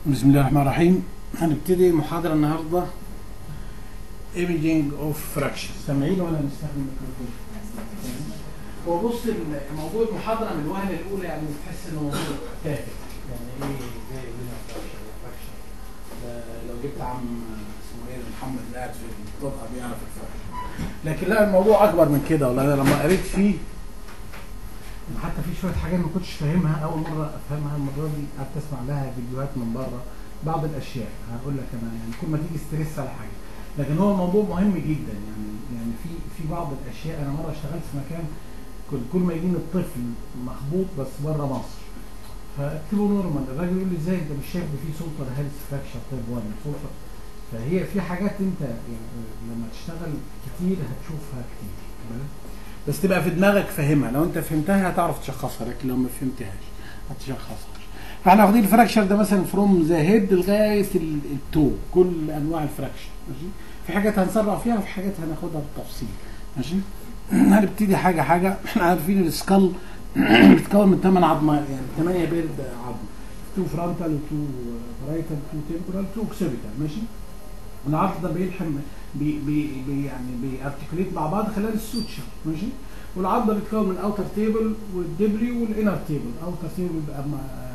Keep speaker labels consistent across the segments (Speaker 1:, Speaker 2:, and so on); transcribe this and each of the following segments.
Speaker 1: بسم الله الرحمن الرحيم هنبتدي محاضرة النهاردة Imaging of Fracture سامعين ولا نستخدم الميكروفون؟ هو بص موضوع المحاضرة من الوهلة الأولى يعني بتحس إنه موضوع تافه يعني إيه زي إيه فراكشر لو جبت عم اسمه إيه محمد اللي قاعد في الطبقة بيعرف الفراكشر لكن لا الموضوع أكبر من كده والله أنا لما قريت فيه حتى في شويه حاجات ما كنتش فاهمها اول مره افهمها المره دي قعدت اسمع لها فيديوهات من بره بعض الاشياء هقول لك انا يعني كل ما تيجي ستريس على حاجه لكن هو الموضوع مهم جدا يعني يعني في في بعض الاشياء انا مره اشتغلت في مكان كنت كل ما يجيني الطفل مخبوط بس بره مصر فاكتبه نورمال الراجل يقول لي ازاي انت مش شايف ان في سلطه هيلث فراكشر تايب 1 سلطه فهي في حاجات انت يعني لما تشتغل كتير هتشوفها كتير بس تبقى في دماغك فاهمها لو انت فهمتها هتعرف تشخصها لكن لو ما فهمتهاش هتشخصها فاحنا واخدين الفراكشر ده مثلا فروم ذا هيد لغايه التو كل انواع الفراكشر ماشي في حاجات هنسرع فيها وفي حاجات هناخدها بالتفصيل ماشي هنبتدي حاجه حاجه احنا عارفين السكال بيتكون من ثمان عظمات يعني ثمانيه بيرد عظم تو فرونتال وتو رايتال تو تمبرال تو اوكسيبيتال ماشي العظم ده بيلحم بي بي بي يعني بيارتكليت مع بعض خلال السوتشر ماشي والعظمه بتتكون من اوتر تيبل والدبري والانر تيبل اوتر تيبل بيبقى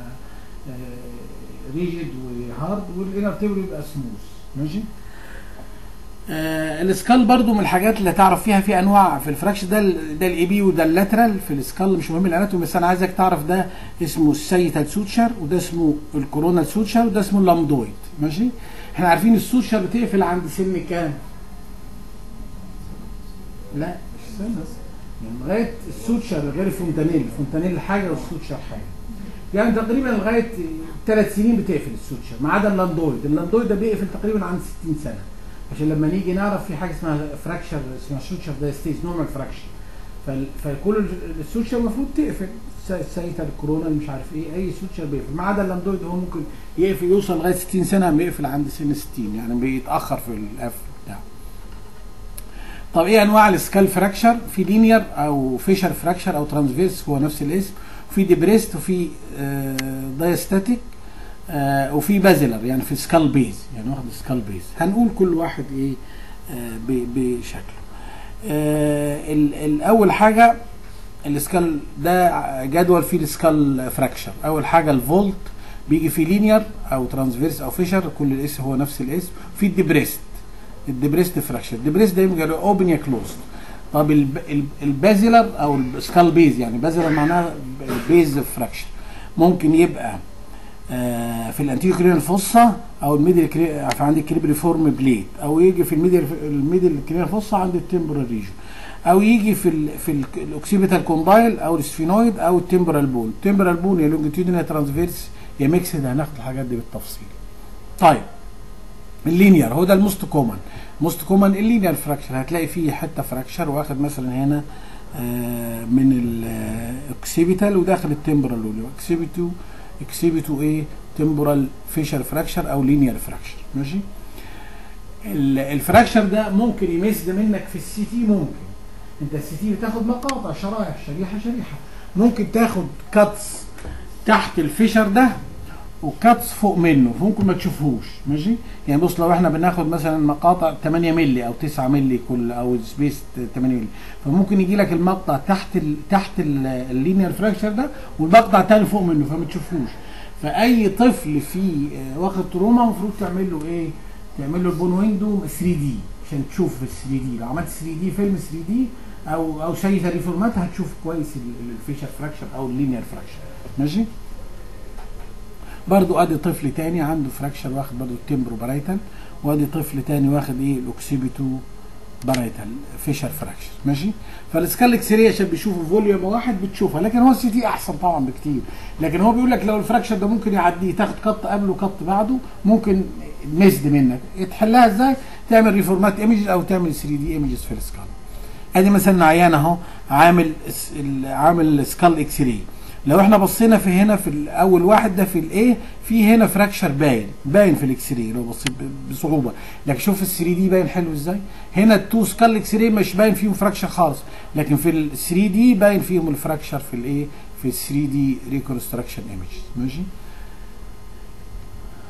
Speaker 1: ريجيد وهارد والانر تيبل بيبقى سموث ماشي آه السكال برضو من الحاجات اللي تعرف فيها في انواع في الفراكش ده ده الاي بي وده اللاترال في السكال مش مهم الاناتومي بس انا عايزك تعرف ده اسمه السيتال سوتشر وده اسمه الكورونال سوتشر وده اسمه اللامدويد ماشي احنا عارفين السوتشر بتقفل عند سن كام؟ لا مش سن بس يعني لغايه السوتشر غير الفونتانيل الفونتانيل حاجه والسوتشر حاجه يعني تقريبا لغايه ثلاث سنين بتقفل السوتشر ما عدا اللاندويد اللاندويد ده بيقفل تقريبا عند 60 سنه عشان لما نيجي نعرف في حاجه اسمها فراكشر اسمها سوتشر دايستيز نورمال فراكشر فكل السوتشر المفروض تقفل السيتر الكورونا مش عارف ايه اي سوتشر بيقفل ما عدا اللاندويد هو ممكن يقفل يوصل لغايه 60 سنه بيقفل عند سن 60 يعني بيتاخر في القفل بتاعه طب ايه انواع السكال فراكشر في لينير او فيشر فراكشر او ترانسفيرس هو نفس الاسم وفي ديبريست وفي آه دايستاتيك آه وفي بازلر يعني في سكال بيز يعني واخد سكال بيز هنقول كل واحد ايه آه بشكله الاول حاجه السكال ده جدول فيه السكال فراكشر اول حاجه الفولت بيجي في لينير او ترانسفيرس او فيشر كل الاسم هو نفس الاسم في الديبريست الديبريست فراكشر الديبريست ده يبقى اوبن يا كلوزد طب البازلر او السكال بيز يعني بازلر معناها بيز فراكشر ممكن يبقى آه في الانتيريو كرينال فوسا او الميدل عند الكريبريفورم بليد او يجي في الميدل الميدل كرينال فوسا عند التمبرال ريجن او يجي في ال في الاوكسيبيتال كوندايل او السفينويد او التمبرال بون التمبرال بون يا لونجيتيودينال ترانسفيرس يا ميكسد هناخد الحاجات دي بالتفصيل طيب اللينير هو ده الموست كومن موست كومن اللينير فراكشر هتلاقي فيه حته فراكشر واخد مثلا هنا آه من الاوكسيبيتال وداخل التمبرال اكسيبيتو اكسيبيتو ايه تمبرال فيشر فراكشر او لينير فراكشر ماشي الفراكشر ده ممكن يمس منك في السي تي ممكن انت السي تي بتاخد مقاطع شرايح شريحه شريحه ممكن تاخد كاتس تحت الفيشر ده وكاتس فوق منه ممكن ما تشوفهوش ماشي يعني بص لو احنا بناخد مثلا مقاطع 8 مللي او 9 مللي كل او سبيس 8 مللي فممكن يجي لك المقطع تحت ال تحت اللينير فراكشر ده والمقطع الثاني فوق منه فما تشوفوش فاي طفل فيه واخد تروما المفروض تعمل له ايه؟ تعمل له البون ويندو 3 دي عشان تشوف في 3 دي لو عملت 3 دي فيلم 3 دي او او شيء ريفورمات هتشوف كويس الفيشر فراكشر او اللينير فراكشر ماشي؟ برضو ادي طفل تاني عنده فراكشر واخد برضو التمبرو بارايتال وادي طفل تاني واخد ايه الاوكسيبيتو بارايتال فيشر فراكشر ماشي فالسكال اكس راي عشان بيشوفوا فوليوم واحد بتشوفها لكن هو السي تي احسن طبعا بكتير لكن هو بيقول لك لو الفراكشر ده ممكن يعديه تاخد قط قبله وقط بعده ممكن مسد منك تحلها ازاي تعمل ريفورمات ايمجز او تعمل 3 دي ايمجز في السكال ادي مثلا عيان اهو عامل عامل سكال اكس راي لو احنا بصينا في هنا في اول واحد ده في الايه في هنا فراكشر باين باين في الاكس راي لو بصيت بصعوبه لكن شوف ال 3 دي باين حلو ازاي هنا التو سكال اكس راي مش باين فيهم فراكشر خالص لكن في ال 3 دي باين فيهم الفراكشر في الايه في ال 3 دي ريكونستراكشن ايمج ماشي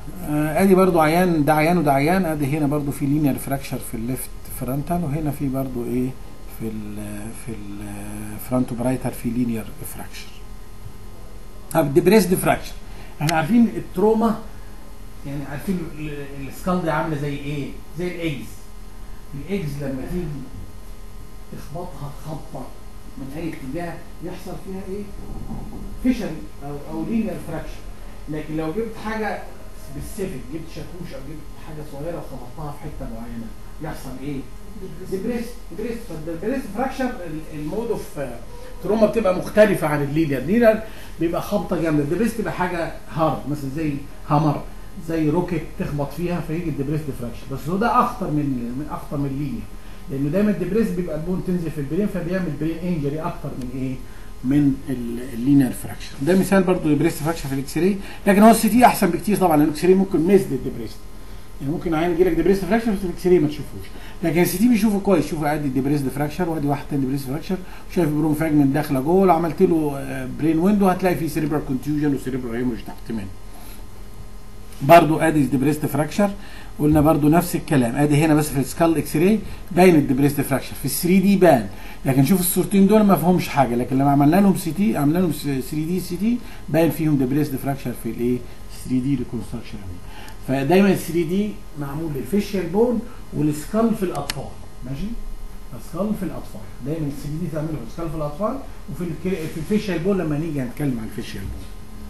Speaker 1: آه، ادي برضو عيان ده عيان وده عيان ادي هنا برضو في لينير فراكشر في الليفت فرونتال وهنا في برضو ايه في ال في الفرونتو برايتر في لينير فراكشر طب ديبريسد فراكشر احنا عارفين التروما يعني عارفين ال- السكال دي عامله زي ايه زي الايجز الايجز لما تيجي تخبطها خبطه من اي اتجاه يحصل فيها ايه فيشن او او لينير فراكشر لكن لو جبت حاجه سبيسيفيك جبت شاكوش او جبت حاجه صغيره وخبطتها في حته معينه يحصل ايه ديبريس ديبريس فالديبريس فراكشر المود اوف تروما بتبقى مختلفه عن اللينير اللينير بيبقى خبطه جامده الديبريس تبقى حاجه هارد مثلا زي هامر زي روكيت تخبط فيها فيجي الديبريس فراكشر بس هو ده اخطر من من اخطر من اللينير لانه دايما الديبريس بيبقى البون تنزل في البرين فبيعمل برين انجري اكتر من ايه من اللينير فراكشر ده مثال برضو ديبريس فراكشر في الاكس راي لكن هو السي تي احسن بكتير طبعا لان الاكس راي ممكن ميزد الديبريس يعني ممكن عين يجي لك ديبريس فراكشر في الاكس راي ما تشوفوش لكن السي تي بيشوفه كويس شوف ادي ديبريس فراكشر وادي واحد تاني ديبريس فراكشر وشايف بروم فراجمنت داخله جوه لو عملت له برين ويندو هتلاقي فيه سيريبرال كونتيوجن وسيريبرال هيموريج تحت منه برضو ادي ديبريست فراكشر قلنا برضو نفس الكلام ادي هنا بس في السكال اكس راي باين الديبريست فراكشر في ال 3 دي بان لكن شوف الصورتين دول ما فيهمش حاجه لكن لما عملنا لهم سي تي عملنا لهم 3 دي سي تي باين فيهم ديبريست فراكشر في الايه 3 دي ريكونستراكشن فدايما ال 3 دي معمول للفيشيال بون والسكال في الاطفال ماشي السكال في الاطفال دايما ال 3 دي تعمله في السكال في الاطفال وفي الكري- في الفيشيال بون لما نيجي هنتكلم عن الفيشيال بون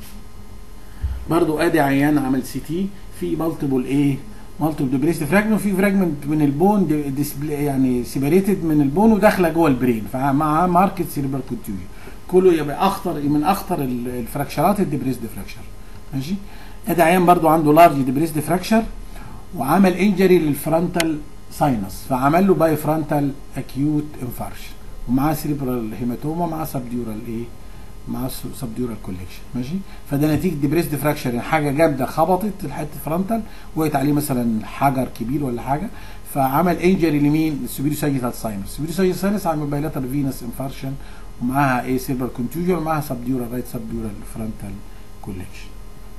Speaker 1: برضو ادي عيان عمل سي تي في مالتيبل ايه مالتيبل ديبريست فراجمنت وفي فراجمنت من البون دي- ديسبلاي يعني سيبريتد من البون وداخله جوه البرين فمع ماركت سيريبرال كونتيوجن كله يبقى اخطر من اخطر ال- الفراكشرات الديبريست فراكشر ماشي ادي عيان برضو عنده لارج ديبريست فراكشر وعمل انجري للفرونتال ساينس فعمل له باي فرونتال اكيوت انفارش ومعاه سيريبرال هيماتوما مع سبديورال ايه مع سبديورال كوليكشن ماشي فده نتيجه ديبريسد فراكشر يعني حاجه جامده خبطت الحته فرونتال وقعت عليه مثلا حجر كبير ولا حاجه فعمل انجري لمين؟ السوبيريو ساجيتال ساينس السوبيريو ساجيتال ساينس عمل بايلاتر فينس انفارشن ومعاها ايه سيربر كونتيوجن ومعاها سبديورال رايت سبديورال فرونتال كوليكشن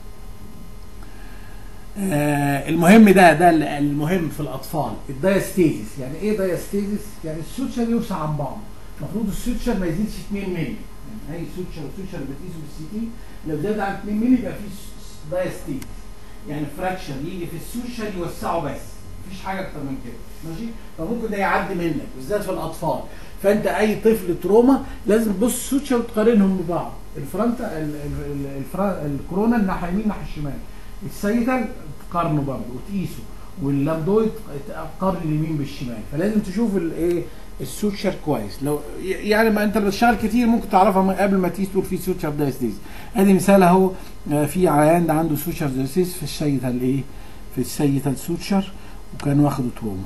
Speaker 1: آه المهم ده ده ال- المهم في الاطفال الدايستيزيس يعني ايه دايستيزيس يعني السوتشر يوسع عن بعض المفروض السوتشر ما يزيدش 2 مللي يعني اي سوتشر والسوتشر اللي بتقيسه بالسي تي لو زاد عن 2 مللي يبقى في دايستيزيس يعني فراكشر يجي في السوتشر يوسعه بس مفيش حاجه اكتر من كده ماشي فممكن ده يعدي منك بالذات في الاطفال فانت اي طفل تروما لازم تبص السوتشر وتقارنهم ببعض الفرونت ال- ال- ال- الفرا- الكورونا الناحيه اليمين الناحيه الشمال السيتال تقارنه برضه وتقيسه واللامدويد تقارن اليمين بالشمال فلازم تشوف الايه السوتشر كويس لو يعني ما انت بتشتغل كتير ممكن تعرفها من قبل ما تقيس تقول في سوتشر دايستيز ادي مثال اهو آه، في عيان عند عنده سوتشر دايستيز في السيتال ايه في السيتال سوتشر وكان واخده تروما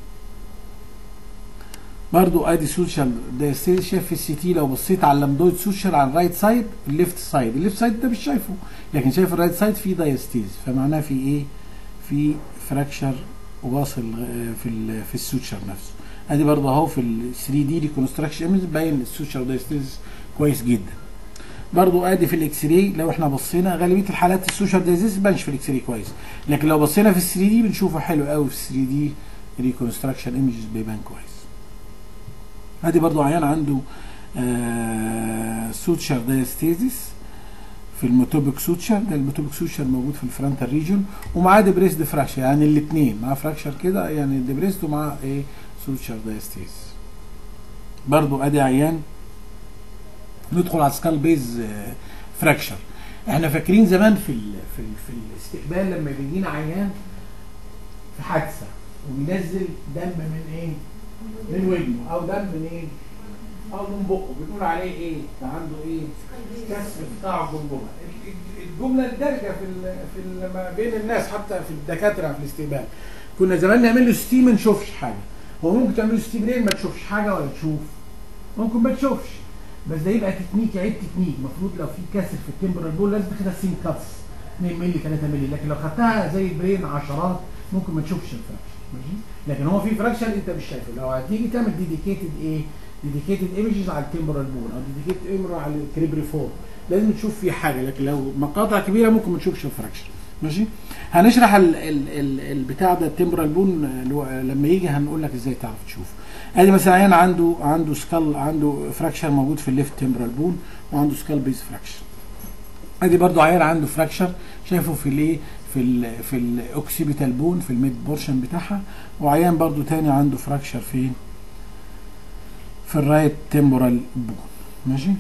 Speaker 1: برضو ادي سوشيال دايستيز شايف في السي تي لو بصيت على اللامدويد سوشيال على الرايت سايد الليفت سايد الليفت سايد ده مش شايفه لكن شايف الرايت سايد فيه دايستيز فمعناه في ايه في فراكشر واصل آه، في ال في السوتشر نفسه ادي برضه اهو في ال 3 دي ريكونستراكشن ايمج باين السوتشر دايستيز كويس جدا برضه ادي في الاكس راي لو احنا بصينا غالبيه الحالات السوشيال دايستيز ما بانش في الاكس راي كويس لكن لو بصينا في ال 3 دي بنشوفه حلو قوي في 3 دي ريكونستراكشن ايمجز بيبان كويس ادي برضو عيان عنده آه سوتشر دايستيزيس في الموتوبيك سوتشر ده الموتوبيك سوتشر موجود في الفرونتال ريجون ومعاه ديبريسد فراكشر يعني الاثنين معاه فراكشر كده يعني ديبريسد ومعاه ايه سوتشر دايستيز برضو ادي عيان ندخل على سكال بيز آه فراكشر احنا فاكرين زمان في ال في ال في الاستقبال لما بيجينا عيان في حادثه وبينزل دم من ايه؟ من ودنه او دم من ايه؟ او من بقه بنقول عليه ايه؟ ده عنده ايه؟ كسر بتاع الجمجمه ال- ال- الجمله الدارجه في ال في ال ما بين الناس حتى في الدكاتره في الاستقبال كنا زمان نعمل له ستي ما نشوفش حاجه هو ممكن تعمل له ستي منين ما تشوفش حاجه ولا تشوف ممكن ما تشوفش بس ده يبقى تكنيك عيب تكنيك المفروض لو في كسر في التمبرال بول لازم تاخدها سين كاتس 2 مللي 3 مللي لكن لو خدتها زي البرين عشرات ممكن ما تشوفش الفراكشن ماشي لكن هو في فراكشن انت مش شايفه لو هتيجي تعمل ديديكيتد ايه ديديكيتد ايمجز على التمبرال بون او ديديكيتد ايمر على الكريبري فور لازم تشوف فيه حاجه لكن لو مقاطع كبيره ممكن ما تشوفش الفراكشن ماشي هنشرح ال ال ال البتاع ده التمبرال بون لما يجي هنقول لك ازاي تعرف تشوفه ادي مثلا عيان عنده عنده سكال عنده فراكشر موجود في الليفت تمبرال بون وعنده سكال بيز فراكشر ادي برضو عيان عنده فراكشر شايفه في الايه في ال في الاوكسيبيتال بون في الميد بورشن بتاعها وعيان برضو تاني عنده فراكشر فين في الرايت تمبرال بون ماشي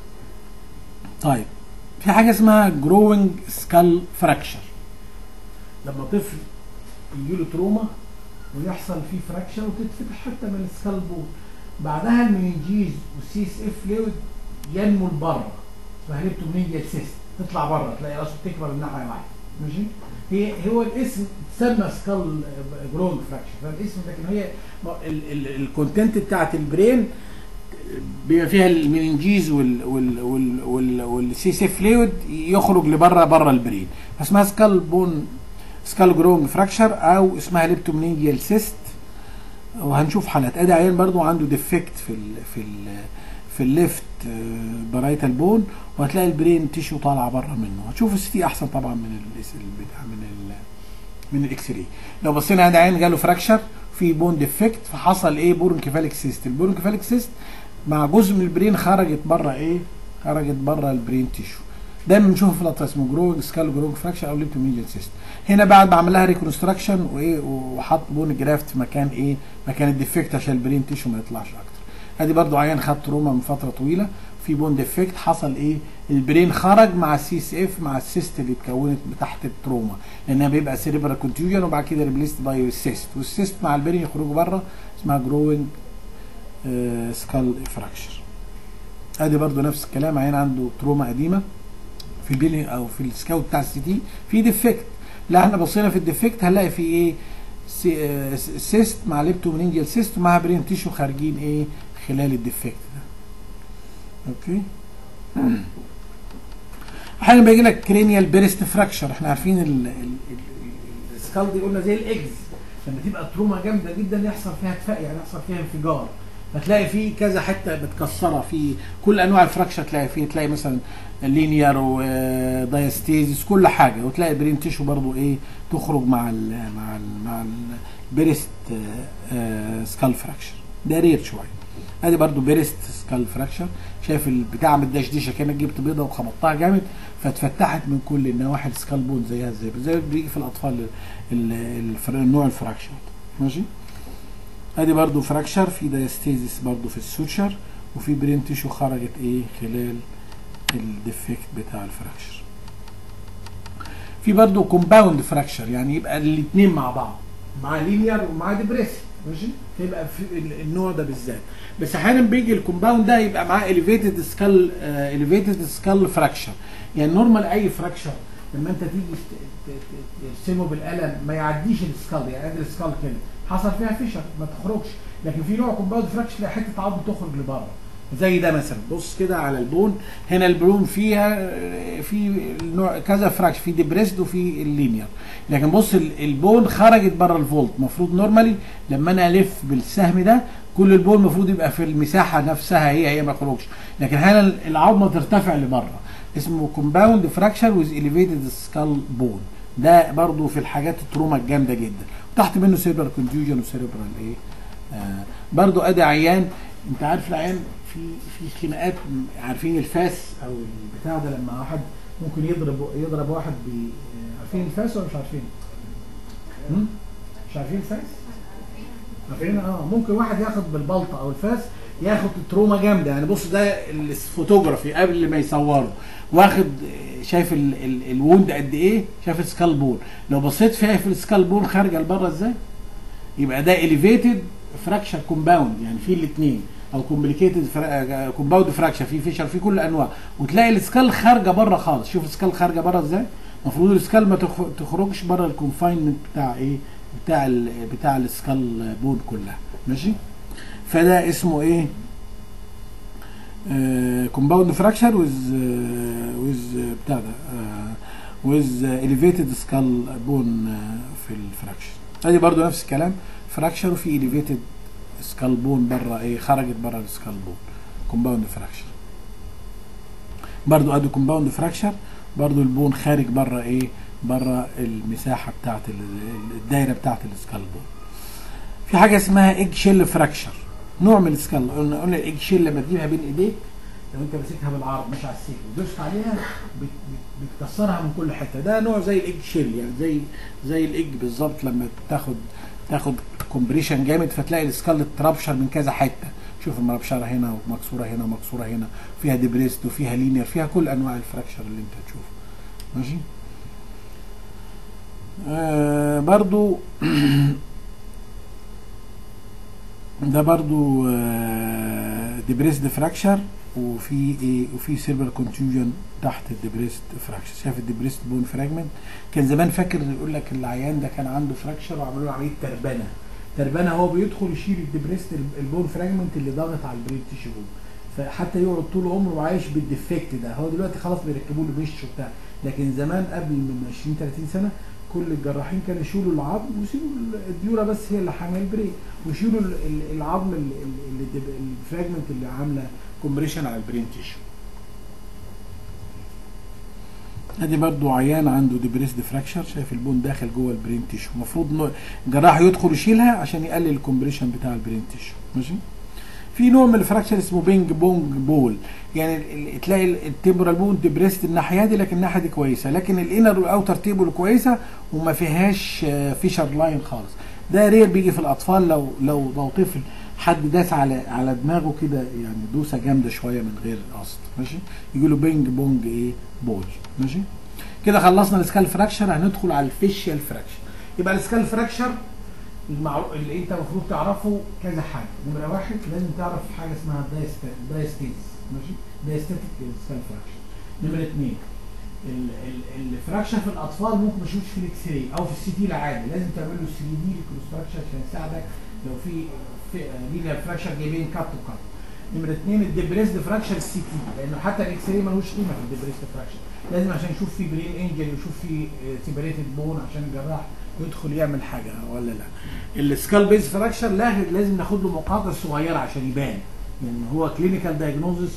Speaker 1: طيب في حاجه اسمها جروينج سكال فراكشر لما طفل يجي له تروما ويحصل فيه فراكشر وتتفتح حته من السكال بون بعدها المننجيز والسي اس اف فلويد ينمو لبره اسمها ليبتومينيال سيست تطلع بره تلاقي راسه بتكبر الناحيه واحده ماشي هي هو الاسم تسمى سكال جروينج فراكشر فالاسم لكن هي الكونتنت بتاعت البرين بيبقى فيها المننجيز وال وال وال وال والسي سي فلويد يخرج لبره بره البرين فاسمها سكال بون سكال جرونج فراكشر او اسمها ليبتومنينجيال سيست وهنشوف حالات ادي عيان برضو عنده ديفكت في ال في ال في الليفت برايتال بون وهتلاقي البرين تيشو طالعه بره منه هتشوف السي تي احسن طبعا من ال بتاع من ال من الاكس راي لو بصينا عند عيان جاله فراكشر في بون ديفكت فحصل ايه بورنكيفاليك سيست البورنكيفاليك سيست مع جزء من البرين خرجت بره ايه خرجت بره البرين تيشو دايما بنشوفه في الاطفال اسمه جروج سكال جروج فراكشر او ليبتومينيال سيست هنا بعد ما عمل لها ريكونستراكشن وايه وحط بون جرافت في مكان ايه مكان الديفكت عشان البرين تيشو ما يطلعش اكتر ادي برضو عيان خد تروما من فتره طويله في بون ديفكت حصل ايه البرين خرج مع السي اس اف مع السيست اللي اتكونت تحت التروما لانها بيبقى سيريبرال كونتيوجن وبعد كده ريبليست باي السيست والسيست مع البرين يخرجوا بره اسمها جروينج آه سكال فراكشر ادي برضو نفس الكلام عيان عنده تروما قديمه في البيلي او في السكاوت بتاع السي تي في ديفكت لا احنا بصينا في الديفكت هنلاقي في ايه سي آه سيست مع ليبتومينينجيال سيست ومعها برين تيشو خارجين ايه خلال الديفكت ده اوكي احيانا بيجي لك كرينيال بيرست فراكشر احنا عارفين السكال دي قلنا زي الاجز لما تبقى تروما جامده جدا يحصل فيها اتفاق يعني يحصل فيها انفجار فتلاقي فيه كذا حته متكسره في كل انواع الفراكشر تلاقي فيه تلاقي مثلا لينير ودايستيزيس كل حاجه وتلاقي برين تيشو برضو ايه تخرج مع ال مع ال مع البيرست سكال فراكشر ده رير شويه ادي برضو بيرست سكال فراكشر شايف البتاع متدشدشه كانك جبت بيضه وخبطتها جامد فاتفتحت من كل النواحي السكال بون زيها زي زي بيجي في الاطفال النوع الفراكشر ماشي ادي برضو فراكشر في دايستيزيس برضو في السوتشر وفي برين تيشو خرجت ايه خلال الديفكت بتاع الفراكشر في برضو كومباوند فراكشر يعني يبقى الاثنين مع بعض مع لينير ومع ديبريس ماشي فيبقى في النوع ده بالذات بس احيانا بيجي الكومباوند ده يبقى معاه اليفيتد سكال اليفيتد سكال فراكشر يعني نورمال اي فراكشر لما انت تيجي ترسمه بالقلم ما يعديش السكال يعني قد السكال كده حصل فيها فيشر ما تخرجش لكن في نوع كومباوند فراكشر تلاقي حته عظم تخرج لبره زي ده مثلا بص كده على البون هنا البون فيها في نوع كذا فراكشر في ديبريسد وفي اللينير لكن بص البون خرجت بره الفولت المفروض نورمالي لما انا الف بالسهم ده كل البون المفروض يبقى في المساحه نفسها هي هي ما يخرجش لكن هنا العظمه ترتفع لبره اسمه كومباوند فراكشر ويز اليفيتد سكال بون ده برضو في الحاجات التروما الجامده جدا تحت منه سيربرال كونفيوجن وسيربرال ايه آه برضو ادي عيان انت عارف العيان في في خناقات عارفين الفاس او البتاع ده لما واحد ممكن يضرب يضرب واحد ب عارفين الفاس ولا مش عارفين؟ مش عارفين الفاس؟ عارفين اه ممكن واحد ياخد بالبلطه او الفاس ياخد تروما جامده يعني بص ده الفوتوغرافي قبل ما يصوره واخد شايف ال ال الوند قد ايه شايف السكال بون لو بصيت فيها في السكال بون خارجه لبره ازاي يبقى ده اليفيتد فراكشر كومباوند يعني في الاثنين او كومبليكيتد كومباوند فراكشر في فيشر في كل انواع وتلاقي السكال خارجه بره خالص شوف السكال خارجه بره ازاي المفروض السكال ما تخرجش بره الكونفاينمنت بتاع ايه بتاع ال بتاع السكال بون كلها ماشي فده اسمه ايه كومباوند فراكشر ويز ويز بتاع ده ويز اليفيتد سكال بون في الفراكشر ادي برضو نفس الكلام فراكشر وفي اليفيتد سكال بون بره ايه خرجت بره السكال بون كومباوند فراكشر برضو ادي كومباوند فراكشر برضو البون خارج بره ايه بره المساحه بتاعت ال- الدايره بتاعت السكال بون في حاجه اسمها ايج شيل فراكشر نوع من السكال قلنا قلنا الايج شيل لما تجيبها بين ايديك لو انت ماسكها بالعرض مش على السيف ودوست عليها بت- بت- بتكسرها من كل حته ده نوع زي الايج شيل يعني زي زي الايج بالظبط لما تاخد تاخد كومبريشن جامد فتلاقي السكال ترابشر من كذا حته شوف المربشره هنا ومكسوره هنا ومكسوره هنا فيها ديبريست وفيها لينير فيها كل انواع الفراكشر اللي انت تشوفه ماشي آه برضو ده برضو آه ديبريست فراكشر وفي ايه وفي سيلفر كونتيوجن تحت الديبريست فراكشر شايف الديبريست بون فراجمنت كان زمان فاكر يقول لك العيان ده كان عنده فراكشر وعملوا له عمليه تربنه تربنه هو بيدخل يشيل الديبريست البون فراجمنت اللي ضاغط على البريد تيشو بون فحتى يقعد طول عمره عايش بالديفكت ده هو دلوقتي خلاص بيركبوا له مش وبتاع لكن زمان قبل من 20 30 سنه كل الجراحين كانوا يشيلوا العظم ويسيبوا الديوره بس هي اللي حامل البريك ويشيلوا ال- ال- العظم اللي اللي الدب- الفراجمنت اللي عامله كومبريشن على البرين تيشو ادي برضو عيان عنده ديبريس فراكشر شايف البون داخل جوه البرين تيشو المفروض انه الجراح يدخل يشيلها عشان يقلل الكومبريشن بتاع البرين تيشو ماشي في نوع من الفراكشر اسمه بينج بونج بول يعني ال- ال- تلاقي التمبرال بون ديبريست الناحيه دي لكن الناحيه دي كويسه لكن الانر والاوتر تيبل كويسه وما فيهاش فيشر لاين خالص ده رير بيجي في الاطفال لو لو لو طفل حد داس على على دماغه كده يعني دوسه جامده شويه من غير قصد ماشي يجي له بينج بونج ايه بول ماشي كده خلصنا السكال فراكشر هندخل على الفيشيال فراكشر يبقى السكال فراكشر المعروف اللي انت المفروض تعرفه كذا حاجه نمره واحد لازم تعرف حاجه اسمها دايستيز ماشي دايستاتيك سكال فراكشر نمره اثنين ال- ال- الفراكشر في الاطفال ممكن ما تشوفش في الاكس راي او في السي تي العادي لازم تعمل له 3 دي ريكونستراكشن عشان يساعدك لو في في لينير فراكشر جايبين كات وكات نمره اثنين الديبريسد فراكشر السي تي لانه حتى الاكس راي ملوش قيمه في الديبريسد فراكشر لازم عشان يشوف في برين انجل ويشوف في سيبريتد بون عشان الجراح يدخل يعمل حاجه ولا لا السكال بيز فراكشر لا لازم ناخد له مقاطع صغيره عشان يبان يعني هو كلينيكال دايجنوزس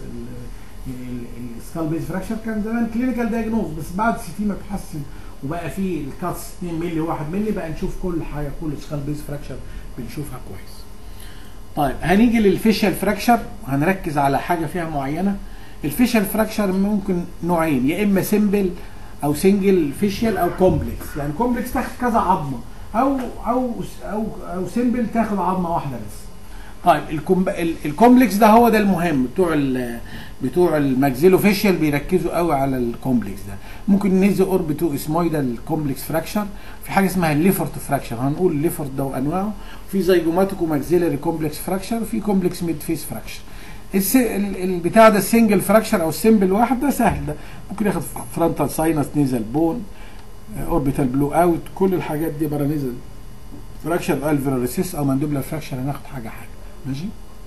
Speaker 1: السكال بيز فراكشر كان زمان كلينيكال دايجنوز بس بعد السي تي ما اتحسن وبقى في الكاتس 2 مللي و1 مللي بقى نشوف كل حاجه كل سكال بيز فراكشر بنشوفها كويس طيب هنيجي للفيشال فراكشر هنركز على حاجه فيها معينه الفيشال فراكشر ممكن نوعين يا اما سيمبل او سنجل فيشيال او كومبلكس يعني كومبلكس تاخد كذا عظمه او او او او سيمبل تاخد عظمه واحده بس طيب الكومب... ال- الكومبلكس ده هو ده المهم بتوع ال... بتوع الماكسيلو فيشيال بيركزوا قوي على الكومبلكس ده ممكن ننزل اوربيتو اسمويدال كومبلكس فراكشر في حاجه اسمها الليفورت فراكشر هنقول الليفورت ده وانواعه في زيجوماتيكو ماكسيلاري كومبلكس فراكشر في كومبلكس ميد فيس فراكشر الس... ال- البتاع ده السنجل فراكشر او السمبل واحد ده سهل ده ممكن ياخد فرونتال ساينس نيزل بون اوربيتال بلو اوت كل الحاجات دي برا نزل فراكشر الفيرال ريسيس او ماندوبلر فراكشر هناخد حاجه حاجه ماشي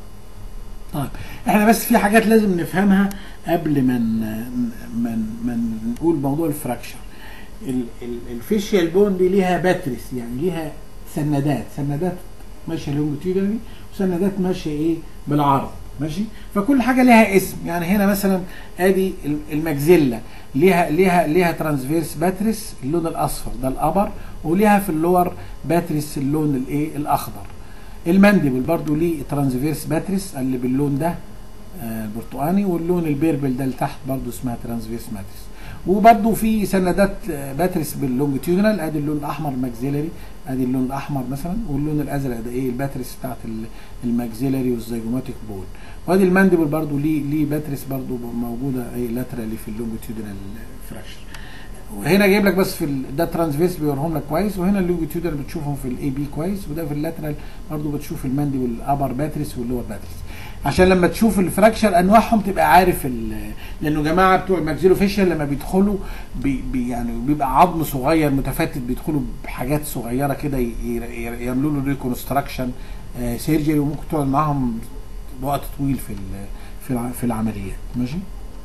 Speaker 1: طيب احنا بس في حاجات لازم نفهمها قبل ما ن- ما ن- ما نقول موضوع الفراكشر ال- ال- الفيشيال بون دي ليها باتريس يعني ليها سندات سندات ماشيه لونجيتيودنالي وسندات ماشيه ايه بالعرض ماشي فكل حاجه ليها اسم يعني هنا مثلا ادي ال- المجزله ليها ليها ليها ترانسفيرس باتريس اللون الاصفر ده الابر وليها في اللور باتريس اللون الايه الاخضر المانديبل برضو ليه ترانسفيرس باتريس اللي باللون ده آه، البرتقاني واللون البيربل ده اللي تحت برضو اسمها ترانسفيرس ماتريس وبرضو في سندات آه، باتريس باللونجيتيودنال ادي اللون الاحمر الماكسيلري ادي اللون الاحمر مثلا واللون الازرق ده ايه الباتريس بتاعت ال- الماكسيلري والزيجوماتيك بول وادي المانديبل برضو ليه ليه باتريس برضو موجوده ايه لاترالي في اللونجيتيودنال فراكشر وهنا جايب لك بس في ال- ده ترانسفيرس بيوريهم لك كويس وهنا اللونجيتيودنال بتشوفهم في الاي بي كويس وده في اللاترال برضو بتشوف الماندي والابر باتريس واللور باتريس عشان لما تشوف الفراكشر انواعهم تبقى عارف ال- لانه جماعه بتوع الماكسيلو فيشل لما بيدخلوا بي بي يعني بيبقى عظم صغير متفتت بيدخلوا بحاجات صغيره كده ي- ي- يعملوا له ريكونستراكشن سيرجري وممكن تقعد معاهم وقت طويل في ال- في الع- في العمليات ماشي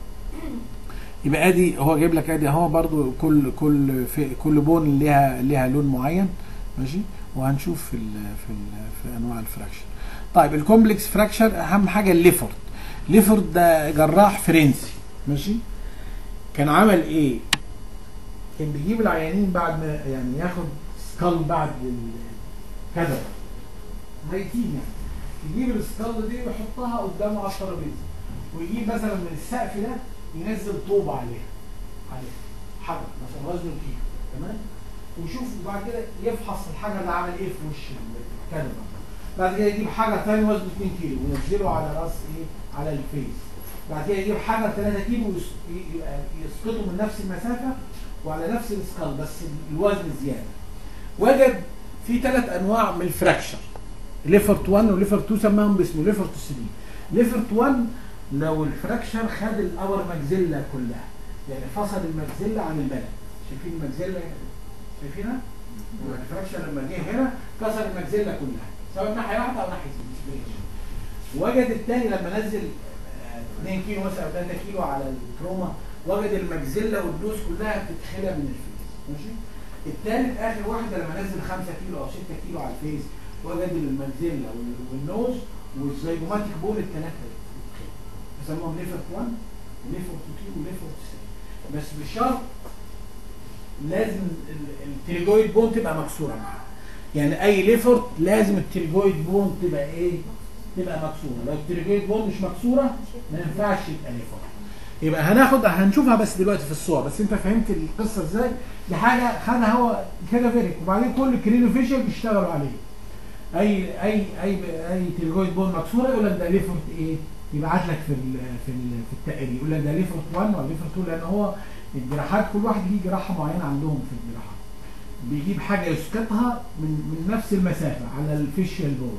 Speaker 1: يبقى ادي هو جايب لك ادي اهو برضو كل كل في كل بون ليها ليها لون معين ماشي وهنشوف في ال في ال في انواع الفراكشر طيب الكومبلكس فراكشر اهم حاجه الليفورد ليفورد ده جراح فرنسي ماشي كان عمل ايه كان بيجيب العيانين بعد ما يعني ياخد سكال بعد ال- كذا ميتين يعني يجيب السكال دي ويحطها قدامه على الترابيزه ويجيب مثلا من السقف ده ينزل طوبه عليها عليها حجر مثلا وزنه كيلو تمام ويشوف بعد كده يفحص الحجر ده عمل ايه في وش الكنبه بعد كده يجيب حجر تاني وزنه 2 كيلو وينزله على راس ايه على الفيس بعد كده يجيب حجر 3 كيلو ويس- ي- ي- يسقطه من نفس المسافه وعلى نفس السكال بس الوزن زياده وجد في ثلاث انواع من الفراكشر ليفرت 1 وليفرت 2 سماهم باسمه ليفرت 3 ليفرت 1 لو الفراكشر خد الابر ماكزيلا كلها يعني فصل الماكزيلا عن البلد شايفين الماكزيلا شايفينها؟ الفراكشر لما جه هنا كسر الماكزيلا كلها سواء ناحيه واحده او ناحيه اثنين وجد الثاني لما نزل آه، 2 كيلو مثلا او 3 كيلو على التروما وجد الماكزيلا والدوس كلها بتتخلى من الفيس ماشي الثالث اخر واحده لما نزل 5 كيلو او 6 كيلو على الفيس وجد الماكزيلا وال- والنوز والزيجوماتيك بول الثلاثه يسموهم ليفرت 1 وليفرت 2 وليفرت 3 بس بشرط لازم ال- التريجويد بون تبقى مكسوره معاها يعني اي ليفرت لازم التريجويد بون تبقى ايه تبقى مكسوره لو التريجويد بون مش مكسوره ما ينفعش يبقى ليفرت يبقى هناخد هنشوفها بس دلوقتي في الصور بس انت فهمت القصه ازاي دي حاجه خدها هو كده فيريك وبعدين كل كرينو فيشل بيشتغلوا عليه اي اي اي اي تريجويد بون مكسوره يقول لك ده ليفرت ايه يبعت لك في ال في ال في التقرير يقول لك ده ليفرت 1 ولا ليفرت 2 لان هو الجراحات كل واحد ليه جراحه معينه عندهم في الجراحه بيجيب حاجه يسقطها من من نفس المسافه على الفيشيال بول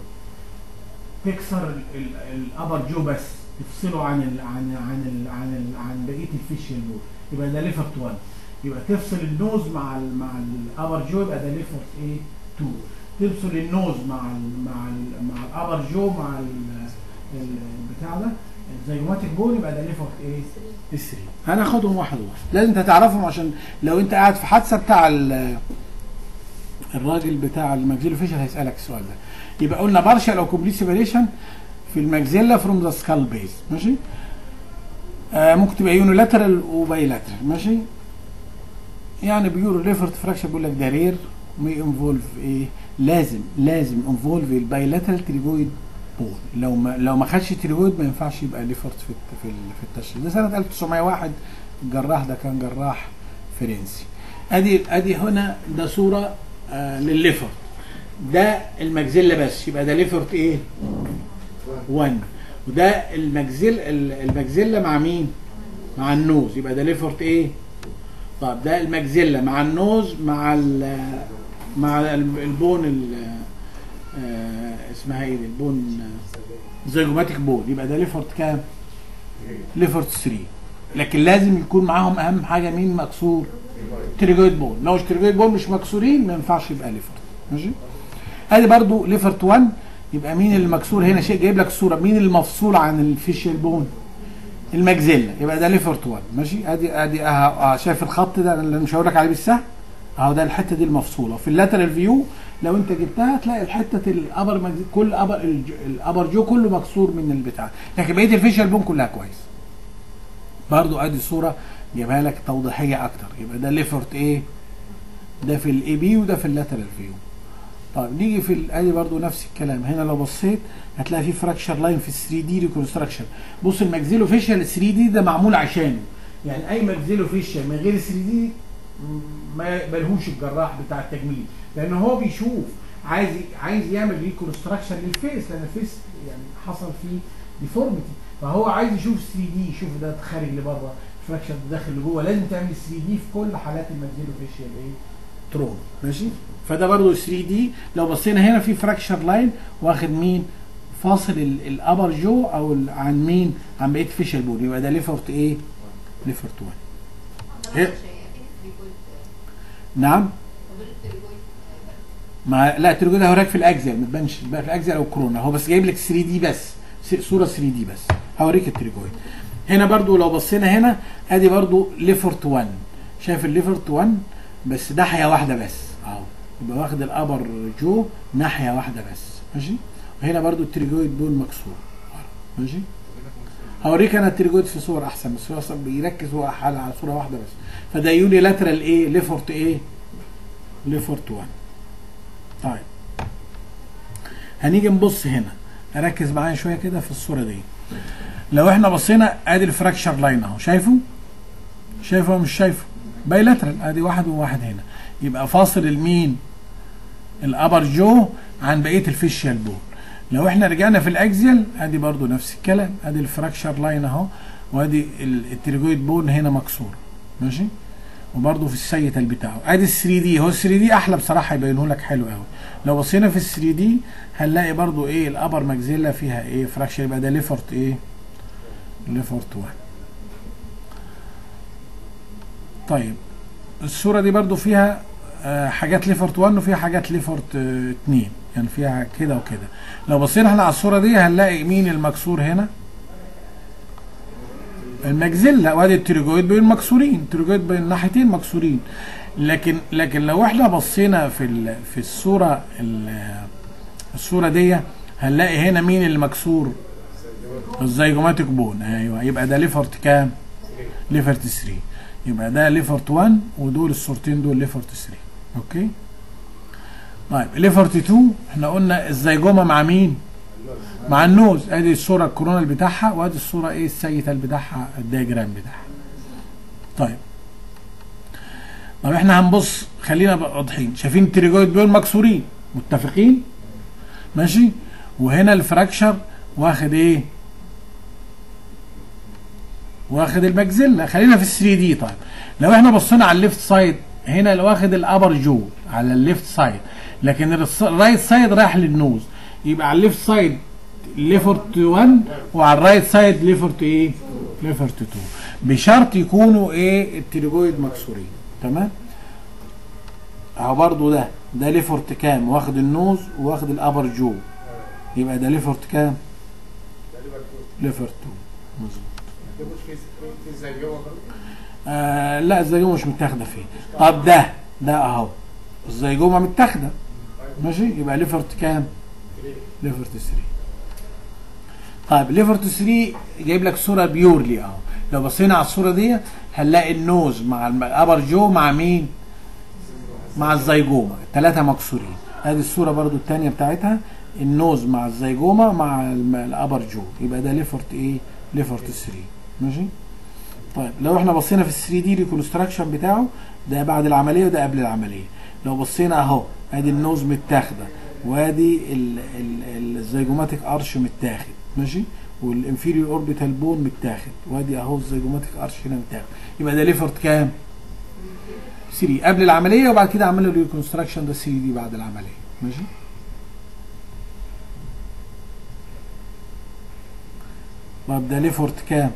Speaker 1: تكسر الابر جو بس تفصله عن ال عن عن ال عن ال عن بقيه الفيشيال بول يبقى ده ليفرت 1 يبقى تفصل النوز مع ال مع الابر جو يبقى ده ليفرت ايه 2 تفصل النوز مع ال مع ال مع الابر جو مع ال البتاع ده الزيجوماتيك بول يبقى ده ليفرت ايه 3 هناخدهم واحد واحد لازم انت تعرفهم عشان لو انت قاعد في حادثه بتاع ال- الراجل بتاع الماكسيلو فيشل هيسالك السؤال ده يبقى قلنا بارشال او كومبليت سيبريشن في الماكسيلا فروم ذا سكال بيز ماشي آه ممكن تبقى يونيلاترال وبايلاترال ماشي يعني بيقولوا ليفرت فراكشر بيقول لك ده رير مي انفولف ايه لازم لازم انفولف البايلاترال تريجويد بول لو ما لو ما خدش تريجويد ما ينفعش يبقى ليفرت في الت- في ال- في التشريح ده سنه 1901 الجراح ده كان جراح فرنسي ادي ادي هنا ده صوره آه للليفرت ده المجزله بس يبقى ده ليفرت ايه 1 وده المجزل ال- المجزله مع مين مع النوز يبقى ده ليفرت ايه طب ده المجزله مع النوز مع ال مع ال- البون ال- آه اسمها ايه دي؟ البون آه، زيجوماتيك بون يبقى ده ليفرت كام ليفرت 3 لكن لازم يكون معاهم اهم حاجه مين مكسور تريجويد بون لو التريجويد بون مش مكسورين ما ينفعش يبقى ليفرت ماشي ادي برضو ليفرت 1 يبقى مين اللي مكسور هنا شيء جايب لك الصوره مين اللي مفصول عن الفيشيال بون المجزله يبقى ده ليفرت 1 ماشي ادي ادي اه اه شايف الخط ده اللي مش هقول لك عليه بالسهم اهو ده الحته دي المفصوله في اللاترال فيو لو انت جبتها تلاقي الحته الابر مجز... كل ابر الج- الابر جو كله مكسور من البتاع لكن بقيه الفيشيال بون كلها كويس برضو ادي صوره جايبها لك توضيحيه اكتر يبقى ده ليفرت ايه ده في الاي بي وده في اللاترال فيو طيب نيجي في ال- ادي برضو نفس الكلام هنا لو بصيت هتلاقي في فراكشر لاين في 3 دي ريكونستراكشن بص الماكسيلو فيشال 3 دي ده معمول عشانه يعني اي ماكسيلو فيشال من غير 3 دي ما يقبلهوش الجراح بتاع التجميل لان هو بيشوف عايز عايز يعمل ريكونستراكشن للفيس لان الفيس يعني حصل فيه ديفورميتي فهو عايز يشوف 3 دي يشوف ده خارج لبره الفراكشر ده داخل لجوه لازم تعمل 3 دي في كل حالات الماكسيلو فيشال ايه تروما ماشي فده برضو 3 دي لو بصينا هنا في فراكشر لاين واخد مين فاصل ال- الابر جو او ال- عن مين عن بقيه فيشل بول يبقى ده ليفرت ايه ليفرت 1 هي- نعم ما لا الترجو ده هوراك في الاجزاء ما تبانش بقى في الاجزاء او كورونا هو بس جايب لك 3 دي بس س- صوره 3 دي بس هوريك التريجويد هنا برضو لو بصينا هنا ادي برضو ليفرت 1 شايف الليفرت 1 بس ناحيه واحده بس اهو يبقى واخد الابر جو ناحيه واحده بس ماشي وهنا برضو التريجويد بون مكسور ماشي هوريك انا التريجويد في صور احسن بس هو اصلا بيركز هو على على صوره واحده بس فده يوني لاترال ايه ليفورت ايه ليفورت 1 طيب هنيجي نبص هنا ركز معايا شويه كده في الصوره دي لو احنا بصينا ادي الفراكشر لاين اهو شايفه شايفه ولا مش شايفه بايلاترال ادي واحد وواحد هنا يبقى فاصل المين الابر جو عن بقيه الفيشيال بون لو احنا رجعنا في الاكزيال ادي برضو نفس الكلام ادي الفراكشر لاين اهو وادي ال- التريجويد بون هنا مكسور ماشي وبرضو في السيتال بتاعه ادي ال 3 دي هو ال 3 دي احلى بصراحه يبينه لك حلو قوي لو بصينا في ال 3 دي هنلاقي برضو ايه الابر ماكزيلا فيها ايه فراكشر يبقى ده ليفورت ايه ليفورت 1 طيب الصوره دي برضو فيها آه، حاجات ليفورت 1 وفيها حاجات ليفورت 2 يعني فيها كده وكده لو بصينا احنا على الصوره دي هنلاقي مين المكسور هنا المجزلة وادي التريجويد بين مكسورين التريجويد بين الناحيتين مكسورين لكن لكن لو احنا بصينا في ال- في الصوره ال- الصوره دي هنلاقي هنا مين اللي مكسور الزيجوماتيك بون ايوه يبقى ده ليفرت كام ليفرت 3 يبقى ده ليفرت 1 ودول الصورتين دول ليفرت 3 اوكي طيب ليفرت 2 احنا قلنا الزيجوما مع مين مع النوز ادي الصوره الكورونال بتاعها وادي الصوره ايه السيتال بتاعها الدياجرام بتاعها طيب طب احنا هنبص خلينا بقى واضحين شايفين التريجويد دول مكسورين متفقين ماشي وهنا الفراكشر واخد ايه واخد المجزلة خلينا في ال 3 دي طيب لو احنا بصينا على الليفت سايد هنا اللي واخد الابر جو على الليفت سايد لكن الرس- الرايت سايد رايح للنوز يبقى على الليفت سايد ليفورت 1 وعلى الرايت سايد ليفورت ايه ليفورت 2 بشرط يكونوا ايه التريجويد مكسورين تمام اهو برضو ده ده ليفورت كام واخد النوز واخد الابر جو يبقى ده ليفورت كام ليفورت 2 مظبوط
Speaker 2: في في زي جوه برضه
Speaker 1: آه لا الزيجومه مش متاخده فيه طب ده ده اهو الزيجومه متاخده ماشي يبقى ليفرت كام ليفرت 3 طيب ليفرت 3 جايب لك صوره بيورلي اهو لو بصينا على الصوره دي هنلاقي النوز مع الم- الابر جو مع مين مع الزيجومه الثلاثه مكسورين ادي الصوره برضو الثانيه بتاعتها النوز مع الزيجومه مع الم- الابر جو يبقى ده ليفرت ايه ليفرت 3 ماشي طيب لو احنا بصينا في ال 3 دي ريكونستراكشن بتاعه ده بعد العمليه وده قبل العمليه لو بصينا اهو ادي النوز متاخده وادي ال- ال- الزيجوماتيك ارش متاخد ماشي والانفيريور اوربيتال بون متاخد وادي اهو الزيجوماتيك ارش هنا متاخد يبقى ده ليفرت كام 3 قبل العمليه وبعد كده عملوا ريكونستراكشن ده 3 دي بعد العمليه ماشي طب ده ليفورت كام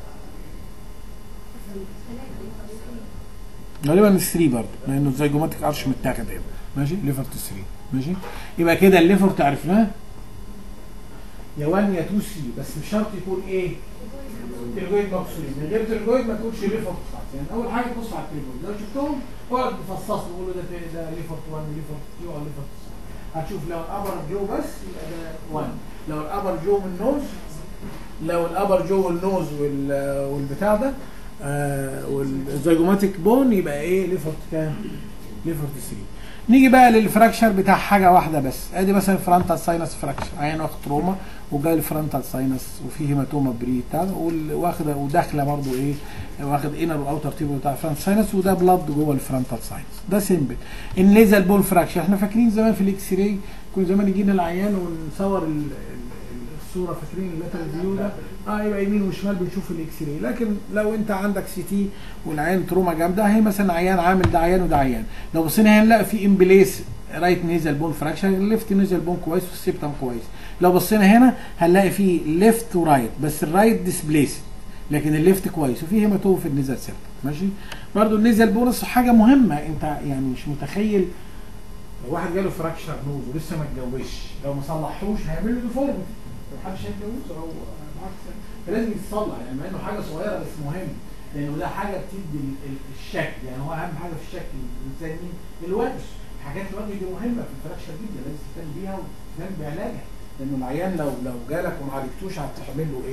Speaker 1: غالبا 3 برضه لانه الزيجوماتيك ارش متاخد هنا ماشي ليفرت 3 ماشي يبقى كده الليفرت عرفناه يا 1 يا 2 3 بس مش شرط يكون ايه ترجويد مقصودين من غير ترجويد ما تقولش ليفرت خالص يعني اول حاجه تبص على الترجويد لو شفتهم اقعد تفصص تقول له ده ده ليفرت 1 ليفرت 2 او ليفرت 3 هتشوف لو الابر جو بس يبقى ده 1 لو الابر جو من نوز لو الابر جو والنوز وال- والبتاع ده آه والزيجوماتيك بون يبقى ايه ليفرت كام؟ ليفرت 3 نيجي بقى للفراكشر بتاع حاجه واحده بس ادي مثلا فرونتال ساينس فراكشر عين واخد تروما وجاي الفرونتال ساينس وفي هيماتوما بري بتاع ده وال- واخده وداخله برضو ايه واخد انر واوتر تيبل بتاع الفرونتال ساينس وده بلاد جوه الفرونتال ساينس ده سيمبل النيزل بول فراكشر احنا فاكرين زمان في الاكس راي كنا زمان يجينا العيان ونصور ال- ال- الصوره فاكرين اللاترال فيو ده اه يبقى يمين وشمال بنشوف الاكس راي لكن لو انت عندك سي تي والعين تروما جامده هي مثلا عيان عامل ده عيان وده عيان لو بصينا هنلاقي في امبليس رايت نيزل بون فراكشر الليفت نيزل بون كويس والسيبتم كويس لو بصينا هنا هنلاقي في ليفت ورايت بس الرايت ديسبليس لكن الليفت كويس وفي هيماتوم في النيزل سيبتم ماشي برضو النيزل بونس حاجه مهمه انت يعني مش متخيل لو واحد جاله فراكشر نوز ولسه ما اتجوزش لو ما صلحوش هيعمل له ديفورمتي محدش هيتجوزه او بالعكس فلازم يتصلح يعني مع انه حاجه صغيره بس مهم لانه ده حاجه بتدي ال- ال- الشكل يعني هو اهم حاجه في الشكل الانسان مين؟ الوجه حاجات الوجه دي مهمه في الفراكشر جدا لازم تهتم بيها وتهتم بعلاجها لانه العيان لو لو جالك وما عالجتوش هتعمل له ايه؟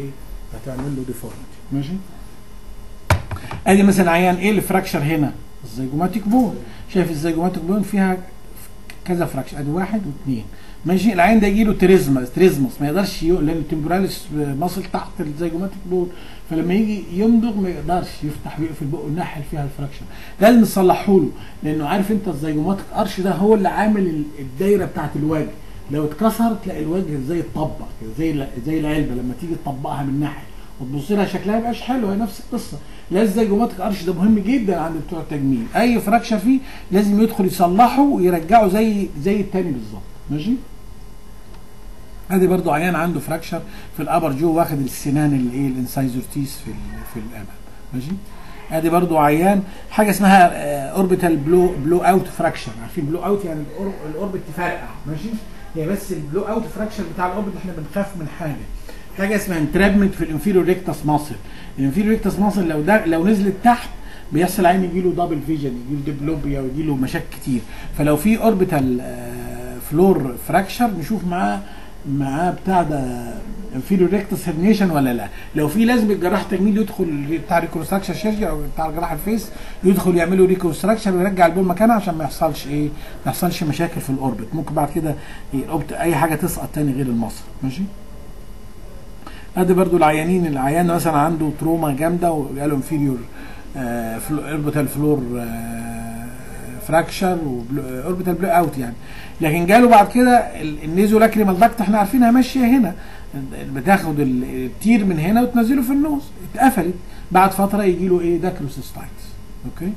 Speaker 1: هتعمل له ديفورميتي ماشي ادي مثلا عيان ايه الفراكشر هنا الزيجوماتيك بون شايف الزيجوماتيك بون فيها كذا فراكشر ادي واحد واثنين ماشي العين ده يجي له تريزمس تريزمس ما يقدرش يق... لان التمبوراليس مصل تحت الزيجوماتيك بون فلما يجي يمضغ ما يقدرش يفتح ويقفل بقه الناحيه اللي فيها الفراكشر لازم نصلحه له لانه عارف انت الزيجوماتيك ارش ده هو اللي عامل ال- الدايره بتاعت الوجه لو اتكسر تلاقي الوجه زي الطبق كده زي ال- زي العلبه لما تيجي تطبقها من ناحيه وتبص لها شكلها يبقاش حلو هي نفس القصه لازم الزيجوماتيك ارش ده مهم جدا عند بتوع التجميل اي فراكشر فيه لازم يدخل يصلحه ويرجعه زي زي التاني بالظبط ماشي ادي برضو عيان عنده فراكشر في الابر جو واخد السنان اللي ايه الانسايزور تيس في ال- في الامل ماشي ادي برضو عيان حاجه اسمها اوربيتال بلو بلو اوت فراكشر عارفين بلو اوت يعني الأور- الاوربت تفرقع ماشي هي بس البلو اوت فراكشر بتاع الاوربت احنا بنخاف من حاجه حاجه اسمها انترابمنت في الانفيريور ريكتاس ماسل الانفيريور ريكتاس ماسل لو ده لو نزلت تحت بيحصل عين يجي له دبل فيجن يجي له ديبلوبيا ويجي له مشاكل كتير فلو في اوربيتال فلور فراكشر نشوف معاه معاه بتاع ده انفيريور ريكتس هرنيشن ولا لا لو في لازم الجراح التجميل يدخل بتاع ريكونستراكشن سيرجري او بتاع جراح الفيس يدخل يعملوا ريكونستراكشن ويرجع البول مكانها عشان ما يحصلش ايه ما يحصلش مشاكل في الاوربت ممكن بعد كده إيه الأوبت- اي حاجه تسقط تاني غير المصر ماشي ادي برضو العيانين العيان مثلا عنده تروما جامده وقالوا انفيريور اوربيتال فلور فراكشر واوربيتال بلو اوت يعني لكن جاله بعد كده ال- النيزو لاكريمال داكت احنا عارفينها ماشيه هنا بتاخد ال- التير من هنا وتنزله في النوز اتقفلت بعد فتره يجي له ايه داكروسيستايتس اوكي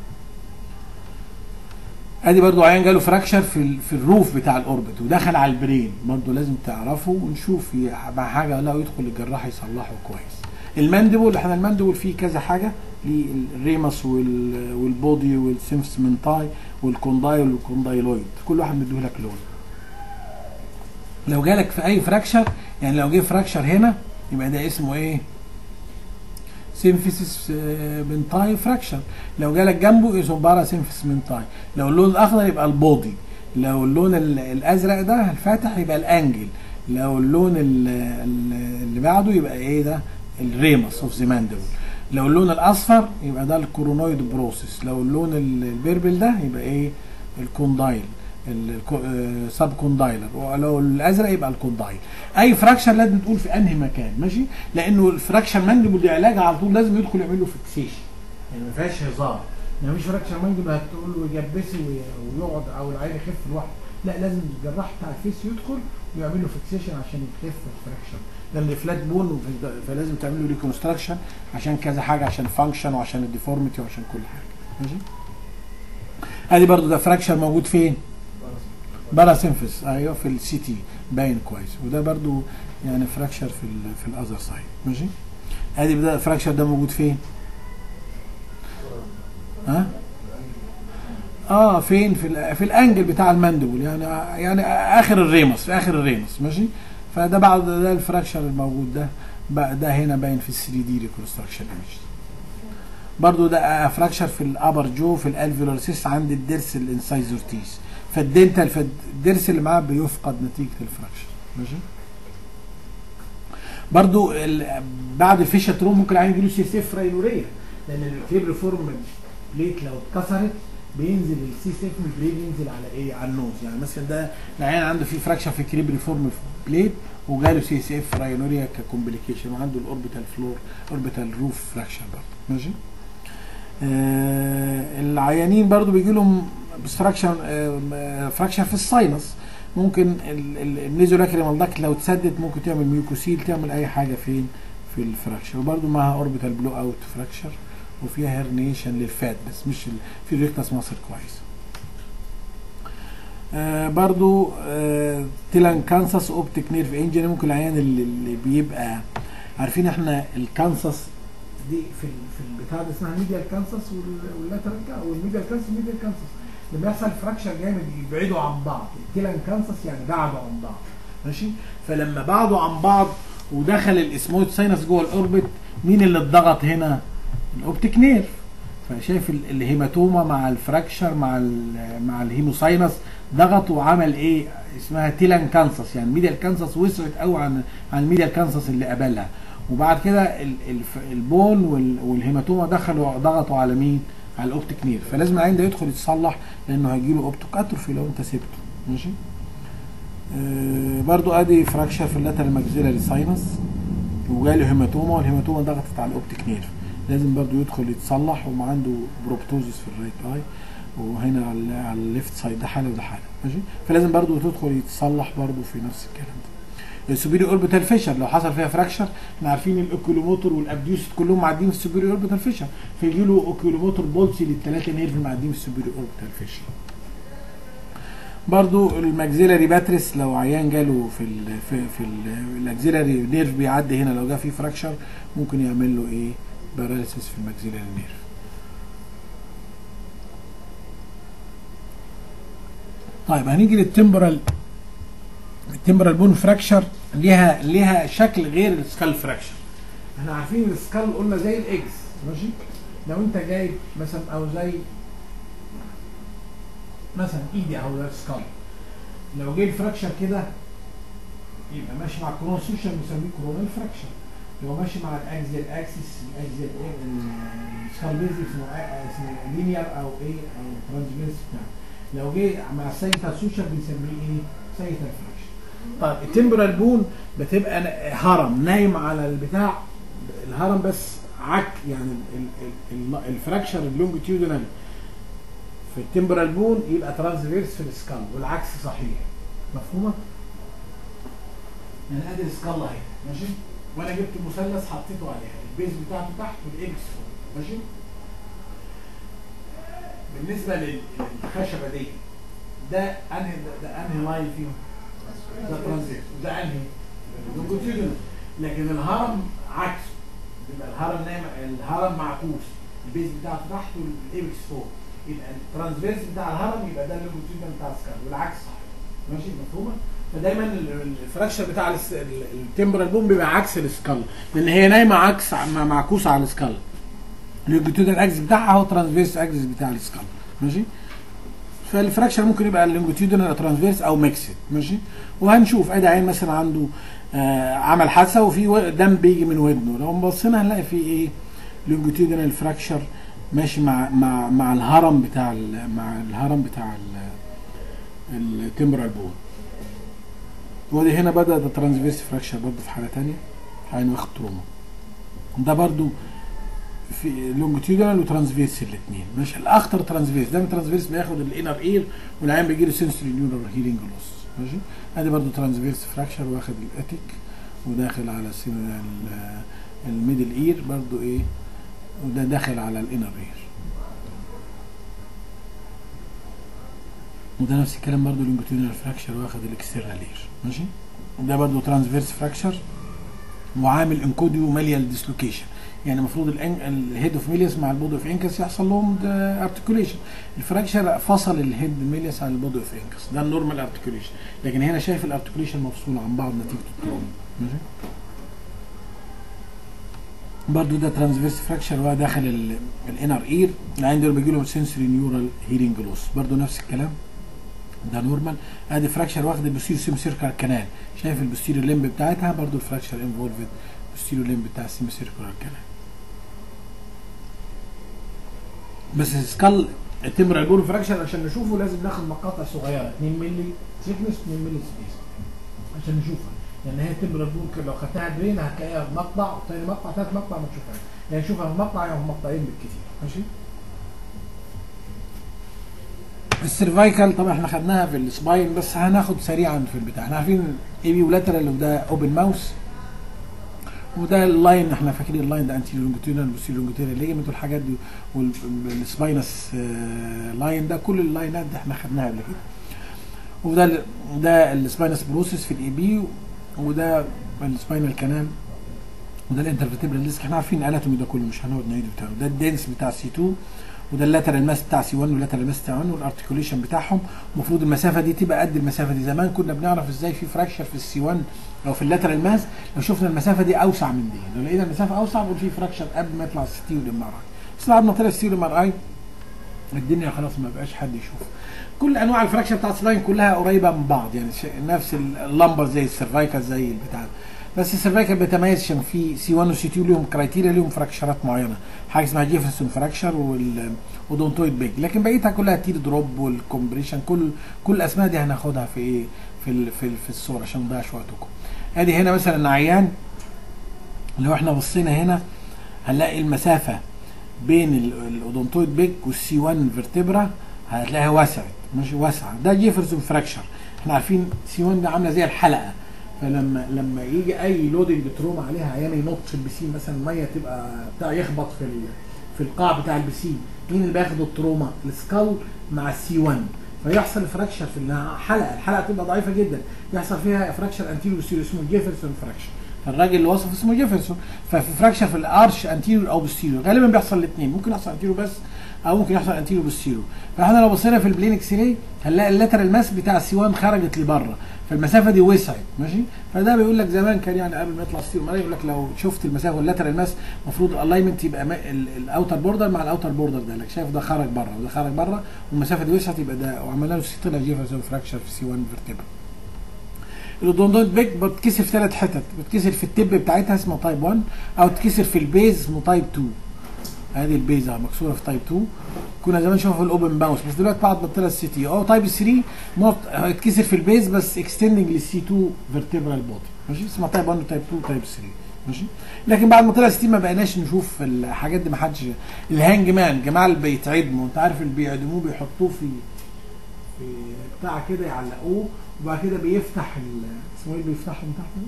Speaker 1: ادي برضو عيان جاله فراكشر في ال- في الروف بتاع الاوربت ودخل على البرين برضو لازم تعرفه ونشوف ي- مع حاجه لا يدخل الجراح يصلحه كويس المانديبول احنا المانديبول فيه كذا حاجه الريمس وال- والبودي والسيمفسمنتاي والكوندايل والكوندايلويد كل واحد مديهولك لون لو جالك في اي فراكشر يعني لو جه فراكشر هنا يبقى ده اسمه ايه سيمفيسيس بنتاي فراكشر لو جالك جنبه اسمه سيمفيسيس بنتاي لو اللون الاخضر يبقى البودي لو اللون ال- الازرق ده الفاتح يبقى الانجل لو اللون ال- ال- اللي بعده يبقى ايه ده الريمس اوف ذا ماندبل لو اللون الاصفر يبقى ده الكورونويد بروسيس لو اللون ال- البيربل ده يبقى ايه الكوندايل سب كوندايلر ولو الازرق يبقى الكوندايل اي فراكشر لازم تقول في انهي مكان ماشي لانه الفراكشر ماندبل دي علاج على طول لازم يدخل يعمل له فيكسيشن يعني ما فيهاش هزار ما فيش فراكشر ماندبل هتقول له يجبسي وي- ويقعد او العين يخف لوحده لا لازم الجراح بتاع الفيس يدخل ويعمل له فيكسيشن عشان يخف الفراكشر لان فلات بون وف- فلازم تعمل له ريكونستراكشن عشان كذا حاجه عشان فانكشن وعشان الديفورميتي وعشان كل حاجه ماشي ادي برضو ده فراكشر موجود فين باراسيمفيس ايوه في السي تي باين كويس وده برضو يعني فراكشر في ال في الاذر سايد ماشي ادي ده الفراكشر ده موجود فين ها اه فين في ال في الانجل بتاع الماندبل يعني يعني اخر الريمس في اخر الريمس ماشي فده بعد ده الفراكشر الموجود ده بقى ده هنا باين في ال 3 دي ريكونستراكشن ايمج برضو ده فراكشر في الابر جو في الالفيولار سيس عند الضرس الانسايزور تيس فالدنتال فالضرس اللي معاه بيفقد نتيجه الفراكشر ماشي برضو ال- بعد الفيشة تروم ممكن العين يجيله سي سيف راينوريا لان الكريب فورم بليت لو اتكسرت بينزل السي سيف من البليت ينزل على ايه على النوز يعني مثلا ده العيان عنده في فراكشر في كريب ريفورم بليت وجاله سي سي اف راينوريا ككومبليكيشن وعنده الاوربيتال فلور اوربيتال روف فراكشر برضه ماشي آه العيانين برضو بيجي لهم بستراكشن آه فراكشر في الساينس ممكن ال- ال- النيزولاكريمال داكت لو اتسدت ممكن تعمل ميوكوسيل تعمل اي حاجه فين في الفراكشر وبرضو معاها اوربيتال بلو اوت فراكشر وفيها هيرنيشن للفات بس مش ال- في الريكتاس مصر كويس آه برضو آه تيلان كانساس اوبتيك نيرف انجري ممكن العيان اللي, اللي بيبقى عارفين احنا الكانساس دي في ال- في البتاع ده اسمها ميديال كانساس واللاترال والميديال كانساس ميديال كانساس لما يحصل فراكشر جامد يبعدوا عن بعض التيلان كانساس يعني بعدوا عن بعض ماشي فلما بعدوا عن بعض ودخل الاسمويد ساينس جوه الاوربت مين اللي اتضغط هنا الاوبتيك نيرف فشايف ال- الهيماتوما مع الفراكشر مع ال- مع الهيموساينس ضغط وعمل ايه اسمها تيلان كانساس يعني الميديال كانساس وسعت قوي عن عن الميديال كانساس اللي قبلها وبعد كده ال- الف- البون وال- والهيماتوما دخلوا ضغطوا على مين؟ على الاوبتيك نير فلازم العين ده يدخل يتصلح لانه هيجي له اوبتيك اتروفي لو انت سبته ماشي آه برضو ادي فراكشر في اللاترال ماكسيلاري ساينس وجاله هيماتوما والهيماتوما ضغطت على الاوبتيك نير لازم برضو يدخل يتصلح وما عنده بروبتوزيس في الرايت اي وهنا على ال- على الليفت سايد ده حاله وده حاله ماشي فلازم برضو تدخل يتصلح برضو في نفس الكلام ده السوبيريور اوربيتال فيشر لو حصل فيها فراكشر احنا عارفين الاوكيولوموتور والابديوس كلهم معديين في السوبيريور اوربيتال فيشر فيجي له اوكيولوموتور بولسي للثلاثه نيرف معديين في السوبيريور اوربيتال فيشر برضو الماكسيلاري باتريس لو عيان جاله في ال في, في الاكسيلاري نيرف بيعدي هنا لو جه فيه فراكشر ممكن يعمل له ايه باراليسيس في الماكسيلاري نيرف طيب هنيجي للتمبرال التمبرال بون فراكشر ليها ليها شكل غير السكال فراكشر احنا عارفين السكال قلنا زي الاكس ماشي لو انت جايب مثلا او زي مثلا ايدي اهو ده سكال لو جه الفراكشر كده يبقى ماشي مع الكرونوسيشن بنسميه كورونال فراكشر لو ماشي مع الاكزيال اكسس الاكزيال السكال بيز اسمه اسمه لينير او ايه او ترانسفيرس بتاع لو جه مع السايتال سوشيال بنسميه ايه سايتال فراكشر طيب التمبرال بون بتبقى ن- هرم نايم على البتاع الهرم بس عك يعني ال- ال- ال- الفراكشر اللونجيتيودنال في التمبرال بون يبقى ترانسفيرس في السكال والعكس صحيح مفهومه؟ يعني ادي السكال اهي ماشي؟ وانا جبت مثلث حطيته عليها البيز بتاعته تحت والاكس فوق ماشي؟ بالنسبه لل- للخشبه دي ده انهي ده, ده انهي لاين فيهم؟ ده ترانزيت وده انهي؟ لونجيتيودنال لكن الهرم عكسه يبقى الهرم نايم الهرم معكوس البيز بتاعته تحت والايبكس فوق يبقى الترانسفيرس بتاع الهرم يبقى ده اللونجيتيودنال بتاع السكال والعكس صح ماشي مفهومه؟ فدايما ال- الفراكشر بتاع الس- ال- التمبرال بوم بيبقى عكس السكال لان هي نايمه عكس مع- معكوسه على السكال اللونجيتيودنال اكسس بتاعها هو ترانسفيرس اكسس بتاع السكال ماشي؟ فالفراكشر ممكن يبقى اللونجيتيودنال او ترانسفيرس او ميكسد ماشي وهنشوف ادي عين مثلا عنده آه عمل حادثه وفي و- دم بيجي من ودنه لو بصينا هنلاقي في ايه لونجيتيودنال فراكشر ماشي مع مع مع الهرم بتاع ال- مع الهرم بتاع التمبرال بون وادي هنا بدا ده ترانسفيرس فراكشر برضه في حاله ثانيه عين واخد تروما ده برضه في لونجيتيودنال وترانسفيرس الاثنين ماشي الاخطر ترانسفيرس دايما ترانسفيرس بياخد الانر اير والعين بيجي له سنسوري نيورال هيلينج لوس ماشي ادي برضو ترانسفيرس فراكشر واخد الاتيك وداخل على سن ال- الميدل اير برضو ايه وده داخل على الانر اير وده نفس الكلام برضو لونجيتيودنال فراكشر واخد الاكسترنال اير ماشي وده برضو ترانسفيرس فراكشر وعامل انكوديو ماليال ديسلوكيشن يعني المفروض الهيد اوف ميليس مع البودي اوف انكس يحصل لهم ارتكوليشن الفراكشر فصل الهيد ميليس عن البودي اوف انكس ده النورمال ارتكوليشن لكن هنا شايف الارتكوليشن مفصول عن بعض نتيجه التروما ماشي برضو ده ترانسفيرس فراكشر وهو داخل الانر اير العين دول بيجي لهم سنسوري نيورال هيرنج لوس برضو نفس الكلام ده نورمال ادي فراكشر واخد البوستيريو سيم سيركل كانال شايف البوستيريو ليمب بتاعتها برضو الفراكشر انفولفد البوستيريو ليمب بتاع السيم سيركل كانال بس سكال التمبرال بول فراكشر عشان نشوفه لازم ناخد مقاطع صغيره 2 مللي ثيكنس 2 مللي سبيس عشان نشوفها لان هي التمبرال بول لو خدتها درين هتلاقيها في مقطع وتاني مقطع ثالث مقطع ما تشوفهاش يعني نشوفها في مقطع او في مقطعين بالكثير ماشي السيرفايكال طبعا احنا خدناها في السباين بس هناخد سريعا في البتاع احنا عارفين اي بي ولاترال وده اوبن ماوس وده اللاين احنا فاكرين اللاين ده انتي لونجيتودينال بوستيريو لونجيتودينال ليجمنت والحاجات دي والسباينس لاين ده كل اللاينات دي احنا خدناها قبل كده وده ال- ده السباينس بروسيس في الاي بي وده السباينال كانال وده الانترفيتبرال ديسك احنا عارفين الاناتومي ده كله مش هنقعد نعيده بتاعه ده الدنس بتاع سي 2 وده اللاترال ماس بتاع سي 1 واللاترال ماس بتاع 1 والارتكوليشن بتاعهم المفروض المسافه دي تبقى قد المسافه دي زمان كنا بنعرف ازاي في فراكشر في السي 1 او في اللاترال ماس لو شفنا المسافه دي اوسع من دي لو لقينا المسافه اوسع نقول في فراكشر قبل ما يطلع السي والام ار اي بس لعبنا طلع السي والام ار اي الدنيا خلاص ما بقاش حد يشوف كل انواع الفراكشر بتاعت السلاين كلها قريبه من بعض يعني ش- نفس اللمبر زي السيرفايكال زي البتاع بس السيرفايكال بيتميز عشان في سي 1 وسي 2 ليهم كرايتيريا ليهم فراكشرات معينه حاجه اسمها جيفرسون فراكشر والودونتويد بيج لكن بقيتها كلها تير دروب والكومبريشن كل كل الاسماء دي هناخدها في ايه في ال في, ال في الصوره عشان ما نضيعش وقتكم ادي هنا مثلا عيان لو احنا بصينا هنا هنلاقي المسافه بين ال- الاودونتويد بيج والسي 1 فيرتبرا هتلاقيها وسعت ماشي واسعه ده جيفرسون فراكشر احنا عارفين سي 1 ده عامله زي الحلقه فلما لما يجي اي لودنج تروما عليها عيان ينط في البسين مثلا الميه تبقى بتاع يخبط في ال- في القاع بتاع البسين مين اللي بياخد التروما السكال مع السي 1 فيحصل فراكشر في انها حلقه الحلقه تبقى ضعيفه جدا يحصل فيها فراكشر انتيريور سيريو اسمه جيفرسون فراكشر فالراجل اللي وصف اسمه جيفرسون ففي فراكشر في الارش انتيريور او بوستيريور غالبا بيحصل الاثنين ممكن يحصل انتيريور بس او ممكن يحصل انتيريور بوستيريور فاحنا لو بصينا في البلين اكس راي هنلاقي اللاترال ماس بتاع السي 1 خرجت لبره فالمسافه دي وسعت ماشي فده بيقول لك زمان كان يعني قبل ما يطلع ستيرو مرة يقول لك لو شفت المسافه واللاترال ماس المفروض الالاينمنت يبقى الاوتر بوردر مع الاوتر بوردر ده لك شايف ده خرج بره وده خرج بره والمسافه دي وسعت يبقى ده وعملنا له طلع جيفرسون فراكشر في سي 1 فيرتبرا الاودونتويد بيك بتكسر في ثلاث حتت بتكسر في التب بتاعتها اسمه تايب 1 او تكسر في البيز اسمه تايب 2 ادي البيز اهي مكسوره في تايب 2 كنا زمان نشوفها في الاوبن باوس بس دلوقتي بعد ما طلع السي تي اه تايب 3 موت هيتكسر في البيز بس اكستندنج للسي 2 فيرتبرال بودي ماشي اسمها تايب 1 وتايب 2 وتايب 3 ماشي لكن بعد ما طلع السي ما بقيناش نشوف الحاجات دي ما حدش الهانج مان جماعه اللي بيتعدموا انت عارف اللي بيعدموه بيحطوه في في بتاع كده يعلقوه وبعد كده بيفتح ال- اسمه ايه اللي بيفتحه من تحت ده؟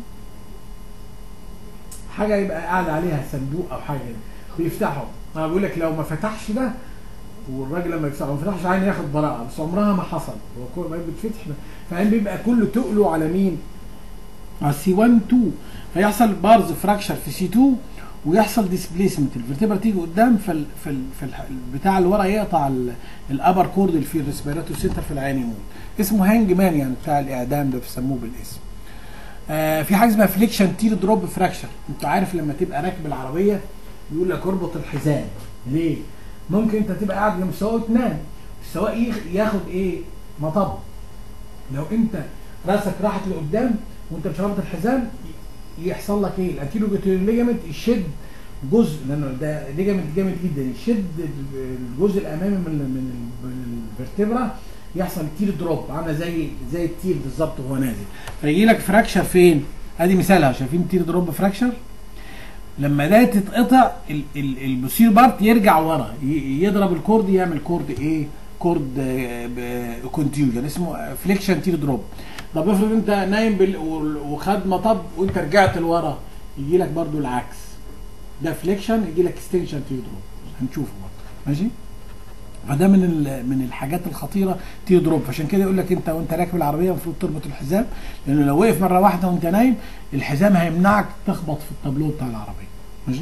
Speaker 1: حاجه يبقى قاعد عليها صندوق او حاجه كده بيفتحه انا بقول لك لو ما فتحش ده والراجل لما يفتحه ما فتحش عين ياخد براءه بس عمرها ما حصل هو كل ما بيتفتح فعين بيبقى كله تقله على مين؟ على سي 1 2 فيحصل بارز فراكشر في سي 2 ويحصل ديسبليسمنت الفرتبرا تيجي قدام فال فال في البتاع اللي ورا يقطع الابر كورد اللي في الريسبيراتور سنتر في العين يموت اسمه هانج مان يعني بتاع الاعدام ده بيسموه بالاسم آه في حاجه اسمها فليكشن تير دروب فراكشر انت عارف لما تبقى راكب العربيه يقول لك اربط الحزام ليه ممكن انت تبقى قاعد جنب السواق وتنام السواق يخ- ياخد ايه مطب لو انت راسك راحت لقدام وانت مش رابط الحزام ي- يحصل لك ايه الانتيرو ليجامنت يشد جزء لانه ده ليجامنت جامد جدا يشد ال- الجزء الامامي من ال- من ال- من الفرتبرا يحصل تير دروب عامله زي زي التير بالظبط وهو نازل فيجي لك فراكشر فين؟ ادي مثالها شايفين تير دروب فراكشر؟ لما ده تتقطع ال- ال- البوسير بارت يرجع ورا ي- يضرب الكورد يعمل كورد ايه؟ كورد كونتيوجن اسمه فليكشن تير دروب طب افرض انت نايم بال- وال- وخد مطب وانت رجعت لورا يجي لك برضو العكس ده فليكشن يجي لك اكستنشن تير دروب هنشوفه برضه ماشي فده من ال- من الحاجات الخطيره تير دروب عشان كده يقول لك انت وانت راكب العربيه المفروض تربط الحزام لانه لو وقف مره واحده وانت نايم الحزام هيمنعك تخبط في التابلو بتاع العربيه ماشي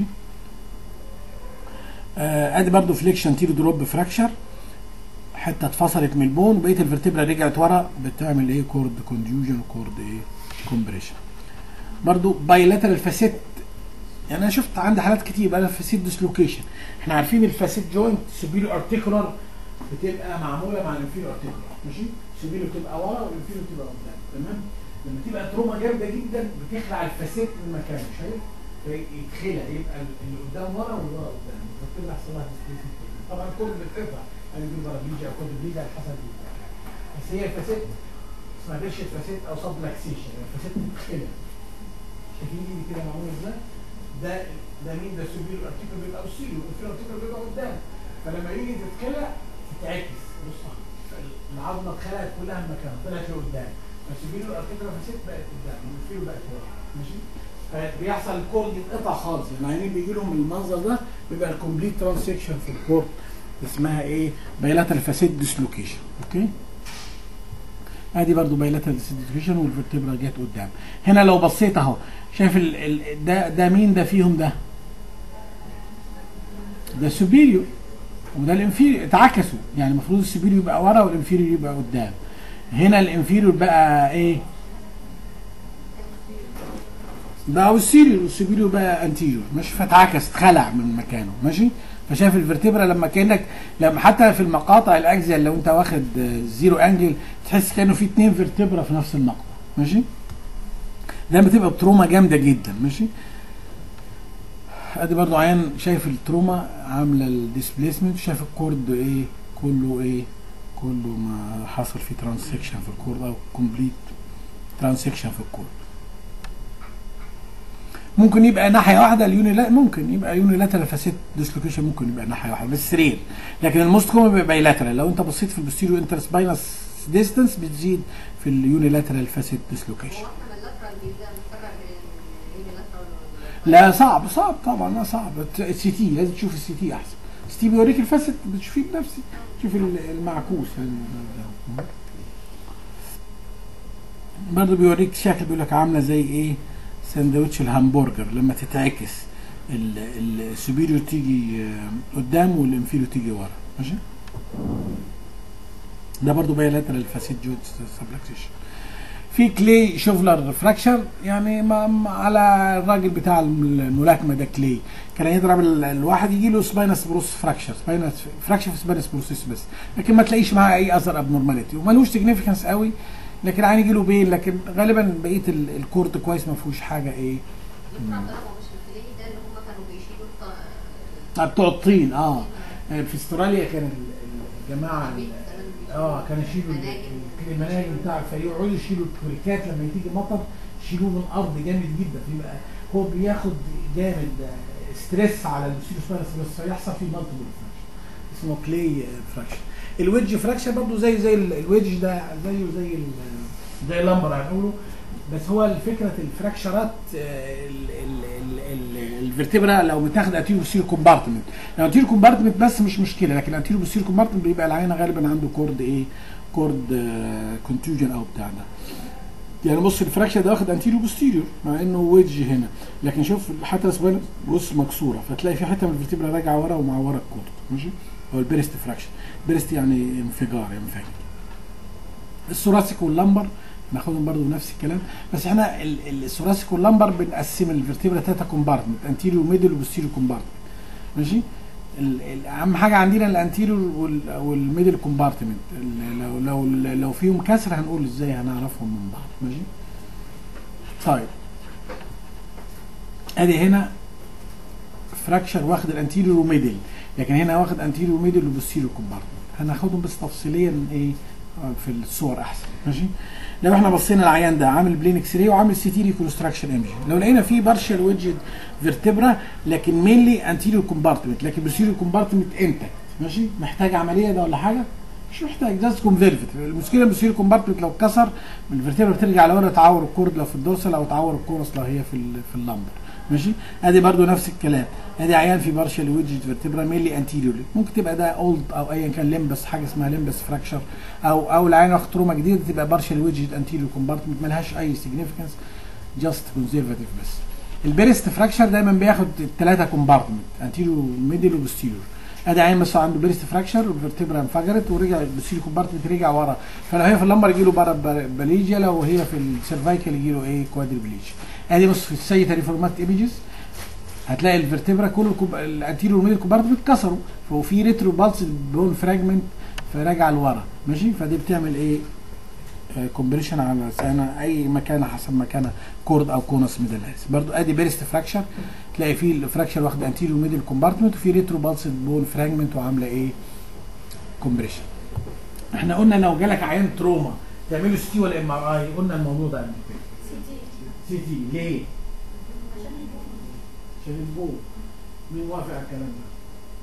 Speaker 1: آه ادي برضو فليكشن تير دروب فراكشر حته اتفصلت من البون وبقيه الفرتبرا رجعت ورا بتعمل ايه كورد كونجوجن وكورد ايه كومبريشن برضو بايلاترال فاسيت يعني انا شفت عندي حالات كتير بقى فاسيت ديسلوكيشن احنا عارفين الفاسيت جوينت سوبيرو ارتيكولار بتبقى معموله مع الانفيرو ارتيكولار ماشي سوبيرو بتبقى ورا والانفيرو بتبقى قدام تمام لما تبقى تروما جامده جدا بتخلع الفاسيت من مكانه شايف يتخلع يبقى اللي قدام ورا واللي ورا قدام فبتبقى يحصل لها displacement. طبعا كل بتقطع يعني دي بارابليجيا او كود بليجيا على حسب ال- بس هي الفاسيت اسمها دشة فاسيت او سبلاكسيشن يعني الفاسيت بتتخلع شايفين ايدي كده معموله ازاي؟ ده ده مين ده السوبيرو ارتيكل بيبقى اوسيلو الانفيرو ارتيكل بيبقى قدام فلما يجي تتخلع تتعكس بص العظمه اتخلعت كلها من مكانها طلعت لقدام فالسوبيرو ارتيكل فاسيت بقت قدام والانفيرو بقت ورا ماشي فبيحصل الكورد يتقطع خالص يعني عينين بيجي لهم المنظر ده بيبقى الكومبليت ترانسكشن في الكورد اسمها ايه؟ بايلاترال فاسيت ديسلوكيشن اوكي؟ ادي برضو بايلاترال ديسلوكيشن والفرتبرا جت قدام هنا لو بصيت اهو شايف ال ال ده ده مين ده فيهم ده؟ ده سوبيريور وده الانفيريور اتعكسوا يعني المفروض السوبيريور يبقى ورا والانفيريور يبقى قدام هنا الانفيريور بقى ايه؟ بقى والسيريور والسوبيريور بقى انتيريور ماشي فاتعكس اتخلع من مكانه ماشي فشايف الفرتبرا لما كانك لما حتى في المقاطع الاكزيال لو انت واخد آه، زيرو انجل تحس كانه في اتنين فيرتبرا في نفس المقطع ماشي ده بتبقى بتروما جامده جدا ماشي ادي برضو عيان شايف التروما عامله الديسبليسمنت شايف الكورد ايه كله ايه كله ما حصل فيه ترانسكشن في الكورد او كومبليت ترانسكشن في الكورد ممكن يبقى ناحيه واحده اليوني لا ممكن يبقى يوني لاترال فاسيت ديسلوكيشن ممكن يبقى ناحيه واحده بس رير لكن الموست كومن بيبقى لاترال لو انت بصيت في البوستيريو انترسباينس ديستنس بتزيد في اليوني لاترال فاسيت ديسلوكيشن
Speaker 3: هو احنا من اللاترال بيبدا نفرق بين اليونيلاترال
Speaker 1: لا صعب صعب طبعا لا صعب السي تي لازم تشوف السي تي احسن السي تي بيوريك الفاسد بتشوفيه بنفسك تشوف ال- المعكوس برضه بيوريك شكل بيقول لك عامله زي ايه ساندوتش الهمبرجر لما تتعكس السوبيريور تيجي آه، قدام والانفيريور تيجي ورا ماشي ده برضه بايلاترال فاسيد جود سبلكسيشن في كلي شوفلر فراكشر يعني ما ما- على الراجل بتاع الملاكمه ده كلي كان يضرب ال- الواحد يجي له سباينس بروس فراكشر سباينس فراكشر في سباينس بروسيس بس لكن ما تلاقيش معاه اي اثر ابنورماليتي ومالوش سيجنيفيكانس قوي لكن عين يجي له بين لكن غالبا بقيه ال- الكورت كويس ما فيهوش حاجه ايه
Speaker 3: ينفع ضربه مش في الكلي ده اللي هم كانوا بيشيلوا الط-
Speaker 1: آه، بتوع الطين اه في استراليا كان ال- الجماعه ال-
Speaker 3: البيت زمان بيشيلوا
Speaker 1: اه كانوا يشيلوا ال-
Speaker 3: مناجم.
Speaker 1: ال- المناجم بتاع فيقعدوا يشيلوا الكوريكات لما تيجي مطر يشيلوه من الارض جامد جدا فيبقى هو بياخد جامد آه، ستريس على السيروسباينس بس فيحصل فيه مالتيبل فراكشن اسمه كلي فراكشن الويدج فراكشن برضه زي زي ال- الويدج ده زيه زي ال- زي اللمبر هنقوله بس هو الفكره الفراكشرات آه، ال- ال- ال- ال- الفرتبرا لو بتاخد انتيريو بوستيريو كومبارتمنت لو انتيريو كومبارتمنت بس مش مشكله لكن انتيريو بوستيريو كومبارتمنت بيبقى العينه غالبا عنده كورد ايه كورد كونتوجن او بتاع ده يعني بص الفراكشر ده واخد انتيريو بوستيريور مع انه ويدج هنا لكن شوف حتى الاسبوع بص مكسوره فتلاقي في حته من الفرتبرا راجعه ورا ومع ورا الكورد ماشي هو البريست فراكشر بيرست يعني انفجار يعني انفجار الثوراسيك واللمبر ناخدهم برضو بنفس الكلام بس احنا ال- ال- الثوراسيك واللمبر بنقسم الفرتبرا تاتا كومبارتمنت انتيريو ميدل وبوستيريو كومبارتمنت ماشي ال- ال- اهم حاجه عندنا الانتيريور وال- والميدل كومبارتمنت ال- لو لو لو فيهم كسر هنقول ازاي هنعرفهم من بعض ماشي طيب ادي هنا فراكشر واخد الانتيريور وميدل لكن هنا واخد انتيريور وميدل وبوستيريور كومبارتمنت هناخدهم بس تفصيليا ايه آه، في الصور احسن ماشي لو احنا بصينا العيان ده عامل بلين اكس راي وعامل سي تي ريكونستراكشن ايمج لو لقينا فيه بارشال ويدجت فيرتبرا لكن مينلي انتيريور كومبارتمنت لكن بوستيريور كومبارتمنت انتكت ماشي محتاج عمليه ده ولا حاجه مش محتاج جاست كونفيرفتيف المشكله البوستيريور كومبارتمنت لو اتكسر الفيرتبرا بترجع لورا تعور الكورد لو في الدورسال او تعور الكورس لو هي في ال- في اللمبر ماشي ادي برضو نفس الكلام ادي عيان في بارشال ويدجت فيرتبرا مينلي انتيريورلي ممكن تبقى ده اولد او ايا كان لمبس حاجه اسمها لمبس فراكشر او او العين واخد تروما جديده تبقى بارشال ويدجت انتيريور كومبارتمنت ملهاش اي سيجنيفيكانس جاست كونزرفاتيف بس البيرست فراكشر دايما بياخد الثلاثه كومبارتمنت انتيريور ميدل وبوستيريور ادي عين بس عنده بيرست فراكشر والفرتبرا انفجرت ورجع البوستيريور كومبارتمنت رجع ورا فلو هي في اللمبر يجي له بارا باليجيا لو هي في السيرفايكال يجي له ايه كوادربليجيا ادي بص في السيتري فورمات ايمجز هتلاقي الفرتبرا كل الكوب... الانتيريور والميدل كومبارتمنت اتكسروا ففي ريترو بالس بون فراجمنت فراجع لورا ماشي فدي بتعمل ايه كومبريشن على سنة اي مكان حسب مكانه كورد او كونس ميدلاس برضو ادي بيرست فراكشر تلاقي فيه الفراكشر واخد انتيريور ميدل كومبارتمنت وفي ريترو بالس بون فراجمنت وعامله ايه كومبريشن احنا قلنا لو جالك عيان تروما تعمله سي تي ولا ام ار اي قلنا الموضوع ده قبل كده سي تي ليه؟ عشان البو مين وافق على الكلام ده؟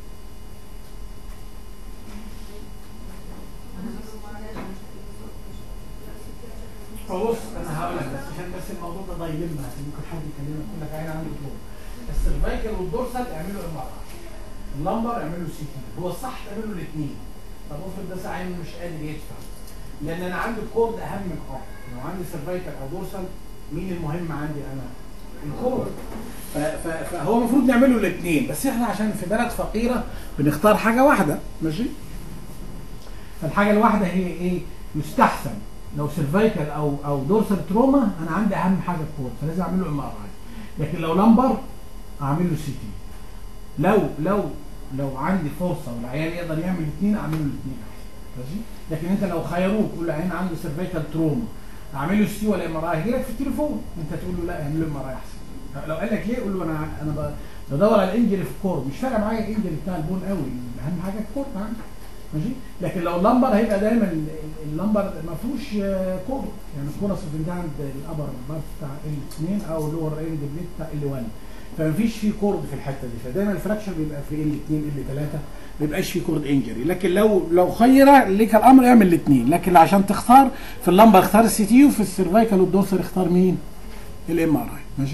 Speaker 1: فبص انا هقول لك بس عشان بس الموضوع ده ضايلنا عشان ممكن حد يكلمك يقول لك عين عنده تروما السيرفايكال والدورسال اعملوا ام ار اي اللمبر اعملوا سي تي هو الصح تعملوا الاثنين طب افرض ده عين مش قادر يدفع لان انا عندي الكورد اهم من الارض لو عندي سيرفايكال او دورسال مين المهم عندي انا؟ الكورد ف- ف- فهو المفروض نعمله الاثنين بس احنا عشان في بلد فقيره بنختار حاجه واحده ماشي فالحاجه الواحده هي ايه يستحسن لو سيرفايكال او او دورسال تروما انا عندي اهم حاجه الكورد فلازم اعمل له ام ار اي لكن لو لمبر اعمل له سي تي لو لو لو عندي فرصه والعيان يقدر يعمل الاثنين اعمل له الاثنين احسن ماشي لكن انت لو خيروك قول عيان عنده سيرفيكال تروما اعمل له سي ولا ام ار اي هيجي لك في التليفون انت تقول له لا اعمل له ام ار اي احسن لو قال لك ليه قول له انا انا ب- بدور على الانجري في الكور مش فارقه معايا الانجري بتاع البون قوي اهم حاجه الكور عندي ماشي لكن لو اللمبر هيبقى دايما ال- ال- اللمبر ما فيهوش آه، كور يعني الكورس في عند الابر بارت بتاع ال2 او اللور اند بليت بتاع ال1 فما فيش فيه كورد في الحته دي فدايما الفراكشر بيبقى في ال2 ال3 ما بيبقاش فيه كورد انجري لكن لو لو خير ليك الامر اعمل الاثنين لكن عشان تختار في اللمبر اختار السي تي وفي السيرفايكال والدورسال اختار مين؟ الام ار اي ماشي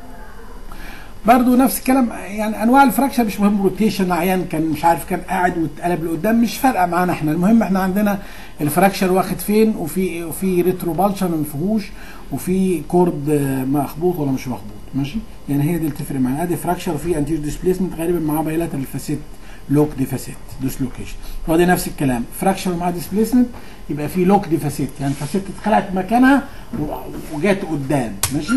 Speaker 1: برضه نفس الكلام يعني انواع الفراكشر مش مهم روتيشن عيان كان مش عارف كان قاعد واتقلب لقدام مش فارقه معانا احنا المهم احنا عندنا الفراكشر واخد فين وفي وفي ريترو بالشر ما فيهوش وفي كورد آه، مخبوط ولا مش مخبوط ماشي يعني هي دي اللي تفرق معانا ادي فراكشر وفي انتير ديسبيسمنت غالبا معاه بايلاترال فاسيت لوك ديفاسيت ديسلوكيشن وادي نفس الكلام فراكشر مع ديسبيسمنت يبقى في لوك ديفاسيت يعني فاسيت اتخلعت مكانها و- وجات قدام ماشي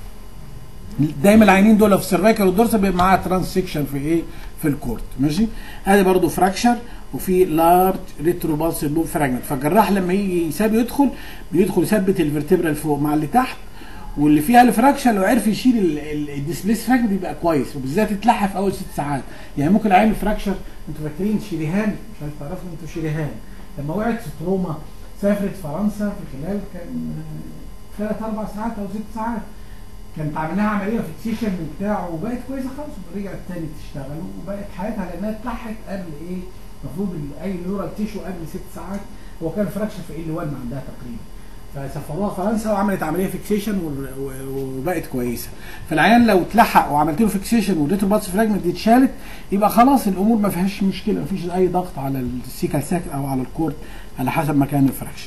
Speaker 1: دايما العينين دول في السيرفايكال والدورسال بيبقى معاها ترانسكشن في ايه في الكورت ماشي ادي برضو فراكشر وفي لارج ريتروبالس بوب فراجمنت فالجراح لما يجي يساب يدخل بيدخل يثبت الفرتبرا فوق مع اللي تحت واللي فيها الفراكشر لو عرف يشيل ال- ال- الديسبليس فراجمنت يبقى كويس وبالذات يتلحق في اول ست ساعات يعني ممكن عين الفراكشر انتوا فاكرين شريهان مش عارف تعرفوا انتوا شريهان لما وقعت في تروما سافرت فرنسا في خلال كان ثلاث اربع ساعات او ست ساعات كانت عاملها عمليه فيكسيشن وبتاع وبقت كويسه خالص ورجعت تاني تشتغل وبقت حياتها لانها اتلحقت قبل ايه المفروض ال- اي نيورال تيشو قبل ست ساعات هو كان فراكشر في ال 1 عندها تقريبا فسافروها فرنسا وعملت عمليه فيكسيشن و- و- وبقت كويسه فالعيان لو اتلحق وعملت له فيكسيشن والريترو باتس فراجمنت دي اتشالت يبقى خلاص الامور ما فيهاش مشكله ما فيش اي ضغط على السيكال ساك او على الكورد على حسب مكان الفراكشر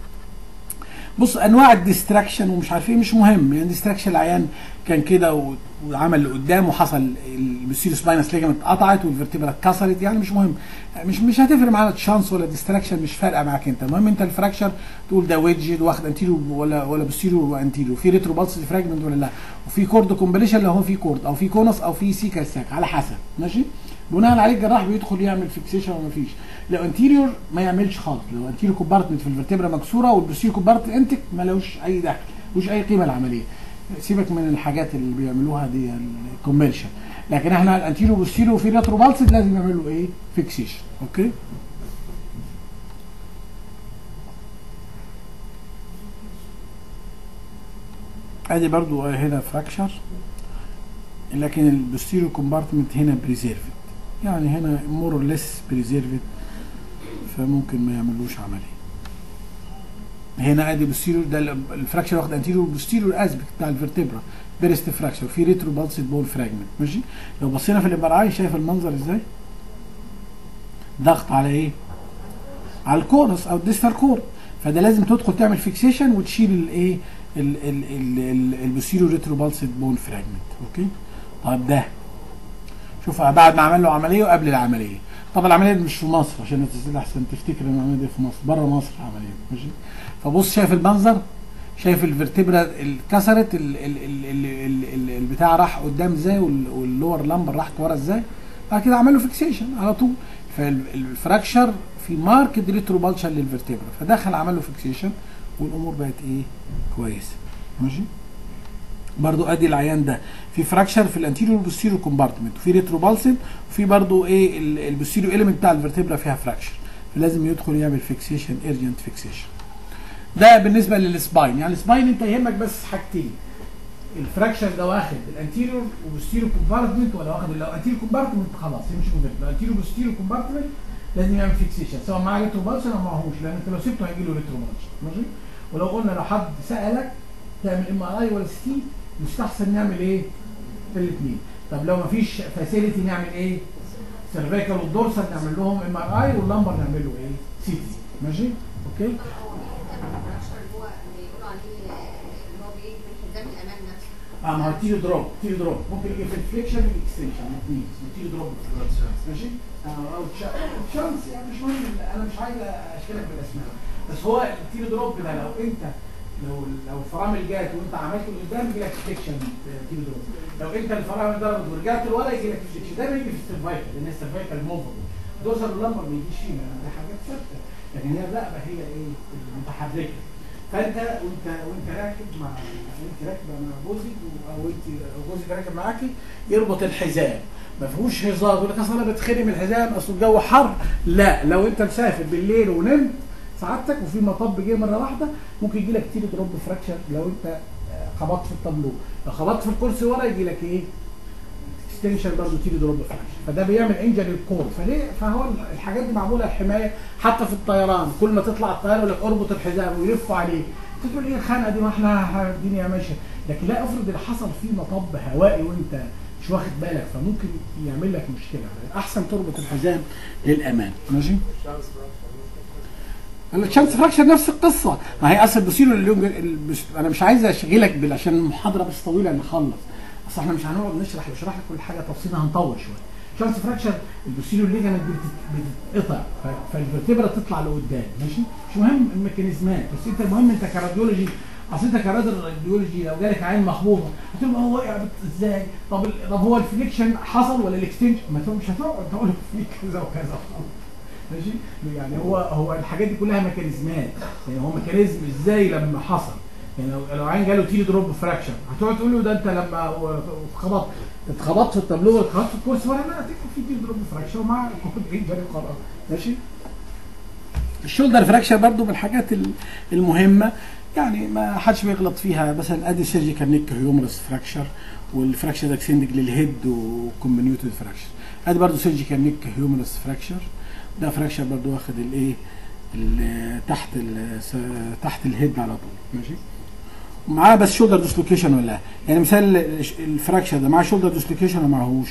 Speaker 1: بص انواع الديستراكشن ومش عارف ايه مش مهم يعني ديستراكشن العيان كان كده و- وعمل لقدام وحصل البسيروس باينس ليجمنت اتقطعت والفرتبرا اتكسرت يعني مش مهم مش مش هتفرق معانا تشانس ولا ديستراكشن مش فارقه معاك انت المهم انت الفراكشر تقول ده ويدج واخد انتيرو ولا ولا بوستيرو وانتيرو في ريترو بالس فراجمنت ولا لا وفي كورد كومبليشن لو هو في كورد او في كونس او في سيكا ساك على حسب ماشي بناء عليه الجراح بيدخل يعمل فيكسيشن وما فيش لو انتيريور ما يعملش خالص لو انتيريور كومبارتمنت في الفرتبرا مكسوره والبوستيريور كومبارتمنت انتك ملوش اي دخل ملوش اي قيمه العمليه سيبك من الحاجات اللي بيعملوها دي الكوميرشال لكن احنا الانتيريور والبوستيريور في ريترو بالسد لازم نعمل له ايه فيكسيشن اوكي ادي برضو هنا فراكشر لكن البوستيريور كومبارتمنت هنا بريزيرفد يعني هنا مور ليس بريزيرفد فممكن ما يعملوش عمليه هنا ادي بوستيريور ده الفراكشر واخد انتيريور بوستيريور اسبكت بتاع الفرتبرا بيرست فراكشر في ريترو بالسد بول فراجمنت ماشي لو بصينا في الام ار اي شايف المنظر ازاي ضغط على ايه على الكورس او الديستال كور فده لازم تدخل تعمل فيكسيشن وتشيل الايه البوستيريور ريترو بالسد بون فراجمنت اوكي طب ده شوف بعد ما عمل له عمليه وقبل العمليه طب العمليه دي مش في مصر عشان تسال احسن تفتكر ان العمليه دي في مصر بره مصر العمليه ماشي فبص شايف المنظر شايف الفرتبرا اتكسرت ال- ال- ال- ال- ال- ال- البتاع راح قدام ازاي وال- واللور لامبر راحت ورا ازاي بعد كده عمل له فيكسيشن على طول فالفراكشر في ماركت ريترو بالشر للفرتبرا فدخل عمل له فيكسيشن والامور بقت ايه كويسه ماشي برضو ادي العيان ده في فراكشر في الانتيريور بوستيريور كومبارتمنت وفي ريترو بالسن وفي برضو ايه البوستيريور اليمنت بتاع الفرتبرا فيها فراكشر فلازم يدخل يعمل فيكسيشن ايرجنت فيكسيشن ده بالنسبه للسباين يعني السباين انت يهمك بس حاجتين الفراكشر ده واخد الانتيريور وبوستيريور كومبارتمنت ولا واخد لو انتيريور كومبارتمنت خلاص يمشي مهم لو انتيريور بوستيريور كومبارتمنت لازم يعمل فيكسيشن سواء معاه ريترو بالشن او معهوش لان انت لو سبته هيجي له ريترو بالشن ماشي ولو قلنا لو حد سالك تعمل ام ار اي ولا سي تي يستحسن نعمل ايه؟ في الاثنين طب لو مفيش فاسيلتي نعمل ايه؟ سيرفيكال والدورسال نعمل لهم ام ار اي واللمبر نعمل له ايه؟ سي تي ماشي؟ اوكي؟
Speaker 3: الفراكشر اللي هو اللي بيقولوا عليه آه، اللي هو بيجي من حزام الامان نفسه
Speaker 1: اه ما هو تيجي دروب تيجي دروب ممكن يجي في الفليكشن والاكستنشن الاثنين تيجي دروب ماشي؟ آه، او تشانس يعني مش مهم انا مش عايز اشكلك بالاسماء بس هو التيري دروب ده لو انت لو لو الفرامل جات وانت عملت لقدام يجي لك فليكشن تيري دروب لو انت الفرامل ضربت ورجعت لورا يجي لك فليكشن ده بيجي في السيرفايكل لان السيرفايكل موفر دوسر اللمبر ما يجيش فيه ما دي حاجات ثابته لكن هي الرقبه هي ايه المتحركه فانت وانت وانت راكب مع وانت راكبه مع جوزك او انت او جوزك راكب معاكي يربط الحزام ما فيهوش هزار يقول لك اصل انا بتخني من الحزام اصل الجو حر لا لو انت مسافر بالليل ونمت سعادتك وفي مطب جه مره واحده ممكن يجي لك تيري دروب فراكشر لو انت آه، خبطت في التابلو لو خبطت في الكرسي ورا يجي لك ايه اكستنشن برضه تيري دروب فراكشر فده بيعمل انجري الكور فليه فهو الحاجات دي معموله حمايه حتى في الطيران كل ما تطلع الطياره يقول لك اربط الحزام ويلفوا عليه انت تقول ايه الخنقه دي ما احنا الدنيا ماشيه لكن لا افرض اللي حصل فيه مطب هوائي وانت مش واخد بالك فممكن يعمل لك مشكله احسن تربط الحزام للامان ماشي
Speaker 2: الشمس
Speaker 1: الشمس فراكشر نفس القصه ما هي اصل بصير اليوم البس- انا مش عايز اشغلك بال عشان المحاضره بس طويله نخلص اصل احنا مش هنقعد نشرح نشرح لك كل حاجه تفصيل هنطول شويه شمس فراكشر البوسيلو ليجامنت بتتقطع ف- فالفرتبرا تطلع لقدام ماشي مش مهم الميكانيزمات بس انت المهم انت كراديولوجي اصل انت كراديولوجي لو جالك عين مخبوطه هتقول ما هو وقع بت- ازاي طب ال- طب هو الفليكشن حصل ولا الاكستنشن ما تقول- مش هتقعد تقول في كذا وكذا ماشي يعني هو هو الحاجات دي كلها ميكانيزمات يعني هو ميكانيزم ازاي لما حصل يعني لو لو عين جاله تيلي دروب فراكشر هتقعد تقول له ده انت لما اتخبطت اتخبطت في التابلو اتخبطت في الكرسي ولا لا تكتب في تيلي دروب فراكشر ومع كود ايه جاري قرار ماشي الشولدر فراكشر برضو من الحاجات ال- المهمه يعني ما حدش بيغلط فيها مثلا ادي سيرجيكال نيك هيومرس فراكشر والفراكشر ده اكسندنج للهيد وكومبنيوتد فراكشر ادي برضو سيرجيكال نيك هيومرس فراكشر ده فراكشر برضو واخد الايه ال- تحت ال- س- تحت الهيد على طول ماشي ومعاه بس شولدر ديسلوكيشن ولا لا؟ يعني مثال الش- الفراكشر ده معاه شولدر ديسلوكيشن ولا معهوش؟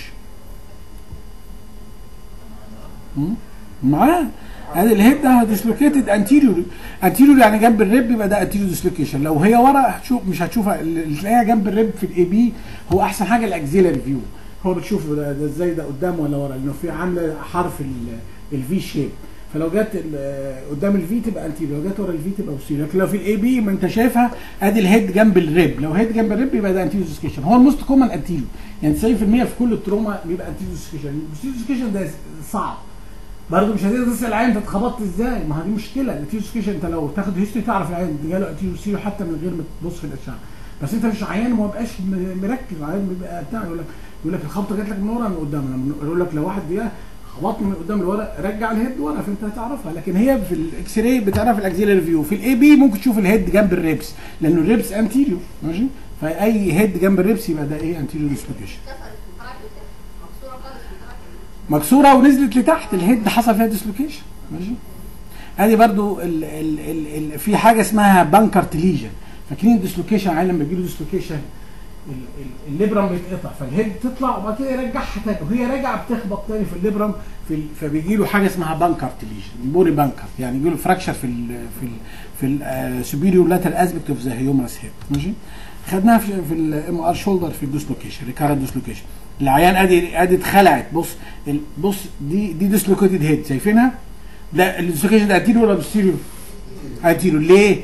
Speaker 1: مم؟ معاه ادي الهيد ده ديسلوكيتد انتيريور انتيريور يعني جنب الريب يبقى ده انتيريور ديسلوكيشن لو هي ورا هتشوف مش هتشوفها اللي تلاقيها جنب الريب في الاي بي هو احسن حاجه الاكزيلاري فيو هو بتشوفه ده, ده ازاي ده قدام ولا ورا لانه في عامله حرف الفي شيب فلو جت ال- قدام الفي تبقى انتيريور لو جت ورا الفي تبقى بوستيريور لكن لو في الاي بي ما انت شايفها ادي الهيد جنب الريب لو هيد جنب الريب يبقى ده انتيريور ديسلوكيشن هو الموست كومن انتيريور يعني 90% في كل التروما بيبقى انتيريور ديسلوكيشن البوستيريور ديسلوكيشن ده صعب برضه مش هتقدر تسال العين انت اتخبطت ازاي ما هي دي مشكله الانتيروسكيشن انت لو تاخد هيستوري تعرف العين دي جاله انتيروسيو حتى من غير ما تبص في الاشعه بس انت مش عيان ما بقاش م- مركز العيان بيبقى بتاع يقول لك يقول لك الخبطه جات لك من ورا من قدام لما يقول لك لو واحد جه خبطني من قدام لورا رجع الهيد ورا فانت هتعرفها لكن هي في الاكس راي بتعرف الاكزيلري فيو في الاي بي ممكن تشوف الهيد جنب الريبس لانه الريبس انتيريور ماشي فاي هيد جنب الريبس يبقى ده ايه انتيريور ديسلوكيشن
Speaker 3: كسرت وطلعت قدام مكسوره خالص وطلعت قدام
Speaker 1: مكسوره ونزلت لتحت الهيد حصل فيها ديسلوكيشن ماشي ادي برضو ال ال ال ال في حاجه اسمها بانكرت ليجن فاكرين الديسلوكيشن عيل لما يجي له ديسلوكيشن ال- ال- الليبرم بيتقطع فالهيد تطلع وبعد كده يرجعها تاني وهي راجعه بتخبط تاني في الليبرم في ال- فبيجي له حاجه اسمها بانكرت ليجن بوري بانكرت يعني يجي له فراكشر في ال في ال في السوبيريور لاتر اسبكت اوف ذا هيومرس هيد ماشي خدناها في في الام ار شولدر في الديسلوكيشن ريكارنت ديسلوكيشن العيان ادي ادي اتخلعت بص ال- بص دي دي ديسلوكيتد هيد شايفينها ده الديسلوكيشن ده انتيريور ولا بوستيريور؟ انتيريور ليه؟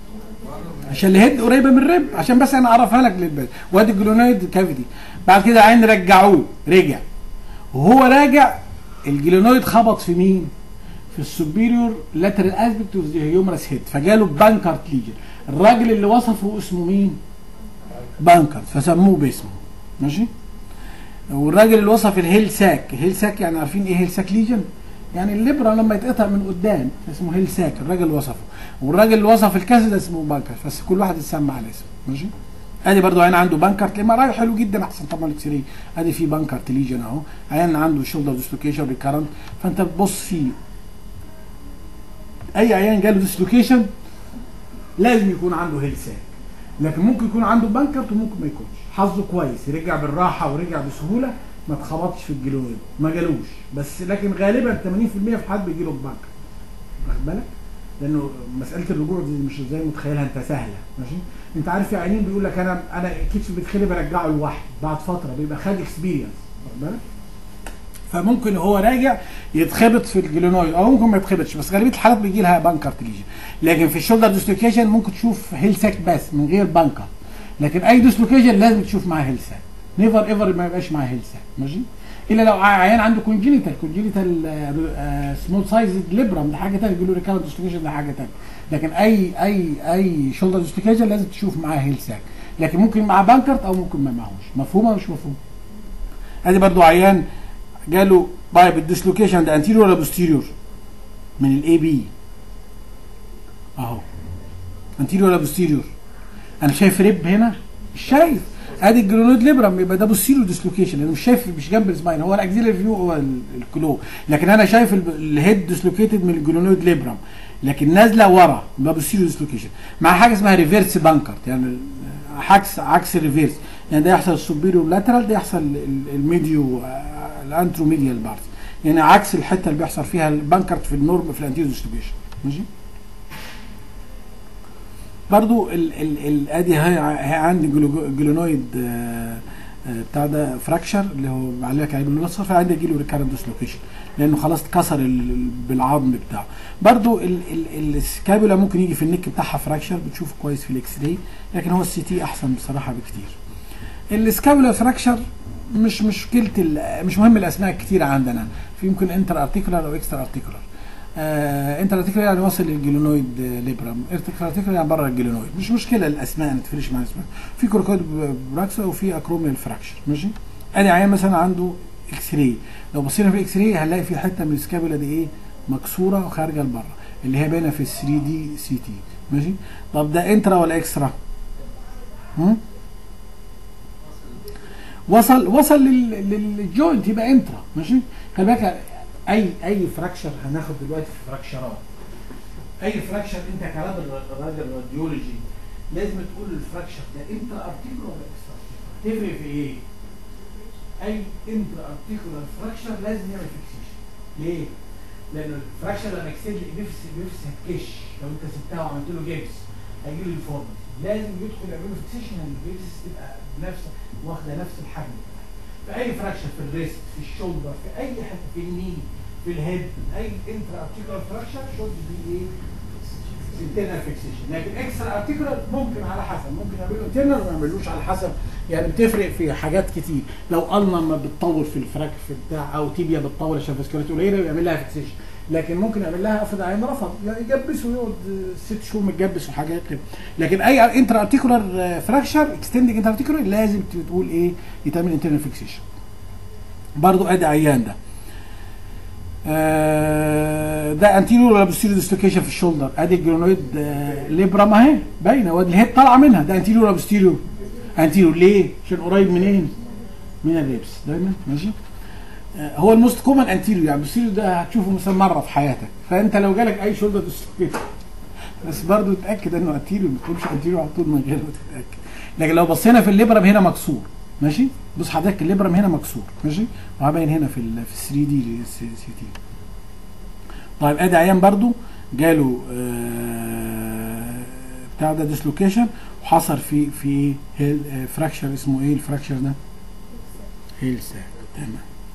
Speaker 1: عشان الهيد قريبه من الريب عشان بس انا اعرفها لك للبال وادي الجلونويد كافيتي بعد كده عين رجعوه رجع وهو راجع الجلونويد خبط في مين؟ في السوبيريور لاترال اسبكت اوف ذا هيومرس هيد فجاله بانكارت ليجن الراجل اللي وصفه اسمه مين؟ بانكارت فسموه باسمه ماشي؟ والراجل اللي وصف الهيل ساك الهيل ساك يعني عارفين ايه هيل ساك ليجن؟ يعني الليبرا لما يتقطع من قدام اسمه هيل ساك الراجل وصفه والراجل اللي وصف الكاس ده اسمه بانكر بس كل واحد يتسمى على اسمه ماشي ادي برضو عين عنده بانكرت لما راجل حلو جدا احسن طبعا الاكس راي ادي في بانكرت ليجن اهو عين عنده شولدر ديسلوكيشن ريكارنت فانت بتبص فيه اي عيان جاله ديسلوكيشن لازم يكون عنده هيل ساك لكن ممكن يكون عنده بانكرت وممكن ما يكونش حظه كويس رجع بالراحه ورجع بسهوله ما اتخبطش في الجلويد ما جالوش بس لكن غالبا 80% في حد بيجي له بانكر واخد بالك لانه مساله الرجوع دي مش زي متخيلها انت سهله ماشي انت عارف في عيانين بيقول لك انا انا كتفي بيتخلي برجعه لوحدي بعد فتره بيبقى خد اكسبيرينس واخد بالك فممكن هو راجع يتخبط في الجلونويد او ممكن ما يتخبطش بس غالبيه الحالات بيجي لها بانكرت ليجن لكن في الشولدر ديسلوكيشن ممكن تشوف هيل ساك بس من غير بانكر لكن اي ديسلوكيشن لازم تشوف معاه هيل ساك نيفر ايفر ما يبقاش معاه هيل ساك ماشي الا لو عيان عنده كونجينيتال كونجينيتال سمول سايز ليبرام ده حاجه ثانيه بيقولوا ريكارنت ديستلوكيشن ده حاجه ثانيه لكن اي اي اي شولدر ديستلوكيشن لازم تشوف معاه هيل ساك لكن ممكن مع بانكرت او ممكن ما معهوش مفهوم ولا مش مفهوم ادي برضو عيان جاله بايب الديسلوكيشن ده انتيريور ولا بوستيريور من الاي بي اهو انتيريور ولا بوستيريور انا شايف ريب هنا مش شايف ادي الجلونود ليبرام يبقى ده بوستيريور ديسلوكيشن انا مش شايف مش جنب السباين هو الاكزيلري فيو هو ال- الكلو لكن انا شايف ال- الهيد ديسلوكيتد من الجلونود ليبرام لكن نازله ورا يبقى بوستيريور ديسلوكيشن مع حاجه اسمها ريفيرس بانكرت يعني عكس عكس الريفيرس يعني ده يحصل السوبيريور لاترال ده يحصل ال- الميديو آه، الانتروميديال بارت يعني عكس الحته اللي بيحصل فيها البانكرت في النورم في الانتيريور ديسلوكيشن ماشي برضو ال ال ال ادي هي هي عندي جلو- جلونويد آه، آه، بتاع ده فراكشر اللي هو معلق عليه باللون الاصفر فعندي يجي له ريكارنت ديسلوكيشن لانه خلاص اتكسر ال- بالعظم بتاعه برضو ال ال السكابولا ممكن يجي في النك بتاعها فراكشر بتشوفه كويس في الاكس راي لكن هو السي تي احسن بصراحه بكتير السكابولا فراكشر مش مشكله ال- مش مهم الاسماء الكتيره عندنا في يمكن انتر ارتيكولار او اكسترا ارتيكولار آه انتر ارتيكولار يعني واصل للجلونويد آه، ليبرام اكسترا ارتيكولار يعني بره الجلونويد مش مشكله الاسماء ما تفرقش مع الاسماء في كوركويد براكسا وفي اكروميال فراكشر ماشي ادي عيان مثلا عنده اكس راي لو بصينا في الاكس راي هنلاقي في حته من السكابولا دي ايه مكسوره وخارجه لبره اللي هي باينه في ال 3 دي سي تي ماشي طب ده انترا ولا اكسترا؟ هم؟ وصل وصل لل- للجوينت يبقى انترا ماشي خلي بالك اي اي فراكشر هناخد دلوقتي في فراكشرات اي فراكشر انت كراجل راجل راديولوجي لازم تقول الفراكشر ده انترا ارتيكولار ولا اكسترا تفرق في ايه؟ اي انترا ارتيكولار فراكشر لازم يعمل فيكسيشن ليه؟ لان الفراكشر لما يكسر لي بيفس بيفس هتكش لو انت سبتها وعملت له جيبس هيجي له الفورمتي لازم يدخل يعمل له فيكسيشن ان البيبس تبقى بنفس واخده نفس الحجم في اي فراكشر في الريست في الشولدر في اي حته في الني في الهيد اي انترا ارتيكولار فراكشر شولد بي ايه انترنال فيكسيشن لكن اكسترا ارتيكولار ممكن على حسب ممكن يعملوا انترنال وما يعملوش على حسب يعني بتفرق في حاجات كتير لو النا ما بتطول في الفراك في بتاع او تيبيا بتطول عشان فاسكولاريتي قليله يعمل لها فيكسيشن لكن ممكن يعمل لها افرض عين رفض يعني يجبس ويقعد ست شهور متجبس وحاجات كده لكن اي انترا ارتيكولار فراكشر اكستندنج انترا ارتيكولار لازم تقول ايه يتعمل انترنال فيكسيشن برضو ادي عيان ده آه، ده انتيريور ولا بوستيريور ديسلوكيشن في الشولدر ادي الجرونويد آه، ليبرام اهي باينه وادي الهيد طالعه منها ده انتيريور ولا بوستيريور انتيريور ليه عشان قريب منين من الريبس دايما ماشي آه، هو الموست كومن انتيريور يعني بوستيريور ده هتشوفه مثلا مره في حياتك فانت لو جالك اي شولدر ديسلوكيشن بس برضه تتاكد انه انتيريور ما تقولش انتيريور على طول من غير ما تتاكد لكن لو بصينا في الليبرام هنا مكسور ماشي بص حضرتك الليبرام هنا مكسور ماشي وهبين هنا في ال في 3 دي سي تي طيب ادي عيان برضو جاله آه بتاع ده ديسلوكيشن وحصل في في هيل آه فراكشر اسمه ايه الفراكشر ده؟ هيل ساك تمام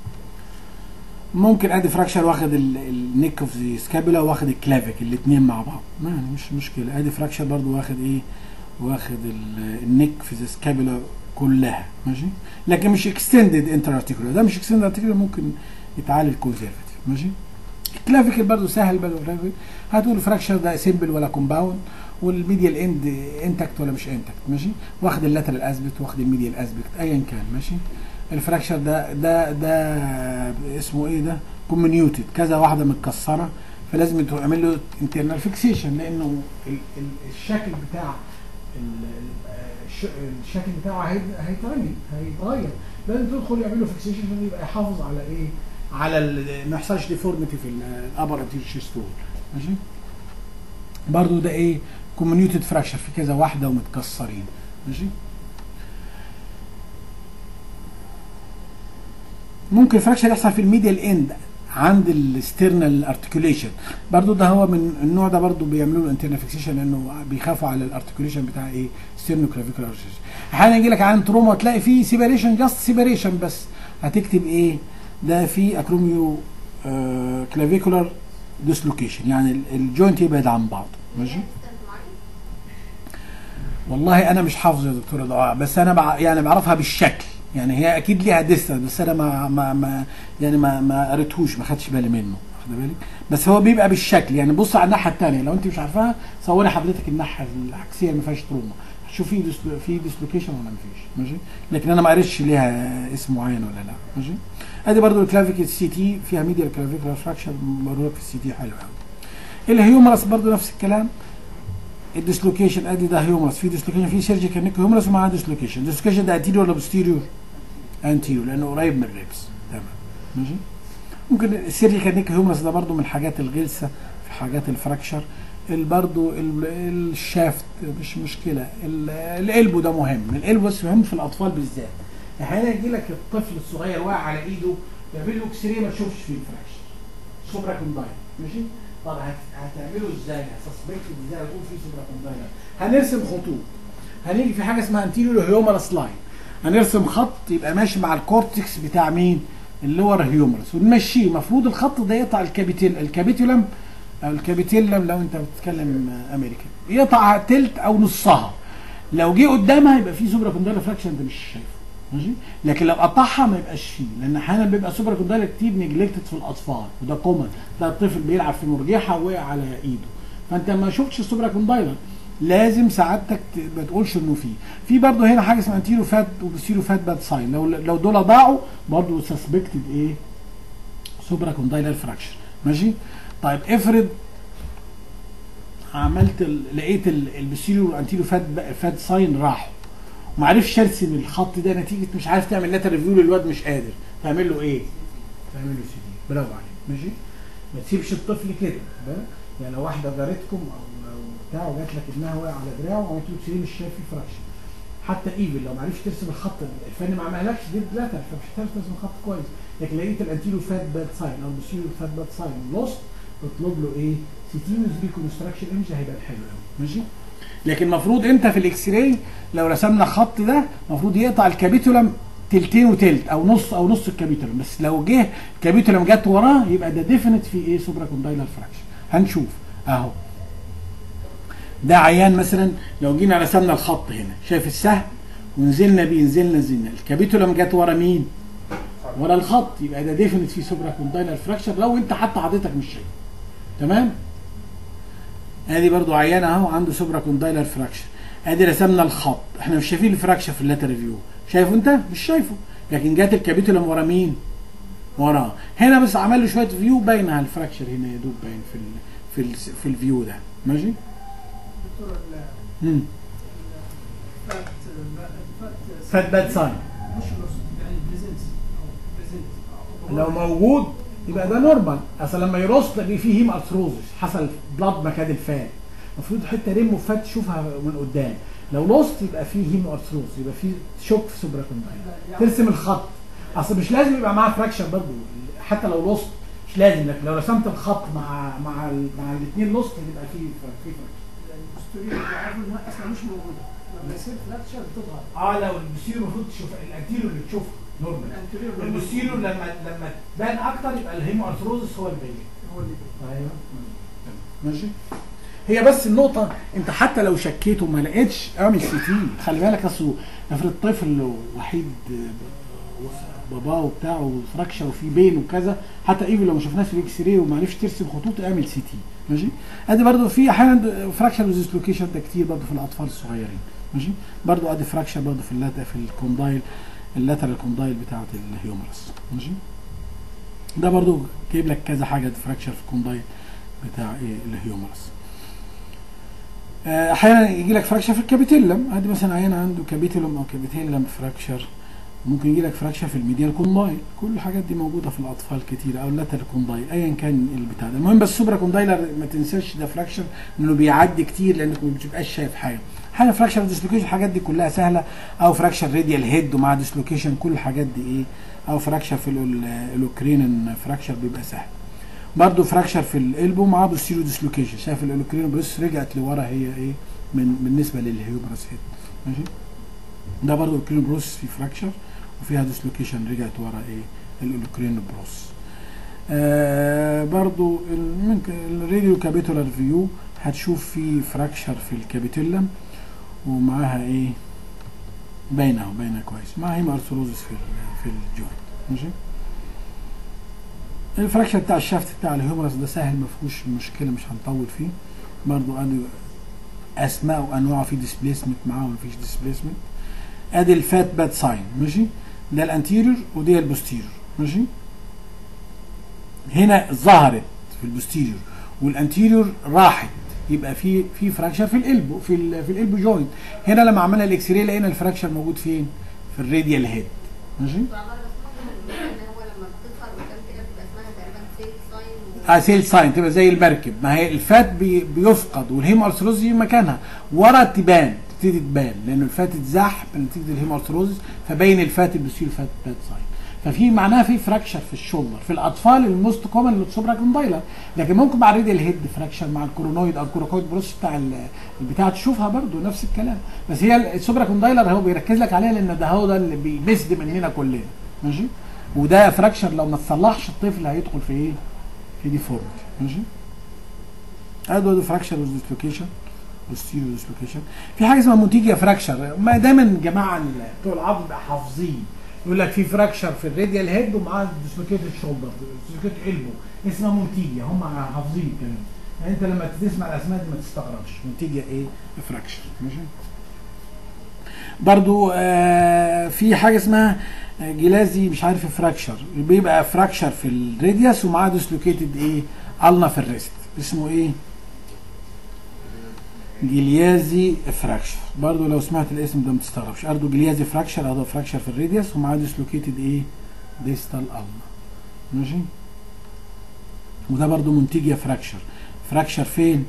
Speaker 1: ممكن ادي فراكشر واخد النيك اوف ذا سكابولا واخد الكلافيك الاثنين مع بعض ما يعني مش مشكله ادي فراكشر برضو واخد ايه؟ واخد ال- النيك في ذا سكابولا كلها ماشي لكن مش اكستندد انتر ارتيكولار ده مش اكستندد ارتيكولار ممكن يتعالج كونسرفتيف ماشي الكلافيكال برضه سهل برضه الكلافيكال هتقول فراكشر ده سيمبل ولا كومباوند والميديال اند انتكت ولا مش انتكت ماشي واخد اللاترال اسبت واخد الميديال اسبت ايا كان ماشي الفراكشر ده ده ده اسمه ايه ده كومنيوتد كذا واحده متكسره فلازم تعمل له انترنال فيكسيشن لانه ال- ال- الشكل بتاع ال- ال- الش- الشكل بتاعه هي- هيتعمل هيتغير لازم تدخل يعمل له فيكسيشن عشان يبقى يحافظ على ايه على ال- ما يحصلش ديفورميتي في الابر انتيريور شيست وول ماشي برضو ده ايه كومنيوتد فراكشر في كذا واحده ومتكسرين ماشي ممكن فراكشر يحصل في الميديال اند عند الاسترنال ارتكوليشن برضو ده هو من النوع ده برضو بيعملوا له انترنال فيكسيشن لانه بيخافوا على الارتكوليشن بتاع ايه ستيرنو كلافيكولار احيانا يجي لك عن تروما تلاقي فيه سيبريشن جاست سيبريشن بس هتكتب ايه ده في اكروميو آه كلافيكولار ديسلوكيشن يعني ال- الجوينت يبعد عن بعض ماشي والله انا مش حافظ يا دكتوره دعاء بس انا بع... يعني بعرفها بالشكل يعني هي اكيد ليها ديستنس بس انا ما ما, ما يعني ما ما قريتهوش ما خدتش بالي منه واخد بالك بس هو بيبقى بالشكل يعني بص على الناحيه الثانيه لو انت مش عارفاها صوري حضرتك الناحيه العكسيه اللي ما فيهاش تروما هتشوف في ديسلو في ديسلوكيشن ولا ما فيش ماشي لكن انا ما قريتش ليها اسم معين ولا لا ماشي ادي برضو الكلافيك السي تي فيها ميديال كلافيكولار فراكشر مرورك في السي تي حلو قوي الهيومرس برضو نفس الكلام الديسلوكيشن ادي ده هيومرس في ديسلوكيشن في سيرجيكال نيك هيومرس ومعاه ديسلوكيشن الديسلوكيشن ده انتيريور ولا بوستيريور انتيريور لانه قريب من الريبس تمام ماشي ممكن السيرجيكال نيك هيومرس ده برضو من الحاجات الغلسه في حاجات الفراكشر ال- برضو ال- الشافت مش مشكله ال- القلبو ده مهم القلبو بس مهم في الاطفال بالذات احيانا يجي لك الطفل الصغير واقع على ايده تعمل له اكس راي ما تشوفش فيه الفراكشر سوبرا كوندايل ماشي طب هت- هتعمله ازاي هتسبكت ازاي هتقول فيه سوبرا كوندايل هنرسم خطوط هنيجي في حاجه اسمها انتيريور هيومرس لاين هنرسم خط يبقى ماشي مع الكورتكس بتاع مين اللور هيومرس ونمشيه المفروض الخط ده يقطع الكابيتيل الكابيتولم او الكابيتيلم لو انت بتتكلم امريكان يقطع تلت او نصها لو جه قدامها يبقى في سوبرا كوندايل فراكشن انت مش شايفه ماشي لكن لو قطعها ما يبقاش فيه لان احيانا بيبقى سوبرا كوندايل كتير نجلكتد في الاطفال وده كومن تلاقي الطفل بيلعب في مرجحه ووقع على ايده فانت ما شفتش السوبرا كوندايلر لازم سعادتك ت- ما تقولش انه فيه في برضه هنا حاجه اسمها انتيرو فات وبسيرو فات باد ساين لو لو دول ضاعوا برضه سسبكتد ايه سوبرا كوندايلر فراكشر ماشي طيب افرض عملت ال... لقيت ال- البسيرو والانتيرو فات ب- فات ساين راحوا وما عرفش ارسم الخط ده نتيجه مش عارف تعمل لاتر ريفيو للواد مش قادر تعمل له ايه؟ تعمل له سي دي برافو عليك ماشي ما تسيبش الطفل كده ده يعني لو واحده جارتكم او او بتاع وجات لك ابنها واقع على دراعه وعملت له سي دي مش شايف فيه فراكشن حتى ايفن لو ما عرفتش ترسم الخط الفني ما عملهالكش دي بلاتر فمش هتعرف ترسم الخط كويس لكن لقيت الانتيرو فات باد ساين او البسيرو فات باد ساين لوست اطلب له ايه؟ سيتينوس ريكونستراكشن ايمج هيبقى حلو قوي ماشي لكن المفروض انت في الاكس راي لو رسمنا خط ده المفروض يقطع الكابيتولم تلتين وتلت او نص او نص الكابيتولم بس لو جه الكابيتولم جت وراه يبقى ده ديفينيت في ايه سوبرا كوندايلر فراكشن هنشوف اهو ده عيان مثلا لو جينا رسمنا الخط هنا شايف السهم ونزلنا بيه نزلنا نزلنا الكابيتولم جت ورا مين؟ ورا الخط يبقى ده ديفينيت في سوبرا كوندايلر فراكشر لو انت حتى حضرتك مش شايف تمام؟ ادي برضو عيان اهو عنده سوبرا كوندايلر فراكشر ادي رسمنا الخط احنا مش شايفين الفراكشر في اللاتر ريفيو شايفه انت مش شايفه لكن جات الكابيتولم ورا مين وراه هنا بس عمل له شويه فيو باين على الفراكشر هنا يا دوب باين في ال في ال في الفيو ده ماشي
Speaker 4: دكتور ال-
Speaker 1: امم
Speaker 4: الفات الفات
Speaker 1: فات باد ساين
Speaker 4: مش نص يعني بريزنت او بريزنت
Speaker 1: لو موجود يبقى ده نورمال اصل لما يرص تلاقي فيه هيم ارثروزس حصل بلاد مكان الفات المفروض حته ريم فات تشوفها من قدام لو لوست يبقى فيه هيم ارثروز يبقى فيه شوك في سوبرا كوندايل ترسم الخط اصل مش لازم يبقى معاه فراكشر برضه حتى لو لوست مش لازم لكن لو رسمت الخط مع مع ال- مع الاثنين لوست يبقى فيه فراك- فيه فراكشر
Speaker 4: البوستيريور بيعرفوا انها اصلا مش موجوده لما يصير فلاكشر بتظهر
Speaker 1: اه لو البوستيريور المفروض تشوف الانتيريور اللي تشوفها نورمال
Speaker 4: الانتيريور
Speaker 1: البوستيريور لما لما تبان اكتر يبقى الهيم ارثروزس هو البين
Speaker 4: هو اللي
Speaker 1: ايوه ماشي هي بس النقطة انت حتى لو شكيت وما لقيتش اعمل سي تي خلي بالك اصل افرض طفل وحيد آه، باباه وبتاعه فراكشر وفي بين وكذا حتى ايفن لو ما شفناش في الاكس راي وما عرفش ترسم خطوط اعمل سي تي ماشي ادي برضو في احيانا فراكشر وديسلوكيشن ده كتير برضو في الاطفال الصغيرين ماشي برضو ادي فراكشر برضو في اللات في الكوندايل اللاترال كوندايل بتاعت الهيومرس ماشي ده برضو جايب لك كذا حاجه فراكشر في الكوندايل بتاع ايه الهيومرس آه، احيانا يجي لك فراكشر في الكابيتيلم ادي مثلا عيان عنده كابيتيلم او كابيتيلم فراكشر ممكن يجي لك فراكشر في الميديال كوندايل كل الحاجات دي موجوده في الاطفال كتير او اللاتر كوندايل ايا كان البتاع ده المهم بس سوبرا كوندايلر ما تنساش ده فراكشر انه بيعدي كتير لانك ما بتبقاش شايف حاجه حاجه فراكشر ديسلوكيشن الحاجات دي كلها سهله او فراكشر راديال هيد ومع ديسلوكيشن كل الحاجات دي ايه او فراكشر في الأول- الاوكرين فراكشر بيبقى سهل برضه فراكشر في القلب ومعاه بوستيريو ديسلوكيشن شايف الاوكرين بروس رجعت لورا هي ايه من بالنسبه للهيوبرس هيد ماشي ده برضه الاوكرين بروس في فراكشر وفيها ديسلوكيشن رجعت ورا ايه الاوكرين بروس آه برضو ال- ممكن الراديو كابيتولار فيو هتشوف في فراكشر في الكابيتولم ومعاها ايه باينه اهو باينه كويس مع هيما ارثروزس في ال- في الجوينت ماشي الفراكشر بتاع الشافت بتاع الهيومرس ده سهل ما فيهوش مشكله مش هنطول فيه برضو ادي اسماء وانواع في ديسبيسمنت معاه وما فيش ديسبيسمنت ادي الفات باد ساين ماشي ده الانتيريور ودي البوستيريور ماشي هنا ظهرت في البوستيريور والانتيريور راحت يبقى في في فراكشر في القلب في ال في القلب جوينت هنا لما عملنا الاكس راي لقينا الفراكشر موجود فين في الراديال هيد ماشي
Speaker 3: وعمال بسمع ان هو لما بتظهر قدام كده بتبقى اسمها تقريبا سيل ساين
Speaker 1: اه سيل ساين تبقى زي المركب ما هي الفات بي بيفقد والهيم ارثروزس في مكانها ورا تبان تبتدي تبان لان الفات اتزاح نتيجه الهيم ارثروزس فبين الفات اللي بيصير فات باد ساين ففي معناها في فراكشر في الشولدر في الاطفال الموست كومن السوبرا كوندايلر لكن ممكن مع الريديال هيد فراكشر مع الكورونويد او الكوروكويد بروس بتاع ال- البتاع تشوفها برضو نفس الكلام بس هي السوبرا كوندايلر هو بيركز لك عليها لان ده هو ده اللي بيمسد مننا كلنا ماشي وده فراكشر لو ما تصلحش الطفل هيدخل في ايه؟ في ديفورميتي ماشي ادي ادي فراكشر ديسلوكيشن بوستيريور ديسلوكيشن في حاجه اسمها مونتيجيا فراكشر ما دايما الجماعه ال- بتوع العظم بقى حافظين يقول لك في فراكشر في الراديال هيد ومعاه ديسلوكيتد شولدر ديسلوكيتد البو اسمها مونتيجيا هم حافظين الكلام يعني انت لما تسمع الاسماء دي ما تستغربش مونتيجيا ايه فراكشر ماشي برضو آه في حاجه اسمها جلازي مش عارف فراكشر بيبقى فراكشر في الراديوس ومعاه ديسلوكيتد ايه النا في الريست اسمه ايه جليازي فراكشر برضو لو سمعت الاسم ده ما تستغربش برضو جليازي فراكشر هذا فراكشر في الراديوس ومعاه ديسلوكيتد ايه ديستال النا ماشي وده برضو منتجيا فراكشر فراكشر فين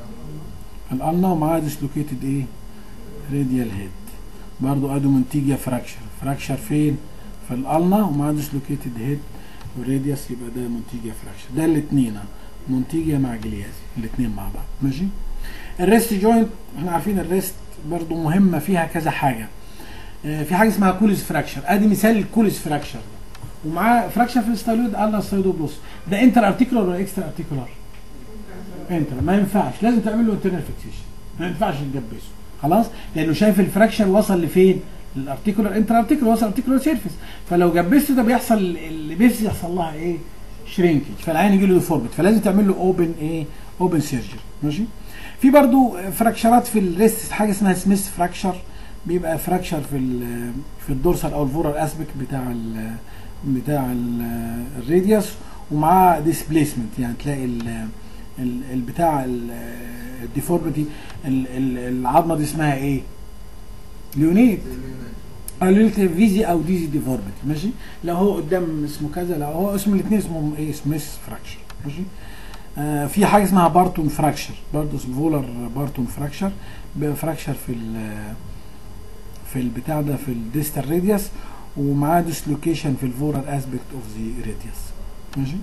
Speaker 1: في الالنا ومعاه ديسلوكيتد ايه راديال هيد برضو ادو منتجيا فراكشر فراكشر فين في الالنا ومعاه ديسلوكيتد هيد وراديوس يبقى ده منتجيا فراكشر ده الاثنين منتجيا مع جليازي الاثنين مع بعض ماشي الريست جوينت احنا عارفين الريست برضو مهمه فيها كذا حاجه آه، في حاجه اسمها كوليز فراكشر ادي مثال الكوليز فراكشر ده ومعاه فراكشر في الستايلويد على الستايلويد ده انتر ارتيكولار ولا اكسترا ارتيكولار انتر ما ينفعش لازم تعمل له انترنال فيكسيشن ما ينفعش تجبسه خلاص لانه شايف الفراكشر وصل لفين الارتيكولار انتر ارتيكولار وصل ارتيكولار سيرفيس فلو جبسته ده بيحصل اللي بيفس يحصل لها ايه شرينكج فالعين يجي له ديفورمت فلازم تعمل له اوبن ايه اوبن سيرجري ماشي في برضو فراكشرات في الريست حاجه اسمها سميث فراكشر بيبقى فراكشر في ال- في الدورسال او الفورال اسبك بتاع ال بتاع ال- الراديوس ومعاه ديسبليسمنت يعني تلاقي ال- ال- البتاع ال- الديفورميتي ال- ال- العظمه دي اسمها ايه؟ ليونيت قالوا فيزي او ديزي ديفورميتي ماشي لو هو قدام اسمه كذا لو هو اسم الاثنين اسمهم ايه سميث فراكشر ماشي آه في حاجه اسمها بارتون فراكشر برضه اسمه فولر بارتون فراكشر بيبقى فراكشر في ال- في البتاع ده في الديستال راديوس ومعاه ديسلوكيشن في الفورال اسبكت اوف ذا راديوس ماشي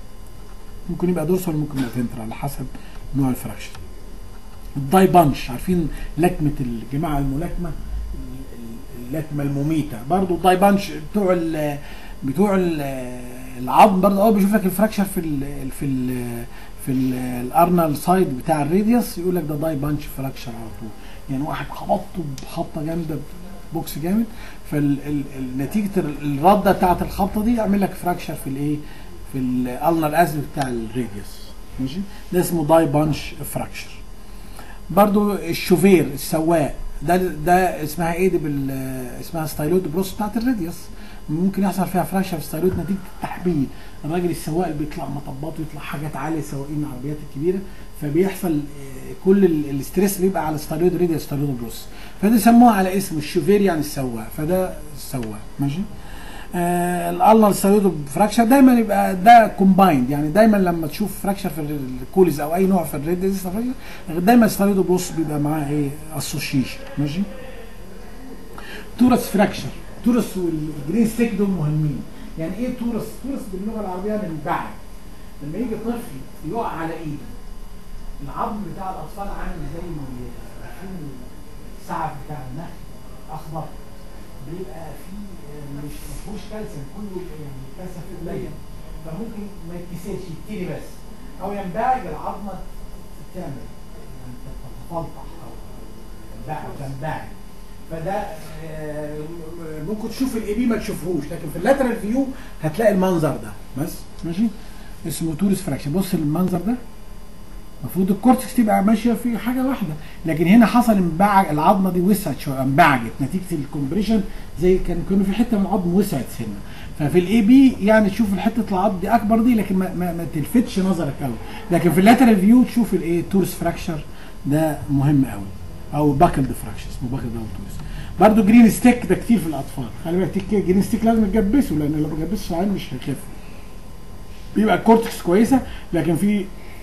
Speaker 1: ممكن يبقى دورسال ممكن يبقى فينترال على حسب نوع الفراكشر الداي بانش عارفين لكمه الجماعه الملاكمه ال- ال- اللكمه المميته برضو الداي بانش بتوع ال بتوع ال العظم برضه اول بيشوف لك الفراكشر في ال في ال في ال- الارنال سايد بتاع الراديوس يقول لك ده داي بانش فراكشر على طول يعني واحد خبطته بخبطه جامده بوكس جامد فنتيجه الرده بتاعت الخبطه دي يعمل لك فراكشر في الايه في الالنال اسبل بتاع الراديوس ماشي ده اسمه داي بانش فراكشر برضو الشوفير السواق ده ده اسمها ايه دي بال اسمها ستايلود بروس بتاعت الراديوس ممكن يحصل فيها فراكشر في ستايلود نتيجه التحبيل الراجل السواق اللي بيطلع مطبات ويطلع حاجات عاليه سواقين العربيات الكبيره فبيحصل آه، كل ال- الاستريس بيبقى على ستايلود راديوس ستايلود بروس فده سموها على اسم الشوفير يعني السواق فده السواق ماشي آه الالنر ستايلود فراكشر دايما يبقى ده كومبايند يعني دايما لما تشوف فراكشر في الكوليز او اي نوع في الريديوس دايما ستايلود بروس بيبقى معاه ايه اسوشيشن ماشي تورس فراكشر تورس والجرين ستيك دول مهمين يعني ايه تورس تورس باللغه العربيه منبعث لما يجي طفل يقع على ايده العظم بتاع الاطفال عامل زي ما عارفين السعف بتاع النخل اخضر بيبقى فيه آه، مش مفهوش كالسيوم كله يعني كالسيوم قليل فممكن ما يتكسرش يتكري بس او ينبعج العظمه تعمل يعني تتفلطح او تنبعج تنبعج فده آه، ممكن تشوف الاي بي ما تشوفهوش لكن في اللاترال فيو هتلاقي المنظر ده بس ماشي اسمه تورس فراكشن بص المنظر ده المفروض الكورتكس تبقى ماشيه في حاجه واحده لكن هنا حصل انبعج العظمه دي وسعت شويه انبعجت نتيجه الكومبريشن زي كان كانوا في حته من العظم وسعت سنه ففي الاي بي يعني تشوف حته العظم دي اكبر دي لكن ما, ما, ما تلفتش نظرك قوي لكن في اللاترال فيو تشوف الايه تورس فراكشر ده مهم قوي او باكلد فراكشر اسمه باكلد او تورس برضه جرين ستيك ده كتير في الاطفال خلي بالك تك- جرين ستيك لازم تجبسه لان لو ما جبسش العين مش هيخف بيبقى الكورتكس كويسه لكن في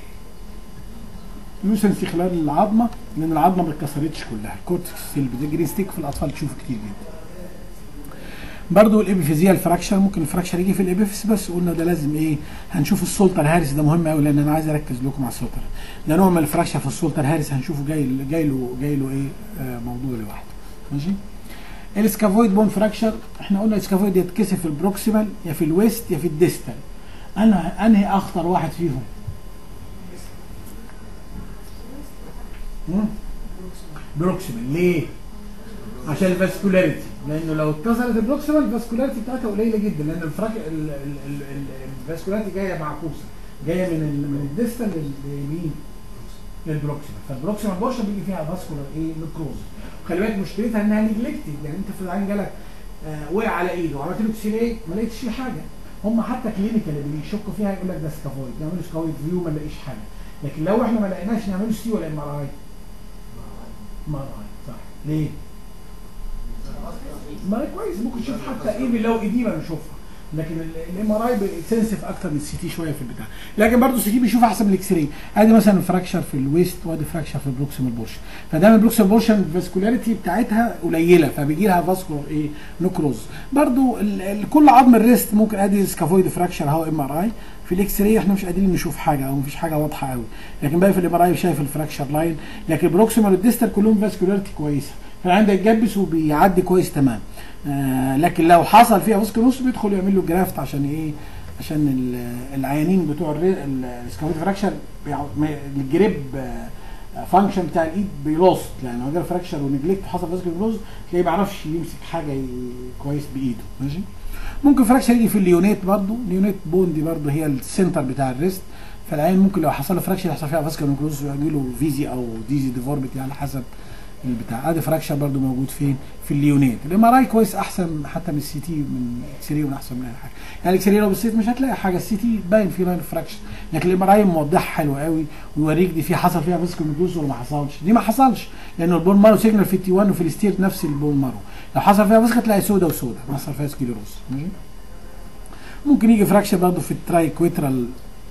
Speaker 1: لوسنسي خلال العظمه لان العظمه ما اتكسرتش كلها الكورتكس سيلب ده جرين ستيك في الاطفال تشوفه كتير جدا برضو الابيفيزيال فراكشر ممكن الفراكشر يجي في الابيفيس بس قلنا ده لازم ايه هنشوف السولتر هارس ده مهم قوي لان انا عايز اركز لكم على السولتر ده نوع من الفراكشر في السولتر هارس هنشوفه جاي جاي له جاي له ايه آه موضوع لوحده ماشي الاسكافويد بون فراكشر احنا قلنا الاسكافويد يتكسر في البروكسيمال يا في الويست يا في الديستال انا انهي اخطر واحد فيهم مم؟ بروكسيمال ليه عشان الفاسكولاريتي لانه لو اتكسرت البروكسيمال الفاسكولاريتي بتاعتها قليله جدا لان الفراك ال- ال- ال- ال- الفاسكولاريتي جايه معكوسه جايه من ال- من الديستال لليمين للبروكسيمال فالبروكسيمال بورشن بيجي فيها فاسكولار ايه نكروز خلي بالك مشكلتها انها نيجلكتد يعني انت في العين جالك آه وقع على ايده وعملت له اكس راي ما لقيتش فيه حاجه هم حتى كلينيكال اللي بيشكوا فيها يقول لك ده سكافويد نعمله سكافويد فيو ما نلاقيش حاجه لكن لو احنا ما لقيناش نعمله سي ولا ام ار اي ام ار اي صح ليه؟ ما كويس ممكن تشوف حتى ايه لو ايديما نشوفها لكن الام ار اي سنسيف اكتر من السي تي شويه في البتاع لكن برضه السي تي بيشوف احسن من الاكس راي ادي مثلا فراكشر في الويست وادي فراكشر في البروكسيمال بورشن فدايما البروكسيمال بورشن الفاسكولاريتي بتاعتها قليله فبيجي لها فاسكولار ايه نكروز برضه ال- ال- كل عظم الريست ممكن ادي سكافويد فراكشر اهو ام ار اي في الاكس راي احنا مش قادرين نشوف حاجه او مفيش حاجه واضحه قوي لكن باقي في الام ار اي شايف الفراكشر لاين لكن البروكسيمال والديستال كلهم فاسكولاريتي كويسه فالعين ده يتجبس وبيعدي كويس تمام آه لكن لو حصل فيها فاسكولوس بيدخل يعمل له جرافت عشان ايه عشان ال- العيانين بتوع السكافويد فراكشر الجريب فانكشن بتاع الايد بيلوست لان لو جاله فراكشر ونجلكت حصل فاسكولوز تلاقيه ما بيعرفش يمسك حاجه ي- كويس بايده ماشي ممكن فراكشر يجي في الليونيت برضو الليونيت بون دي برضو هي السنتر بتاع الريست فالعين ممكن لو حصل له فراكشر يحصل فيها فاسكولار نكروز ويجي له فيزي او ديزي ديفورميتي على حسب البتاع ادي فراكشر برضو موجود فين في الليونيت الام ار اي كويس احسن حتى من السي تي من الاكس راي احسن من اي حاجه يعني الاكس راي لو بصيت مش هتلاقي حاجه السي تي باين فيه لاين فراكشر لكن الام ار اي موضحها حلو قوي ويوريك دي في حصل فيها فاسكو نكروز ولا ما حصلش دي ما حصلش لان البون مارو سيجنال في التي 1 وفي الستير نفس البون مارو لو حصل فيها فاسكو تلاقي سودا وسودا ما حصل فيها سكليروز ماشي ممكن يجي فراكشر برضه في الترايكويترال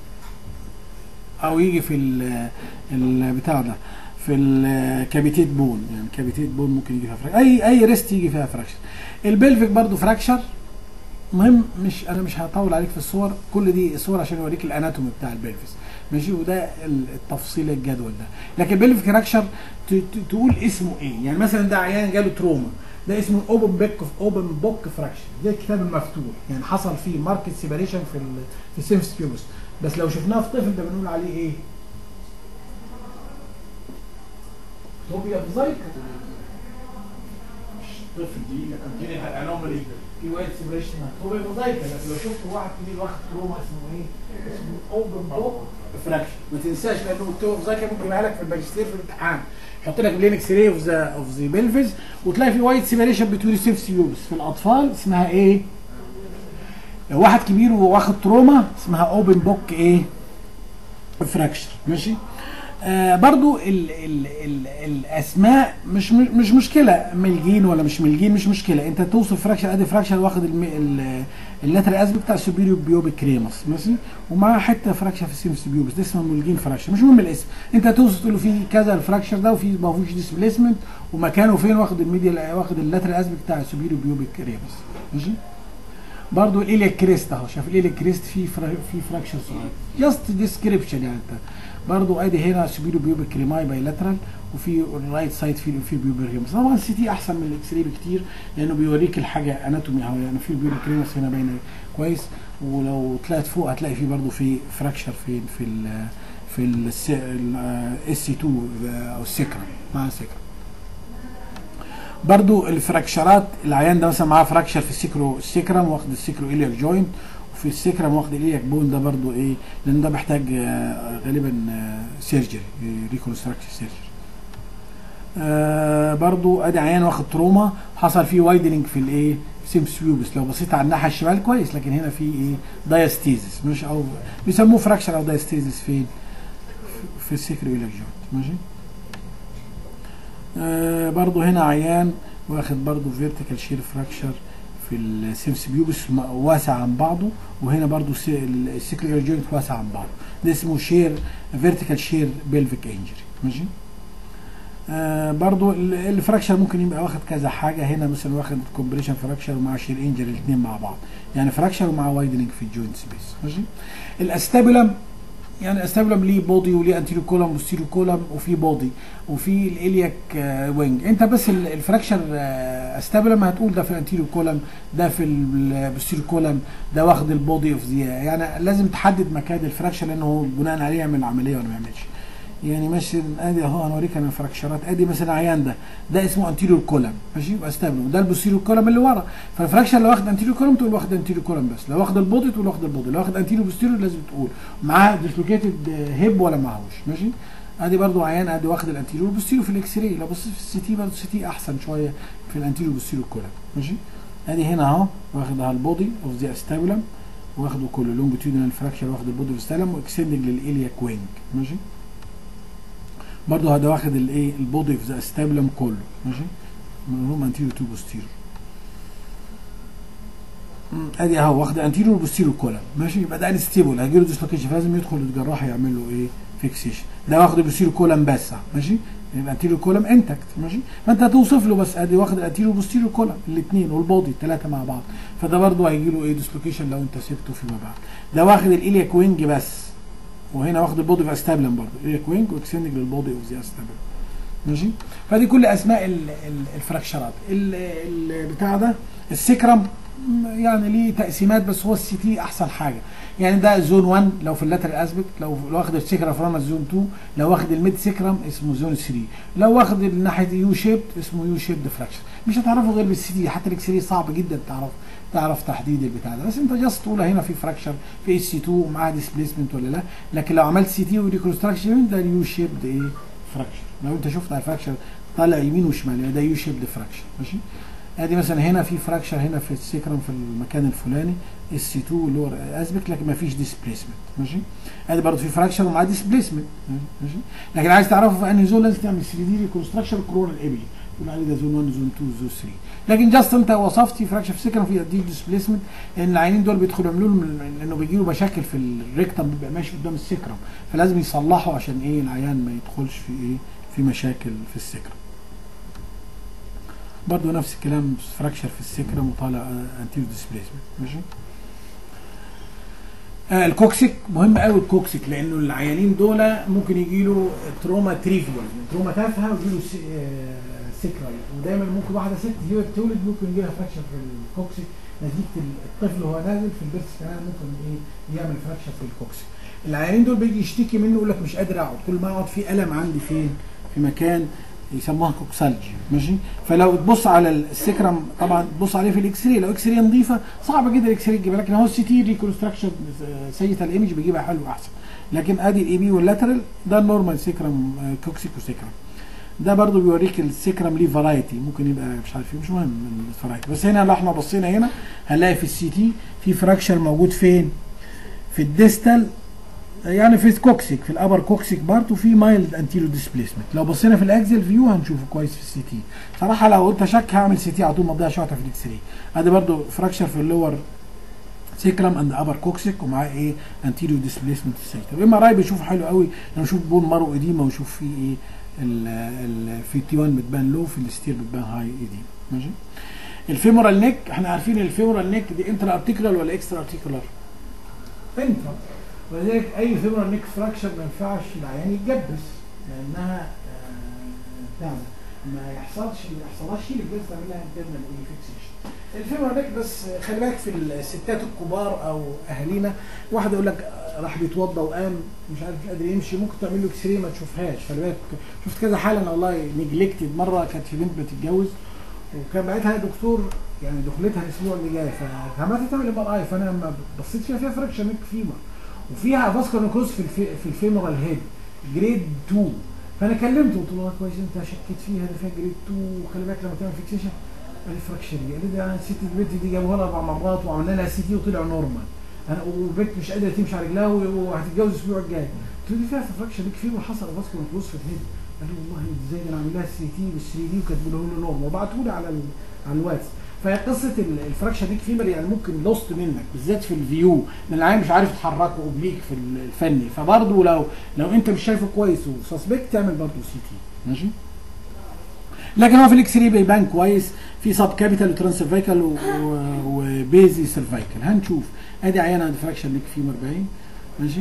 Speaker 1: او يجي في ال- البتاع ده في الكابيتيت بون يعني كابيتيت بون ممكن يجي فيها فراكشر اي اي ريست يجي فيها فراكشر البلفيك برضو فراكشر مهم مش انا مش هطول عليك في الصور كل دي صور عشان اوريك الاناتومي بتاع البلفس ماشي وده ال- التفصيل الجدول ده لكن البلفيك فراكشر ت- ت- تقول اسمه ايه يعني مثلا ده عيان جاله تروما ده اسمه اوبن بيك اوبن بوك فراكشر زي الكتاب المفتوح يعني حصل فيه ماركت سيبريشن في ال في السيمس كيوبس بس لو شفناه في طفل ده بنقول عليه ايه؟ توبيا بزايكا مش طفل دي لكن دي انومالي في وايت سيبريشن توبيا بزايكا لكن لو شفت واحد كبير واخد تروما اسمه ايه؟ اسمه اوبن بوك فراكشر ما تنساش لانه التوبيا بزايكا ممكن يجيبها لك في الماجستير في الامتحان يحط لك بلين اكس راي اوف ذا اوف ذا بلفز وتلاقي في وايت سيبريشن بتوين السيفس يوبس في الاطفال اسمها ايه؟ لو واحد كبير وواخد تروما اسمها اوبن بوك ايه؟ فراكشر ماشي؟ آه برضو ال ال ال الاسماء مش مش مشكله ملجين ولا مش ملجين مش مشكله انت توصف فراكشر ادي فراكشر واخد اللاتر اسبك بتاع سوبيريو بيوبيك كريمس ماشي ومعاه حته فراكشر في السيمس بيوبس ده اسمه ملجين فراكشر مش مهم الاسم انت توصف تقول له في كذا الفراكشر ده وفي ما فيهوش ديسبليسمنت ومكانه فين واخد الميديا واخد اللاتر اسبك بتاع سوبيريو بيوبيك كريمس ماشي برضو الاليا كريست اهو شايف الاليا كريست فيه فرا... فيه فراكشر صغير جاست ديسكريبشن يعني انت برضو ادي هنا سبيرو بيوبيك كريماي بايلاترال وفي الرايت سايد في في بيوبيك كريماس طبعا السي تي احسن من الاكس راي بكتير لانه بيوريك الحاجه اناتومي اهو يعني في البيوبيك كريماس هنا باينه كويس ولو طلعت فوق هتلاقي في برضو في فراكشر فين في ال في الاس سي 2 او السكرة مع السكرة برضو الفراكشرات العيان ده مثلا معاه فراكشر في السيكرو السيكرم واخد السيكرو إلياك جوينت وفي السيكرم واخد الإلياك بون ده برضو ايه لان ده محتاج آه، غالبا سيرجري ريكونستراكشن سيرجري آه برضو ادي عيان واخد تروما حصل فيه وايدنج في الايه سيمس بيوبس لو بصيت على الناحيه الشمال كويس لكن هنا في ايه دايستيزس مش او بيسموه فراكشر او دايستيزس فين في السيكرو إلياك جوينت ماشي آه برضو هنا عيان واخد برضو فيرتيكال شير فراكشر في السيمس بيوبس م- واسع عن بعضه وهنا برضو السيكرو جوينت واسع عن بعضه ده اسمه شير فيرتيكال شير بيلفيك انجري ماشي آه برضو ال- الفراكشر ممكن يبقى واخد كذا حاجه هنا مثلا واخد كومبريشن فراكشر ومع شير انجري الاثنين مع بعض يعني فراكشر ومع وايدنج في الجوينت سبيس ماشي الاستابيلم يعني الاستابيلم ليه بودي وليه انتيريو كولم وستيريو كولم وفي بودي وفي الالياك آه وينج انت بس ال- الفراكشر آه استابيلم هتقول ده في الانتيريو كولم ده في البوستيريو كولم ده واخد البودي اوف ذا يعني لازم تحدد مكان الفراكشر لانه هو بناء عليه يعمل العمليه ولا ما يعملش يعني ماشي ادي اهو هنوريك انا الفراكشرات ادي مثلا عيان ده ده اسمه انتيريور كولم ماشي يبقى استابل وده البوستيريور كولم اللي ورا فالفراكشر لو واخد انتيريور كولم تقول واخد انتيريور كولم بس لو واخد البودي تقول واخد البودي لو واخد انتيريور بوستيريور لازم تقول معاه ديسلوكيتد هيب ولا معهوش ماشي ادي برضو عيان ادي واخد الانتيريور بوستيريور في الاكس راي لو بصيت في السي تي برضو السي تي احسن شويه في الانتيريور بوستيريور كولم ماشي ادي هنا اهو واخد اهو البودي اوف ذا استابولم واخده كله لونجيتيودنال فراكشر واخد البودي اوف ستالم واكسندنج للالياك وينج ماشي برضه هذا واخد الايه البودي في ذا استابلم كله ماشي من هم انتيريور تو بوستيريور مم، ادي اهو واخد انتيريور بوستيريور كولم ماشي يبقى ده انستيبل هيجي له ديسلوكيشن فلازم يدخل الجراح يعمل له ايه فيكسيشن ده واخد البوستيريور كولم بس ماشي يبقى انتيريور كولم انتكت ماشي فانت هتوصف له بس ادي واخد الانتيريور بوستيريور كولم الاثنين والبودي الثلاثه مع بعض فده برضه هيجي له ايه ديسلوكيشن لو انت سبته فيما بعد ده واخد الالياك وينج بس وهنا واخد البودي في استابلم برضه الياك وينج واكسندنج للبودي اوف ذا استابلم ماشي فدي كل اسماء ال- ال- الفراكشرات ال- ال- بتاع ده السكرم م، يعني ليه تقسيمات بس هو السي تي احسن حاجه يعني ده زون 1 لو في اللاتر اسبكت لو لو واخد السكرم فرامس زون 2 لو واخد الميد سكرم اسمه زون 3 لو واخد الناحيه يو شيبت اسمه يو شيبد فراكشر مش هتعرفه غير بالسي تي حتى الاكس راي صعب جدا تعرف تعرف تحديد البتاع ده بس انت جاست تقول هنا في فراكشر في اتش سي 2 ومعاه ديسبيسمنت ولا لا لكن لو عملت سي تي وريكونستراكشن ده اليو شيبد ايه فراكشر لو انت شفت على الفراكشر طالع يمين وشمال يبقى ده يو شيبد فراكشر ماشي ادي مثلا هنا في فراكشر هنا في السيكرم في المكان الفلاني اس سي 2 اللي هو اسبك لكن ما فيش ديسبيسمنت ماشي ادي برضه في فراكشر ومعاه ديسبيسمنت ماشي لكن عايز تعرفه في انهي زون لازم تعمل 3 دي ريكونستراكشن كورونا الابلي تقول عليه ده زون 1 زون 2 زون 3 لكن جاست انت وصفت في فراكشر في سيكرم في دي ديسبيسمنت لان العينين دول بيدخلوا يعملوا لهم لانه بيجي له مشاكل في الريكتم بيبقى ماشي قدام السيكرم فلازم يصلحوا عشان ايه العيان ما يدخلش في ايه في مشاكل في السكرم برضه نفس الكلام فراكشر في السكرم وطالع انتيريو ديسبيسمنت ماشي آه الكوكسيك مهم قوي الكوكسيك لانه العيانين دول ممكن يجي له تروما تريفيوال تروما تافهه ويجي له سكرال ودايما ممكن واحده ست هي بتولد ممكن يجي لها فراكشر في الكوكسيك نتيجه الطفل وهو نازل في البيرث كمان ممكن ايه يعمل فراكشر في الكوكسيك العيانين دول بيجي يشتكي منه يقول لك مش قادر اقعد كل ما اقعد في الم عندي فين في مكان يسموها كوكسالجي ماشي فلو تبص على السكرم طبعا تبص عليه في الاكس راي لو اكس راي نظيفه صعب جدا الاكس راي تجيبها لكن هو السي تي ريكونستراكشن سيئه الايمج بيجيبها حلو احسن لكن ادي الاي بي واللاترال ده النورمال سكرم آه، كوكسيك وسكرم ده برضو بيوريك السكرم ليه فرايتي ممكن يبقى مش عارف ايه مش مهم الفرايتي بس هنا لو احنا بصينا هنا هنلاقي في السي تي في فراكشر موجود فين في الديستال يعني في الكوكسيك في الابر كوكسيك بارت وفي مايلد انتيريو ديسبيسمنت لو بصينا في الاكزل فيو هنشوفه كويس في السي تي صراحه لو قلت شك هعمل سي تي على طول ما اضيعش وقت في الاكس راي ادي برضو فراكشر في اللور سيكرم اند ابر كوكسيك ومعاه ايه انتيريو ديسبيسمنت السيكتر ام ار اي بيشوف حلو قوي لما يشوف بون مارو اديما ويشوف فيه ايه ال ال في تي 1 بتبان لو في الستير بتبان هاي اديما ماشي الفيمورال نيك احنا عارفين الفيمورال نيك دي انترا ارتيكولار ولا اكسترا ارتيكولار انترا ولذلك اي فيمورال نيك فراكشر ما ينفعش العيان يتجبس لانها آه، بتاع ده. ما يحصلش ما يحصلهاش شيل الجلد تعمل لها انترنال ايه فيكسيشن الفيمورال نيك بس خلي بالك في الستات الكبار او اهالينا واحد يقول لك راح بيتوضى وقام مش عارف مش قادر يمشي ممكن تعمل له اكس راي ما تشوفهاش خلي بالك شفت كذا حاله انا والله نجلكتد مره كانت في بنت بتتجوز وكان بعتها يا دكتور يعني دخلتها الاسبوع اللي جاي فعملت تعمل ام ار اي فانا لما بصيت فيها فيها فراكشن نيك فيمر وفيها فاسكولار نيكروز في الفي في الفيمورال هيد جريد 2 فانا كلمته قلت له والله كويس انت شكيت فيها ده فيها جريد 2 وخلي بالك لما تعمل فيكسيشن قال لي فراكشر دي قال لي ده انا ست البنت دي جابوها لها اربع مرات وعملنا لها سي تي وطلع نورمال انا والبنت مش قادره تمشي على رجلها وهتتجوز الاسبوع الجاي قلت له دي فيها فراكشر ديك فيمر حصل فاسكولار نيكروز في الهيد قال لي والله ازاي ده انا عامل لها سي تي بالثري دي وكاتبوا له نورمال وبعتوا لي على ال- على الواتس فهي قصه ال- الفراكشر ديك فيمر يعني ممكن لوست منك بالذات في الفيو لان العين مش عارف يتحركه اوبليك في ال- الفني فبرضه لو لو انت مش شايفه كويس وسسبكت تعمل برضه سي تي ماشي لكن هو في الاكس راي بيبان كويس في سب كابيتال وترانس سيرفيكال و- و- وبيزي سيرفيكال هنشوف ادي عينه ديفراكشن ليك فيمر باين ماشي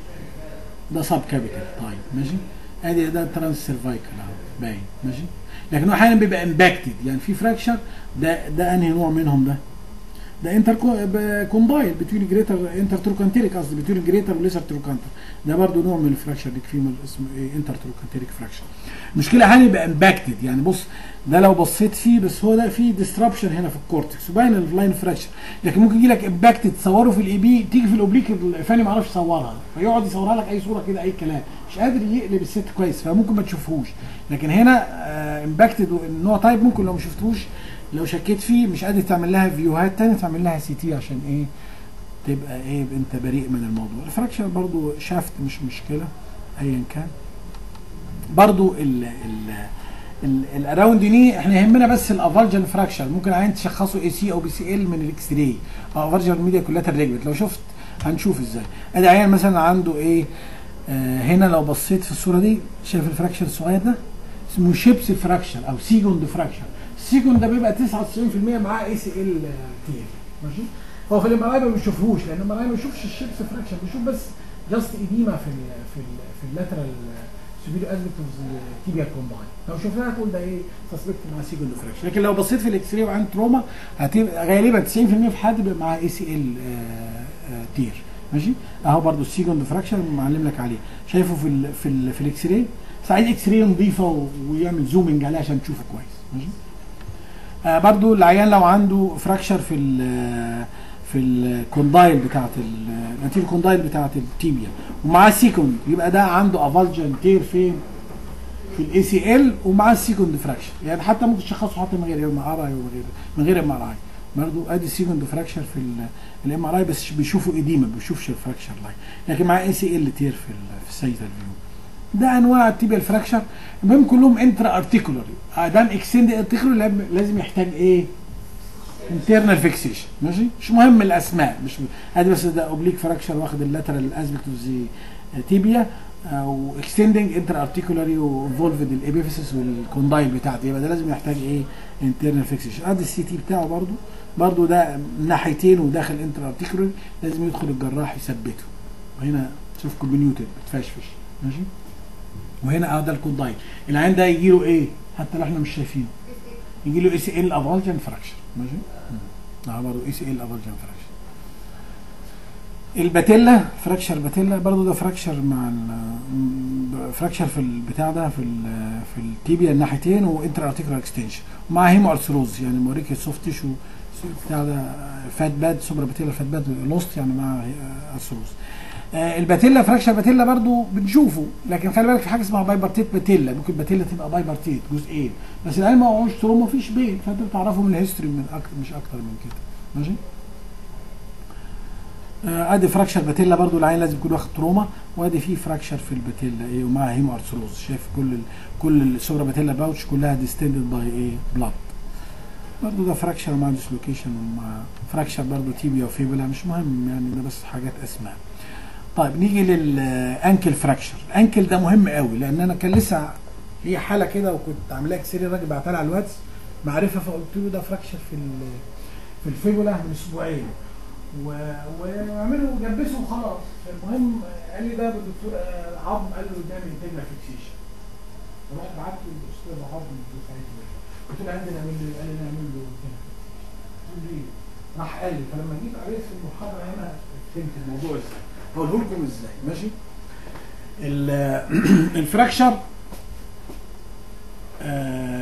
Speaker 1: ده سب كابيتال طيب ماشي ادي ده ترانس سيرفيكال اهو باين ماشي لكن هو احيانا بيبقى امباكتد يعني في فراكشر ده ده انهي نوع منهم ده ده انتر كومبايل بتوين جريتر انتر تروكانتيريك قصدي بتوين جريتر وليسر تروكانتر ده برضو نوع من الفراكشر ديك فيمر اسمه ايه انتر تروكانتيريك فراكشر المشكله احيانا يبقى امباكتد يعني بص ده لو بصيت فيه بس هو ده فيه ديستربشن هنا في الكورتكس وباين اللاين فراكشر لكن ممكن يجي لك امباكتد تصوره في الاي بي تيجي في الاوبليك الفاني ما يعرفش يصورها فيقعد يصورها لك اي صوره كده اي كلام مش قادر يقلب الست كويس فممكن ما تشوفهوش لكن هنا امباكتد النوع تايب ممكن لو ما شفتهوش لو شكيت فيه مش قادر تعمل لها فيوهات تانية تعمل لها سي تي عشان ايه تبقى ايه انت بريء من الموضوع الفراكشر برضو شافت مش مشكله ايا كان برضو ال ال الاراوند ني احنا يهمنا بس الافالجن فراكشر ممكن عين تشخصه اي سي او بي سي ال من الاكس راي او افالجن ميديا كلها الريجبت لو شفت هنشوف ازاي ادي عيان مثلا عنده ايه آه هنا لو بصيت في الصوره دي شايف الفراكشر الصغير ده اسمه شيبس فراكشر او سيجوند فراكشر السيجوند ده بيبقى 99% معاه اي سي ال تير ماشي هو في الام ار اي ما بيشوفهوش لان الام ار اي ما بيشوفش الشيبس فراكشر بيشوف بس جاست ايديما في ال في ال في اللاترال سوبيريو اسبكت اوف تيبيا كومباين لو شفناها تقول ده ايه سسبكت مع سيجوند فراكشر لكن لو بصيت في الاكس راي وعند تروما هتبقى غالبا 90% في حد بيبقى معاه اي سي ال تير ماشي اهو برضو السيجوند فراكشر معلم لك عليه شايفه في ال في ال في الاكس راي ساعات اكس راي نظيفه ويعمل زومنج عليه عشان تشوفه كويس ماشي آه برضو العيان لو عنده فراكشر في ال في الكوندايل بتاعت الانتير كوندايل بتاعت التيبيا ومعاه سيكوند يبقى ده عنده افالجن تير فين في الاي سي ال ومعاه السيكوند فراكشر يعني حتى ممكن تشخصه حتى من غير ام ار اي ومن غير من غير ام ار اي برضه ادي سيكوند فراكشر في الام ار اي بس بيشوفوا ايديما ما بيشوفش الفراكشر لاين لكن معاه اي سي ال تير في في السيتال فيو ده انواع التيبيال فراكشر المهم كلهم انترا ارتيكولاري ادام اكستند ارتيكولار لازم يحتاج ايه انترنال فيكسيشن ماشي مش مهم الاسماء مش ادي بس ده اوبليك فراكشر واخد اللاترال اسبكت اوف زي تيبيا واكستندنج انتر ارتيكولاري وفولفد الابيفيسس والكوندايل بتاعته يبقى ده لازم يحتاج ايه انترنال فيكسيشن ادي السي تي بتاعه برضو برضو ده ناحيتين وداخل انتر ارتيكولاري لازم يدخل الجراح يثبته وهنا شوف كومبنيوتد بتفشفش ماشي وهنا اه ده الكوندايل العين ده يجي له ايه حتى لو احنا مش شايفينه يجي له اي سي ال افالجن فراكشر ماشي اه برضه اي سي ال افالجن فراكشر الباتيلا فراكشر باتيلا برضه ده فراكشر مع فراكشر في البتاع ده في ال في التيبيا الناحيتين وانتر ارتيكولار اكستنشن ومع هيمو ارثروز يعني موريك السوفت تيشو بتاع ده فات باد سوبر باتيلا فات باد لوست يعني مع ارثروز آه الباتيلا فراكشر باتيلا برضو بنشوفه لكن خلي بالك في حاجه اسمها بايبرتيت باتيلا ممكن باتيلا تبقى بايبرتيت جزئين بس العيال ما معهوش تروما مفيش بين فانت بتعرفه من الهيستوري من أكتر مش اكتر من كده ماشي آه ادي فراكشر باتيلا برضو العين لازم يكون واخد تروما وادي في فراكشر في الباتيلا ايه ومعها هيمو ارثروز شايف كل ال كل السوبر باتيلا باوتش كلها ديستندد باي ايه بلاد برضو ده فراكشر مع ديسلوكيشن ومع فراكشر برضو تيبيا وفيبولا مش مهم يعني ده بس حاجات اسماء طيب نيجي للانكل فراكشر الانكل ده مهم قوي لان انا كان لسه لي حاله كده وكنت عاملها كسيري الراجل بعتها لي على الواتس معرفه فقلت له ده فراكشر في في الفيبولا من اسبوعين وعملوا جبسه وخلاص فالمهم قال لي ده بالدكتور عظم قال له قدامي انتجنا فيكسيشن رحت بعت له الاستاذ عظم ساعتها قلت له عندنا نعمل له قال لي نعمل له قلت له ليه؟ راح قال لي فلما جيت قريت في المحاضره هنا فهمت الموضوع ازاي هقوله لكم ازاي ماشي الفراكشر آه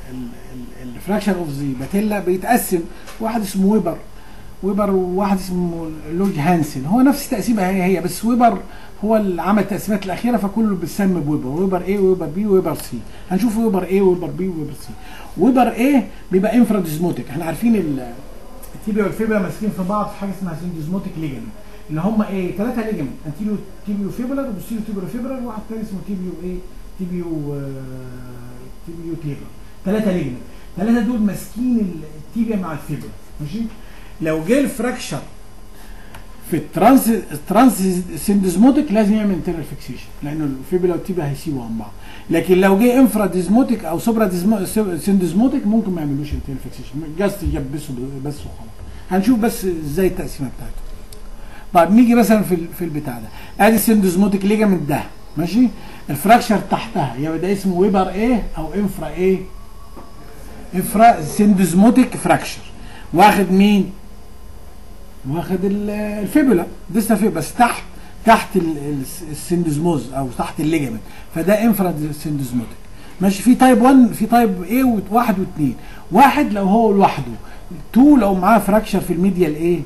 Speaker 1: الفراكشر اوف ذا باتيلا بيتقسم واحد اسمه ويبر ويبر وواحد اسمه لوج هانسن هو نفس التقسيمه هي هي بس ويبر هو اللي عمل التقسيمات الاخيره فكله بيسمى بويبر ويبر ايه ويبر بي ويبر سي هنشوف ويبر ايه ويبر بي ويبر سي ويبر ايه بيبقى انفراديزموتيك احنا عارفين ال- التيبيا والفيبلا ماسكين في بعض في حاجه اسمها سندزموتيك ليجمنت اللي هم ايه ثلاثه ليجمنت انتيريو تيبيو فيبرال وبوستيريو تيبيو فيبرال وواحد تاني اسمه تيبيو ايه تيبيو آه، تيبيو تيبر ثلاثه ليجمنت ثلاثه دول ماسكين ال- التيبيا مع الفيبرا ماشي لو جه الفراكشر في الترانس الترانس سندزموتيك لازم يعمل انترنال فيكسيشن لانه الفيبولا والتيبيا هيسيبوا عن بعض لكن لو جه انفراديزموتيك او سوبرا سندزموتيك ممكن ما يعملوش انترنال فيكسيشن جاست يجبسوا بس وخلاص هنشوف بس ازاي التقسيمه بتاعته طيب نيجي مثلا في ال- في البتاع ده ادي السندزموتيك ليجامنت ده ماشي الفراكشر تحتها يبقى ده اسمه ويبر ايه او انفرا ايه انفرا سندزموتيك فراكشر واخد مين واخد ال- الفيبولا ديستا فيبولا بس تحت تحت ال- ال- السندزموز او تحت الليجامنت فده انفرا سندزموتيك ماشي في تايب 1 في تايب ايه واحد واثنين واحد لو هو لوحده 2 لو معاه فراكشر في الميديال ايه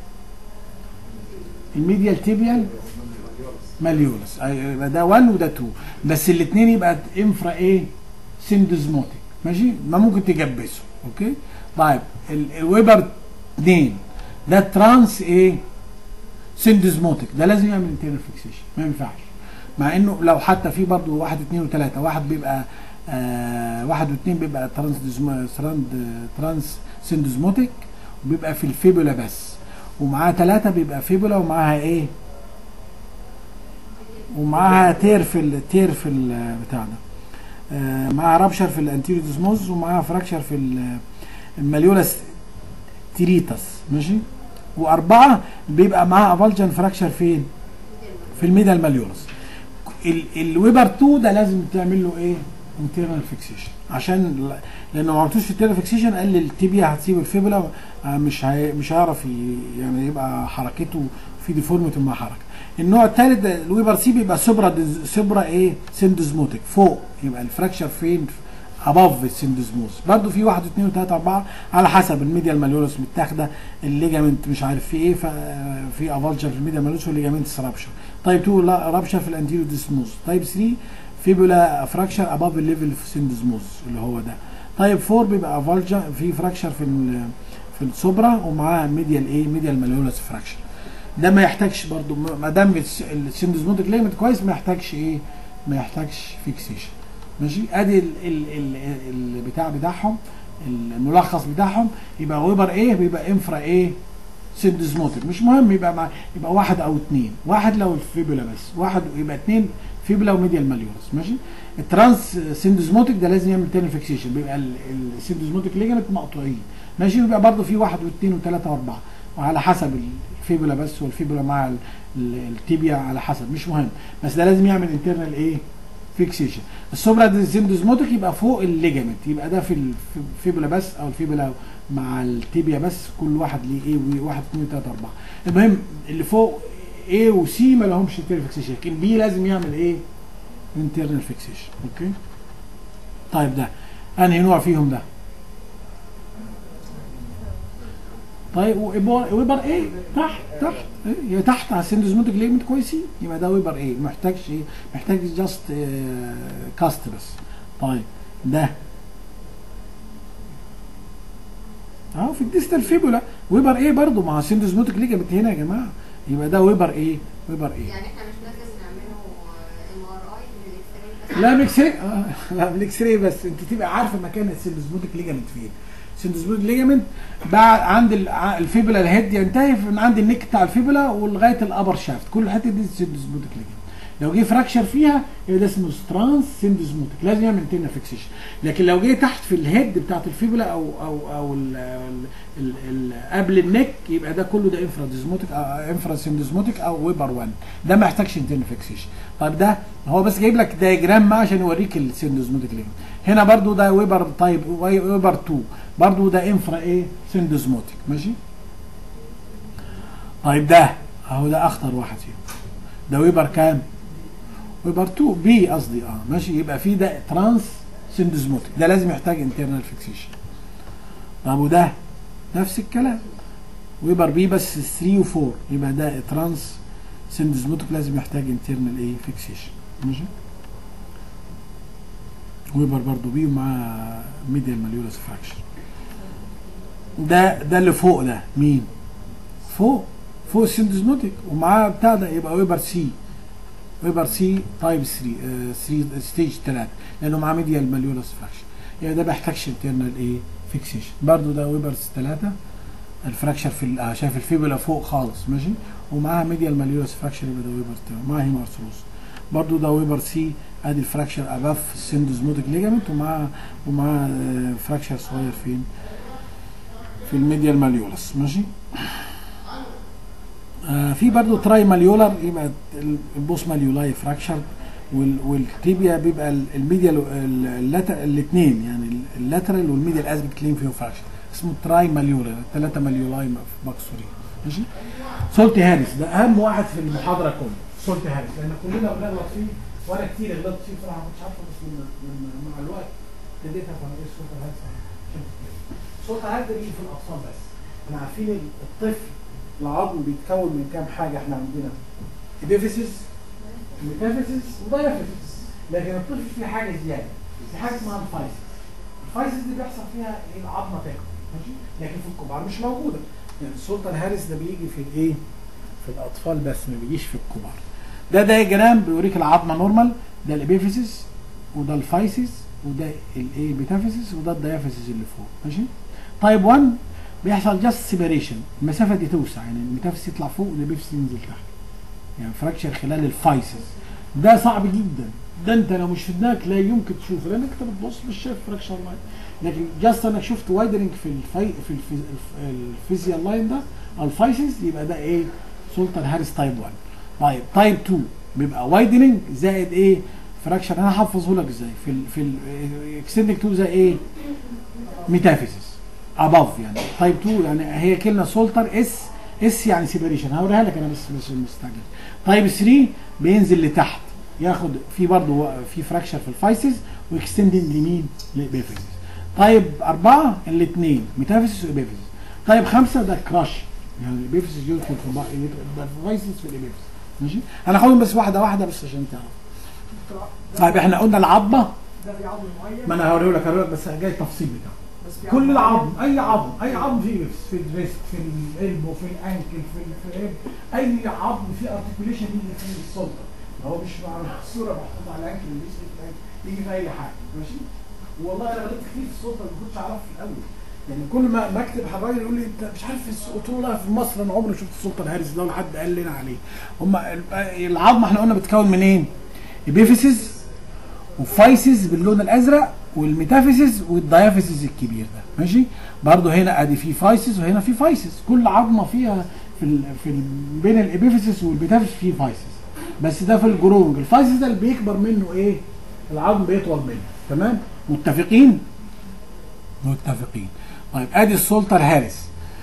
Speaker 1: الميديال تيبيال ماليولس أيوة، يبقى ده 1 وده 2 بس الاثنين يبقى انفرا ايه سندزموتيك ماشي ما ممكن تجبسه اوكي طيب ال- الويبر 2 ده ترانس ايه سندزموتيك ده لازم يعمل انترنال فيكسيشن ما ينفعش مع انه لو حتى في برضه واحد اثنين وثلاثه واحد بيبقى آه واحد واثنين بيبقى ترانس ديزم- ترانس ترانس سندزموتيك وبيبقى في الفيبولا بس ومعاه ثلاثه بيبقى فيبولا ومعاها ايه ومعاها تير في ال- تير في البتاع ده آه معاها رابشر في الانتيريو ديزموز ومعاها فراكشر في ال- الماليولاس تيريتاس ماشي واربعه بيبقى معاها افالجن فراكشر فين؟ في الميدال ماليولس ال- الويبر 2 ده لازم تعمل له ايه؟ انترنال فيكسيشن عشان ل- لانه ما عملتوش في الانترنال فيكسيشن قال لي التيبيا هتسيب الفيبولا آه، مش هي مش هيعرف ي- يعني يبقى حركته في ديفورميتي مع حركه النوع الثالث ده الويبر سي بيبقى سوبرا ديز- سوبرا ايه سندزموتيك فوق يبقى الفراكشر فين اباف السندزموز برضو في واحد اثنين وثلاثه اربعه على حسب الميديال ماليولوس متاخده الليجامنت مش عارف في ايه ففي افالجر في الميديال ماليولوس والليجامنت رابشر طيب 2 لا رابشر في الانتيريو ديسموز طيب 3 فيبولا فراكشر اباف الليفل في سندزموز اللي هو ده طيب 4 بيبقى افالجر في فراكشر في ال- في السوبرا ومعاه ميديال ايه ميديال ماليولوس فراكشر ده ما يحتاجش برضو ما دام السندزموتيك ليجمنت كويس ما يحتاجش ايه ما يحتاجش فيكسيشن ماشي ادي ال ال ال البتاع بتاعهم الملخص بتاعهم يبقى ويبر ايه بيبقى انفرا ايه سندزموتيك مش مهم يبقى مع يبقى واحد او اثنين واحد لو الفيبولا بس واحد يبقى اثنين فيبولا وميديال ماليولس ماشي الترانس سندزموتيك ده لازم يعمل تاني فيكسيشن بيبقى ال- السندزموتيك ليجمنت مقطوعين ماشي يبقى برضه في واحد واثنين وثلاثه واربعه وعلى حسب الفيبولا بس والفيبولا مع ال- ال- التيبيا على حسب مش مهم بس ده لازم يعمل انترنال ايه فيكسيشن السوبرا سندزموتيك يبقى فوق الليجامنت يبقى ده في الفيبولا بس او الفيبولا مع التيبيا بس كل واحد ليه ايه واحد اثنين ثلاثه اربعه المهم اللي فوق A وسي ما لهمش انترنال فيكسيشن لكن بي لازم يعمل ايه انترنال فيكسيشن اوكي طيب ده انهي نوع فيهم ده طيب وإبر ويبر ايه تحت تحت إيه؟ هي تحت على السندزموتيك ليجمنت كويسين يبقى ده ويبر ايه ما محتاجش ايه محتاج جاست كاست بس طيب ده اهو في الديستال فيبولا ويبر ايه برضه مع السندزموتيك ليجمنت هنا يا جماعه يبقى ده ويبر ايه ويبر ايه
Speaker 3: يعني احنا مش لازم نعمله ام ار اي للاكس راي بس
Speaker 1: لا بالاكس راي آه لا بالاكس راي بس انت تبقى عارفه مكان السندزموتيك ليجامنت فين السندزموتيك ليجامنت بعد عند ال- ع- الفيبولا الهيد ينتهي من عند النك بتاع الفيبولا ولغايه الابر شافت كل الحته دي السندزموتيك ليجامنت لو جه فراكشر فيها يبقى ده اسمه سترانس سندزموتيك لازم يعمل تينا فيكسيشن لكن لو جه تحت في الهيد بتاعت الفيبولا او او او ال ال ال ال قبل النك يبقى ده كله ده انفراديزموتيك او انفرا سندزموتيك او ويبر 1 ده ما يحتاجش تينا فيكسيشن طيب ده هو بس جايب لك دايجرام ما عشان يوريك السندزموتيك ليجمنت هنا برضو ده ويبر تايب ويبر 2 برضو ده انفرا ايه سندزموتيك ماشي طيب ده اهو ده اخطر واحد فيهم ده ويبر كام ويبر 2 بي قصدي اه ماشي يبقى في ده ترانس سندزموتيك ده لازم يحتاج انترنال فيكسيشن طب وده نفس الكلام ويبر بي بس 3 و4 يبقى ده ترانس سندزموتيك لازم يحتاج انترنال ايه فيكسيشن ماشي ويبر برضو بي ومع ميديال ماليولس فراكشن ده ده اللي فوق ده مين فوق فوق السندزموتيك ومعاه بتاع ده يبقى ويبر سي ويبر سي تايب 3 آه 3 ستيج 3 لانه معاه ميديال ماليولس فراكشن يعني ده ما بيحتاجش انترنال ايه فيكسيشن برضو ده ويبرز 3 الفراكشر في ال- آه شايف الفيبولا فوق خالص ماشي ومعاها ميديال ماليولس فراكشر يبقى ده ويبر 2 ومعاها هيمارثروس برضو ده ويبر سي ادي الفراكشر اباف السندوزموتيك ليجامنت ومعاه ومعاه آه، فراكشر صغير فين في الميديال ماليولس ماشي آه في برضو تراي ماليولر يبقى ال- البوس ماليولاي فراكشر وال- والتيبيا بيبقى ال- الميديال الاثنين يعني اللاترال والميديال اسبكت لين فيهم فراكشر اسمه تراي ماليولر الثلاثه ماليولاي مكسورين ماشي سولتي هاريس ده اهم واحد في المحاضره كلها سولتي هاريس لان كلنا بنغلط فيه وانا كتير غلطت فيه بصراحه ما كنتش عارفه بس من, من مع الوقت ابتديت افهم ايه سولتي هاريس سولتي هاريس ده بيجي في الاطفال بس احنا عارفين الطفل العظم بيتكون من كام حاجه احنا عندنا ابيفيسيس ميتافيسيس ودايافيسيس لكن الطفل فيه حاجه زياده في حاجه اسمها الفايسيس الفايسيس دي بيحصل فيها ايه العظمه تاكل ماشي لكن في الكبار مش موجوده يعني السلطان هاريس ده بيجي في الايه في الاطفال بس ما بيجيش في الكبار ده دايجرام بيوريك العظمه نورمال ده الابيفيسيس وده الفايسيس وده الايه ميتافيسيس وده الدايافيسيس اللي فوق ماشي طيب 1 بيحصل جاست سيبريشن المسافه دي توسع يعني الميتافيسيس يطلع فوق والابيفيسيس ينزل تحت يعني فراكشر خلال الفايسز ده صعب جدا ده انت لو مش في دماغك لا يمكن تشوفه لانك انت بتبص مش شايف فراكشر لاين لكن جاست انك شفت وايدنج في الفي في الفي الفيزيال لاين ده او الفايسز يبقى ده ايه سولتر هاريس تايب 1 طيب تايب 2 بيبقى وايدنج زائد ايه فراكشر انا هحفظه لك ازاي في ال في الاكستندنج 2 زي ايه ميتافيزيس اباف يعني تايب 2 يعني هي كلمه سولتر اس اس يعني سيبريشن هوريها لك انا بس مش مستعجل تايب 3 بينزل لتحت ياخد في برضه في فراكشر في الفايسز واكستندنج لمين لابيفيزيس طيب أربعة الاثنين ميتافيزيس وابيفيزيس طيب خمسة ده كراش يعني الابيفيزيس يدخل في بعض يبقى الفايسز في الابيفيزيس ماشي هناخدهم بس واحدة واحدة بس عشان تعرف طيب احنا قلنا العظمة
Speaker 4: ده في عظم معين
Speaker 1: ما انا هوريه لك هوريه لك بس جاي التفصيل بتاعه
Speaker 4: بس في
Speaker 1: كل
Speaker 4: عظم
Speaker 1: العظم اي عظم اي عظم فيه نفس في الريست في الالبو في الانكل في ال- في الهيب اي عظم فيه ارتكوليشن يجي في السلطه هو مش مع الصوره محطوطه على الانكل والريست في الانكل يجي في اي حاجه ماشي والله انا غلطت كتير في السلطه ما كنتش اعرفها في الاول يعني كل ما ما اكتب الراجل يقول لي انت مش عارف الس- قلت له لا في مصر انا عمري ما شفت السلطه الهارس ده ولا حد قال لنا عليه هم العظمه احنا قلنا بتتكون من ايه؟ ابيفيسيس وفايسز باللون الازرق والميتافيسيس والديافيسيس الكبير ده ماشي برضو هنا ادي في فايسز وهنا في فايسز كل عظمه فيها في ال في ال بين الابيفيسيس والميتافيسيس في فايسز بس ده في الجرونج الفايسز ده اللي بيكبر منه ايه العظم بيطول منه تمام متفقين متفقين طيب ادي السولتر هارس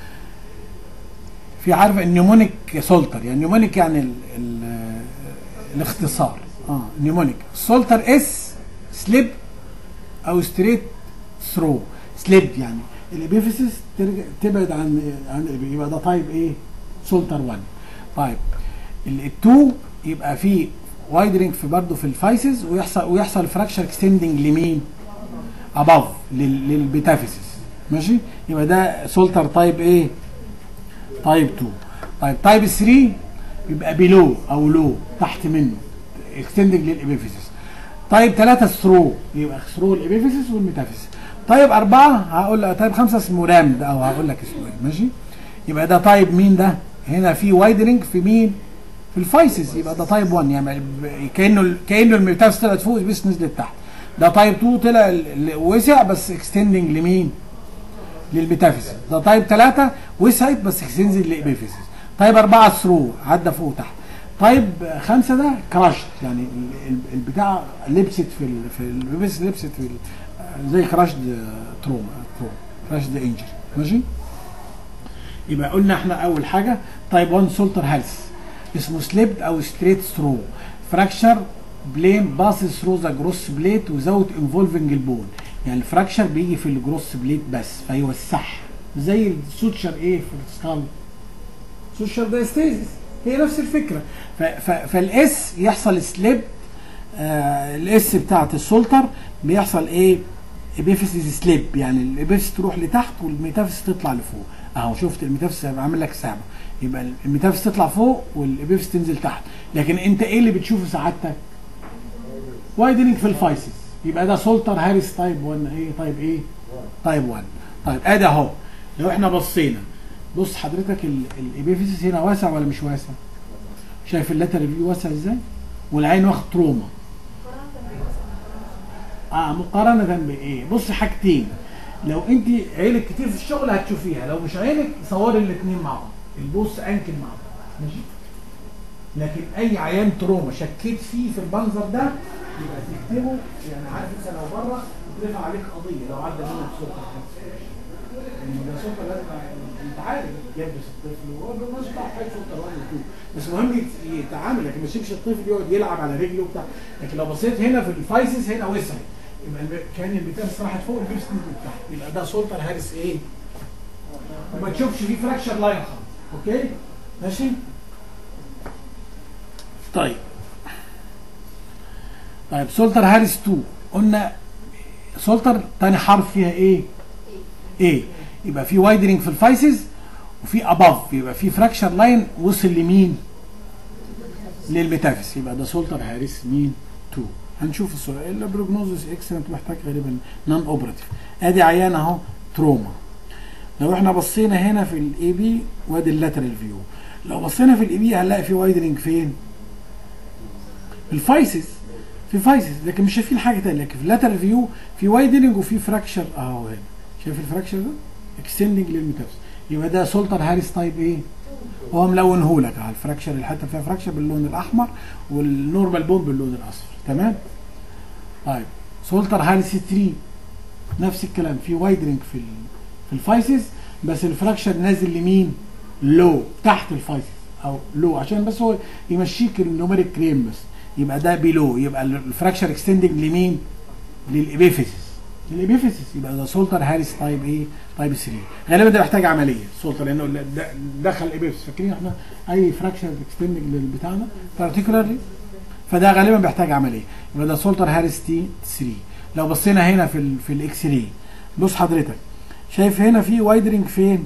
Speaker 1: في عارف النيومونيك سولتر يعني نيومونيك يعني ال ال الاختصار اه نيومونيك سولتر اس سليب او ستريت ثرو سليب يعني الابيفيسيس ترجع تبعد عن عن الإبي- يبقى ده تايب ايه سولتر 1 طيب التو يبقى فيه وايدرنج في برضه في الفايسز ويحصل ويحصل فراكشر اكستندنج لمين؟ اباف للبيتافيسيس ماشي يبقى ده سولتر تايب ايه؟ تايب 2 طيب تايب 3 يبقى بيلو او لو تحت منه اكستندنج للابيفيسيس طيب 3 ثرو يبقى ثرو الابيفيسيس والميتافيسيس طيب أربعة هقول لك طيب خمسة اسمه رامد أو هقول لك اسمه إيه ماشي يبقى ده طيب مين ده؟ هنا في وايدنج في مين؟ في الفايسز يبقى ده تايب 1 يعني كأنه كأنه الميتافيسيس طلعت فوق بس نزلت تحت ده تايب 2 طلع ال- ال- وسع بس اكستندنج لمين؟ للميتافيسيس ده تايب 3 وسعت بس هتنزل لابيفيسيس تايب 4 ثرو عدى فوق وتحت تايب 5 ده كراشت يعني ال- ال- البتاع لبست في ال في الابيفيسيس لبست في ال- زي كراشد تروما تروما كراشد انجري ماشي يبقى قلنا احنا اول حاجه تايب 1 سولتر هيلث اسمه سليب او ستريت ثرو فراكشر بلين باسز ثرو ذا جروس بليت وزاوت انفولفنج البون يعني الفراكشر بيجي في الجروس بليت بس فيوسعها زي السوتشر ايه في السكال سوشيال دايستيزيس هي نفس الفكره ف- ف- فالاس يحصل سليب آه الاس بتاعت السولتر بيحصل ايه ابيفيسيس سليب يعني الابيفيس تروح لتحت والميتافيس تطلع لفوق اهو شفت الميتافيس هيبقى عامل لك سابه يبقى الميتافيس تطلع فوق والابيفيس تنزل تحت لكن انت ايه اللي بتشوفه سعادتك وايدنج في الفايسز يبقى ده سولتر هاريس تايب 1 ايه تايب ايه تايب 1 طيب ادي اهو لو احنا بصينا بص حضرتك ال- الابيفيسيس هنا واسع ولا مش واسع شايف اللاتر فيو واسع ازاي والعين واخد تروما اه مقارنة بايه بص حاجتين لو انت عينك كتير في الشغل هتشوفيها لو مش عينك صوري الاثنين مع بعض البوس انكل مع بعض ماشي لكن اي عيان تروما شكيت فيه في المنظر ده يبقى تكتبه يعني عارف انت لو بره يترفع عليك قضيه لو عدى منك سلطه لان ده سلطه لازم انت عارف يلبس الطفل وهو مش بتاع حاجه سلطه واحد واتنين بس المهم يت- يتعامل لكن ما يسيبش الطفل يقعد يلعب على رجله وبتاع لكن لو بصيت هنا في الفايسز هنا وسع يبقى الب- كان البتاع راحت فوق البيبس نزلت تحت يبقى ده سلطه هارس ايه؟ وما تشوفش فيه فراكشر لاين خالص اوكي؟ ماشي؟ طيب طيب سولتر هارس 2 قلنا سولتر تاني حرف فيها ايه؟ ايه يبقى في وايدنج في الفايسز وفي اباف يبقى في فراكشر لاين وصل لمين؟ للميتافيس يبقى ده سولتر هارس مين؟ 2 هنشوف السؤال البروجنوزس اكسلنت محتاج غالبا نون اوبراتيف ادي عيان اهو تروما لو احنا بصينا هنا في الاي بي وادي اللاترال فيو لو بصينا في الاي بي هنلاقي في وايدنج فين؟ في الفايسز في فايسز لكن مش شايفين حاجه تانية لكن في اللاترال فيو في وايدنج وفي فراكشر اهو هنا شايف الفراكشر ده؟ اكستندنج للميتافيس يبقى ده سولتر هاريس تايب ايه؟ هو ملونه لك على الفراكشر الحته اللي فيها فراكشر باللون الاحمر والنورمال بون باللون الاصفر تمام؟ طيب سولتر هاريس 3 نفس الكلام في وايدنج في ال في الفايسز بس الفراكشر نازل لمين؟ لو تحت الفايسز او لو عشان بس هو يمشيك النوميريك كريم بس يبقى ده بيلو يبقى الفراكشر اكستندنج لمين؟ للابيفيسيس الابيفيسيس يبقى ده سولتر هاريس تايب ايه؟ تايب 3 غالبا ده محتاج عمليه سولتر لانه ال- ده- دخل الابيفيسيس فاكرين احنا اي فراكشر اكستندنج للبتاع ده بارتيكولارلي فده غالبا بيحتاج عمليه يبقى ده سولتر هاريس تي 3 لو بصينا هنا في ال في الاكس راي بص حضرتك شايف هنا في وايدرنج فين؟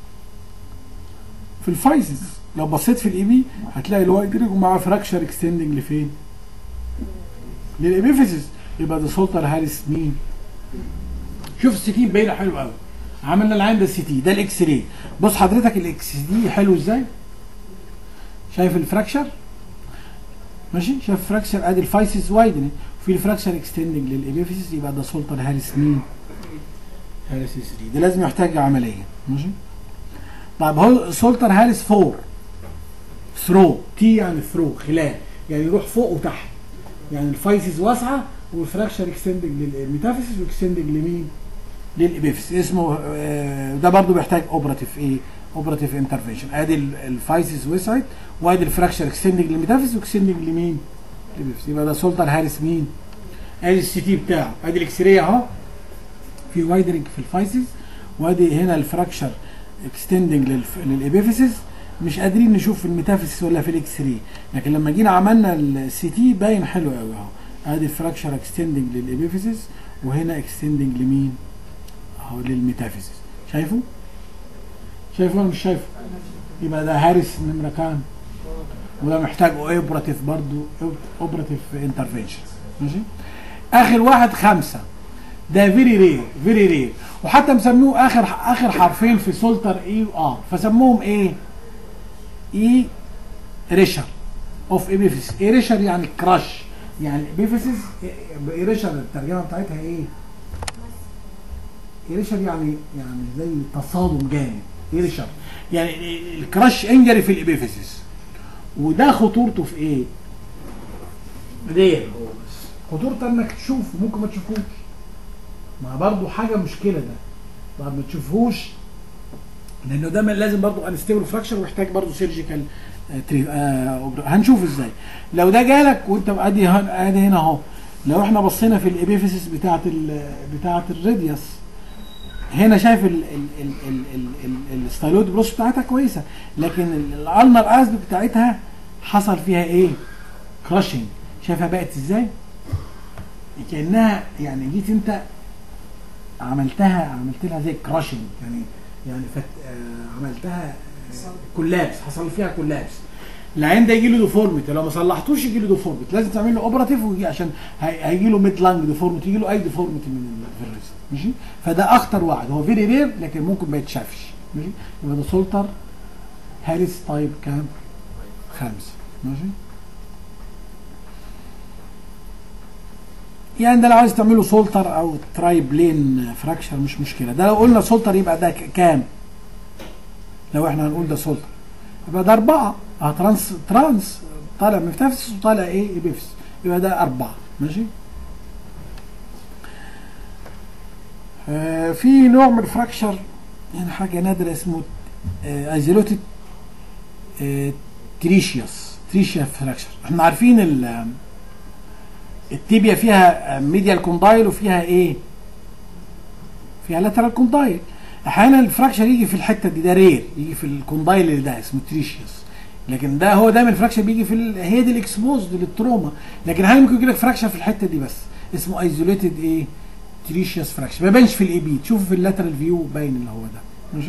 Speaker 1: في الفايسز لو بصيت في الاي بي هتلاقي الوايدرنج ومعاه فراكشر اكستندنج لفين؟ للابيفيسيس يبقى ده سولتر هاريس مين؟ شوف السي باينه حلو قوي عملنا العين ده السي تي ده الاكس راي بص حضرتك الاكس دي حلو ازاي؟ شايف الفراكشر؟ ماشي شايف فراكشر ادي الفايسز وايدنج وفي الفراكشر اكستندنج للابيفيسيس يبقى ده سولتر هاريس مين؟ هاريس 3 ده لازم يحتاج عمليه ماشي؟ طيب هو سولتر هاريس 4 ثرو تي يعني ثرو خلال يعني يروح فوق وتحت يعني الفايسز واسعه والفراكشر اكستندنج للميتافيسيس واكستندنج لمين؟ للابيفيس اسمه آه، ده برضو بيحتاج اوبراتيف ايه؟ اوبراتيف انترفنشن ادي ال- الفايسز وسعت وادي الفراكشر اكستندنج للميتافيسيس واكستندنج لمين؟ للابيفيس يبقى ده سولتر هاريس مين؟ ادي السي تي بتاعه ادي الاكس راي اهو في وايدرنج في الفايسز وادي هنا الفراكشر اكستندنج للابيفيسيس مش قادرين نشوف في الميتافيسيس ولا في الاكس راي لكن لما جينا عملنا السي تي باين حلو قوي اهو ادي الفراكشر اكستندنج للابيفيسيس وهنا اكستندنج لمين؟ اهو للميتافيسيس شايفه؟ شايفه ولا مش شايفه؟ يبقى ده هارس نمره كام؟ وده محتاج اوبراتيف برضو اوبراتيف انترفنشن ماشي؟ اخر واحد خمسه ده فيري رير فيري رير وحتى مسموه اخر اخر حرفين في سولتر اي وار فسموهم ايه؟ اي ريشر اوف ابيفيس اي ريشر يعني كراش يعني ابيفيسز اي ريشر الترجمه بتاعتها ايه؟ اي ريشر يعني يعني زي تصادم جامد اي ريشر يعني الكراش انجري في الابيفيسز وده خطورته في ايه؟ رير خطورته انك تشوفه ممكن ما تشوفوش ما برضه حاجه مشكله ده طب ما تشوفهوش لانه ده من- لازم برضه انستيبل فراكشر ويحتاج برضه سيرجيكال آه، تري- آه، أوبر- هنشوف ازاي لو ده جالك وانت ادي هن- ادي هنا اهو لو احنا بصينا في الابيفيسيس بتاعت ال بتاعت الراديوس هنا شايف ال ال ال ال ال ال الستايلويد بروس بتاعتها كويسه لكن ال- الالنر اسب بتاعتها حصل فيها ايه؟ كراشنج شايفها بقت ازاي؟ كانها يعني جيت انت عملتها عملت لها زي كراشنج يعني يعني فت آه عملتها كولابس حصل فيها كولابس العين ده يجي له ديفورميتي لو ما صلحتوش يجي له ديفورميتي لازم تعمل له اوبراتيف ويجي عشان هي- هيجي له ميد لانج ديفورميتي يجي له اي ديفورميتي من الفيرس ماشي فده اخطر واحد هو فيري رير لكن ممكن ما يتشافش ماشي يبقى ده سولتر هاريس تايب كام؟ خمسه ماشي يعني ده لو عايز تعمله سولتر او تراي بلين فراكشر مش مشكله ده لو قلنا سولتر يبقى ده ك- كام؟ لو احنا هنقول ده سولتر يبقى ده أربعة اه ترانس ترانس طالع ميتافيسيس وطالع ايه ايبيفيس يبقى ده أربعة ماشي آه في نوع من الفراكشر يعني حاجة نادرة اسمه ايزولوتد تريشيوس تريشيا فراكشر احنا عارفين ال التيبيا فيها ميديال كوندايل وفيها ايه؟ فيها لاترال كوندايل احيانا الفراكشر يجي في الحته دي ده رير يجي في الكوندايل اللي ده اسمه تريشيوس لكن ده هو دايما الفراكشر بيجي في ال... هي دي الاكسبوزد للتروما لكن احيانا ممكن يجي لك فراكشر في الحته دي بس اسمه ايزوليتد ايه تريشيوس فراكشر ما يبانش في الاي بي تشوفه في اللاترال فيو باين اللي هو ده ماشي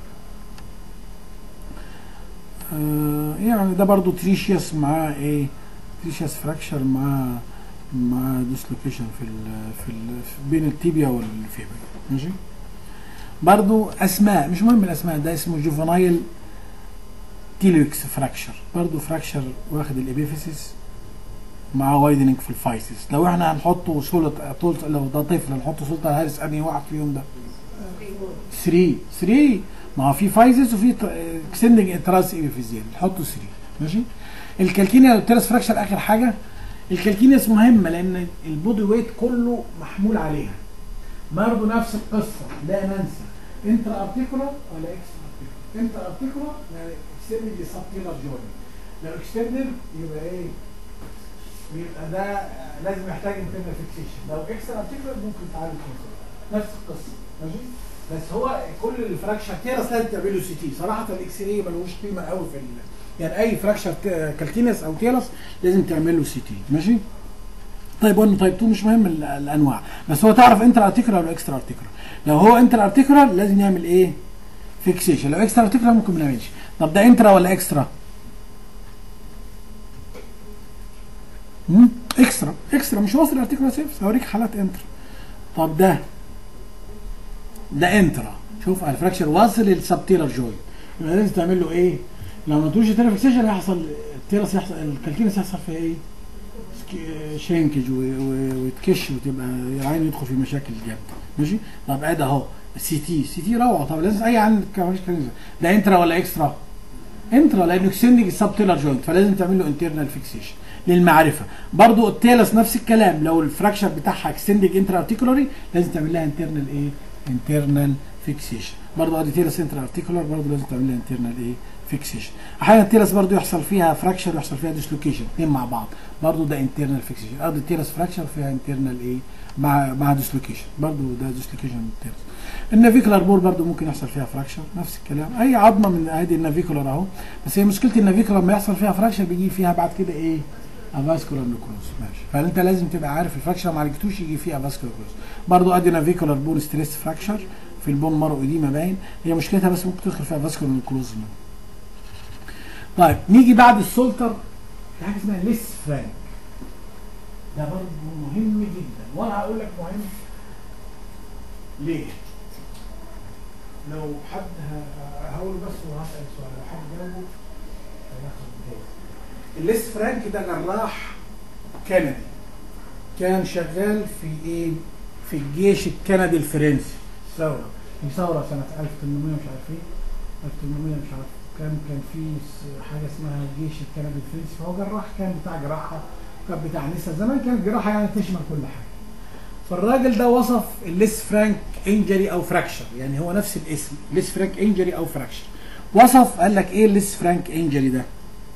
Speaker 1: آه يعني ده برضو تريشيوس مع ايه تريشيوس فراكشر مع مع ديسلوكيشن في ال في, ال بين التيبيا والفيبر ماشي برضو اسماء مش مهم الاسماء ده اسمه جوفنايل تيلوكس فراكشر برضو فراكشر واخد الابيفيسيس مع وايدنينج في الفايسيس لو احنا هنحطه صولة طول لو ده طفل هنحطه صولة هارس انهي واحد فيهم ده 3 3 ما هو في فايزس وفي اكستندنج انتراس ايبيفيزيال نحطه 3 ماشي الكالكينيا التيرس فراكشر اخر حاجه الكالكينيس مهمه لان البودي ويت كله محمول عليها برضه نفس القصه لا ننسى انترا ارتيكولار ولا اكس ارتيكولار انترا ارتيكولار يعني اكسترنال سبتيلر جوين لو اكسترنال يبقى ايه يبقى ده لازم يحتاج انترنال فيكسيشن لو اكسترا ارتيكولار ممكن تعالج كونسل نفس القصه ماشي بس هو كل الفراكشر تيرس لازم تعمله سي تي صراحه الاكس راي ملوش قيمه قوي في ال... يعني اي فراكشر كالكينس او تيرس لازم تعمل له سي تي ماشي طيب 1 طيب 2 مش مهم ال- الانواع بس هو تعرف انتر ارتيكولار ولا اكسترا ارتيكولار لو هو انتر ارتيكولار لازم يعمل ايه فيكسيشن لو اكسترا ارتيكولار ممكن ما نعملش طب ده انترا ولا اكسترا مم؟ اكسترا اكسترا مش واصل ارتيكولار سيرفس هوريك حالات انترا طب ده ده انترا شوف الفراكشر واصل للسبتيلر جوينت يبقى لازم تعمل له ايه لو ما تقولش تيرا فيكسيشن هيحصل التيرس يحصل الكالكينس يحصل فيها ايه سك- شرينكج و- و- ويتكش وتبقى العين يدخل في مشاكل جامده ماشي طب ادي اهو سي تي سي تي روعه طب لازم اي عين كمان ده انترا ولا اكسترا انترا لانه اكستندنج السبتيلر جوينت فلازم تعمل له انترنال فيكسيشن للمعرفه برضو التيلس نفس الكلام لو الفراكشر بتاعها اكستندنج انترا ارتيكولاري لازم تعمل لها انترنال ايه انترنال فيكسيشن برضو ادي تيلس انترا ارتيكولار برضو لازم تعمل لها انترنال ايه فيكسيشن احيانا التيلس برضو يحصل فيها فراكشر ويحصل فيها ديسلوكيشن اثنين مع بعض برضو ده انترنال فيكسيشن ادي التيلس فراكشر فيها انترنال ايه مع مع ديسلوكيشن برضو ده ديسلوكيشن التيلس النافيكولار بول برضو ممكن يحصل فيها فراكشر نفس الكلام اي عظمه من هذه النافيكولار اهو بس هي مشكله النافيكولار لما يحصل فيها فراكشر بيجي فيها بعد كده ايه افاسكولار نيكروز ماشي فانت لازم تبقى عارف الفراكشر ما عالجتوش يجي فيه افاسكولار نيكروز برضو ادي نافيكولار بون ستريس فراكشر في البون مارو اديما باين هي مشكلتها بس ممكن تدخل فيها افاسكولار نيكروز طيب نيجي بعد السولتر في حاجه اسمها ليس فرانك ده برضه مهم جدا وانا هقول لك مهم ليه لو حد ه- هقوله بس وهسأل سؤال لو حد جاوبه هياخد جايزة الليس فرانك ده جراح كندي كان شغال في ايه في الجيش الكندي الفرنسي ثورة في ثورة سنة 1800 مش عارف ايه 1800 مش عارف كان كان في س- حاجة اسمها الجيش الكندي الفرنسي فهو جراح كان بتاع جراحة كان بتاع نسا زمان كانت جراحة يعني تشمل كل حاجة فالراجل ده وصف الليس فرانك انجري او فراكشر يعني هو نفس الاسم ليس فرانك انجري او فراكشر وصف قال لك ايه الليس فرانك انجري ده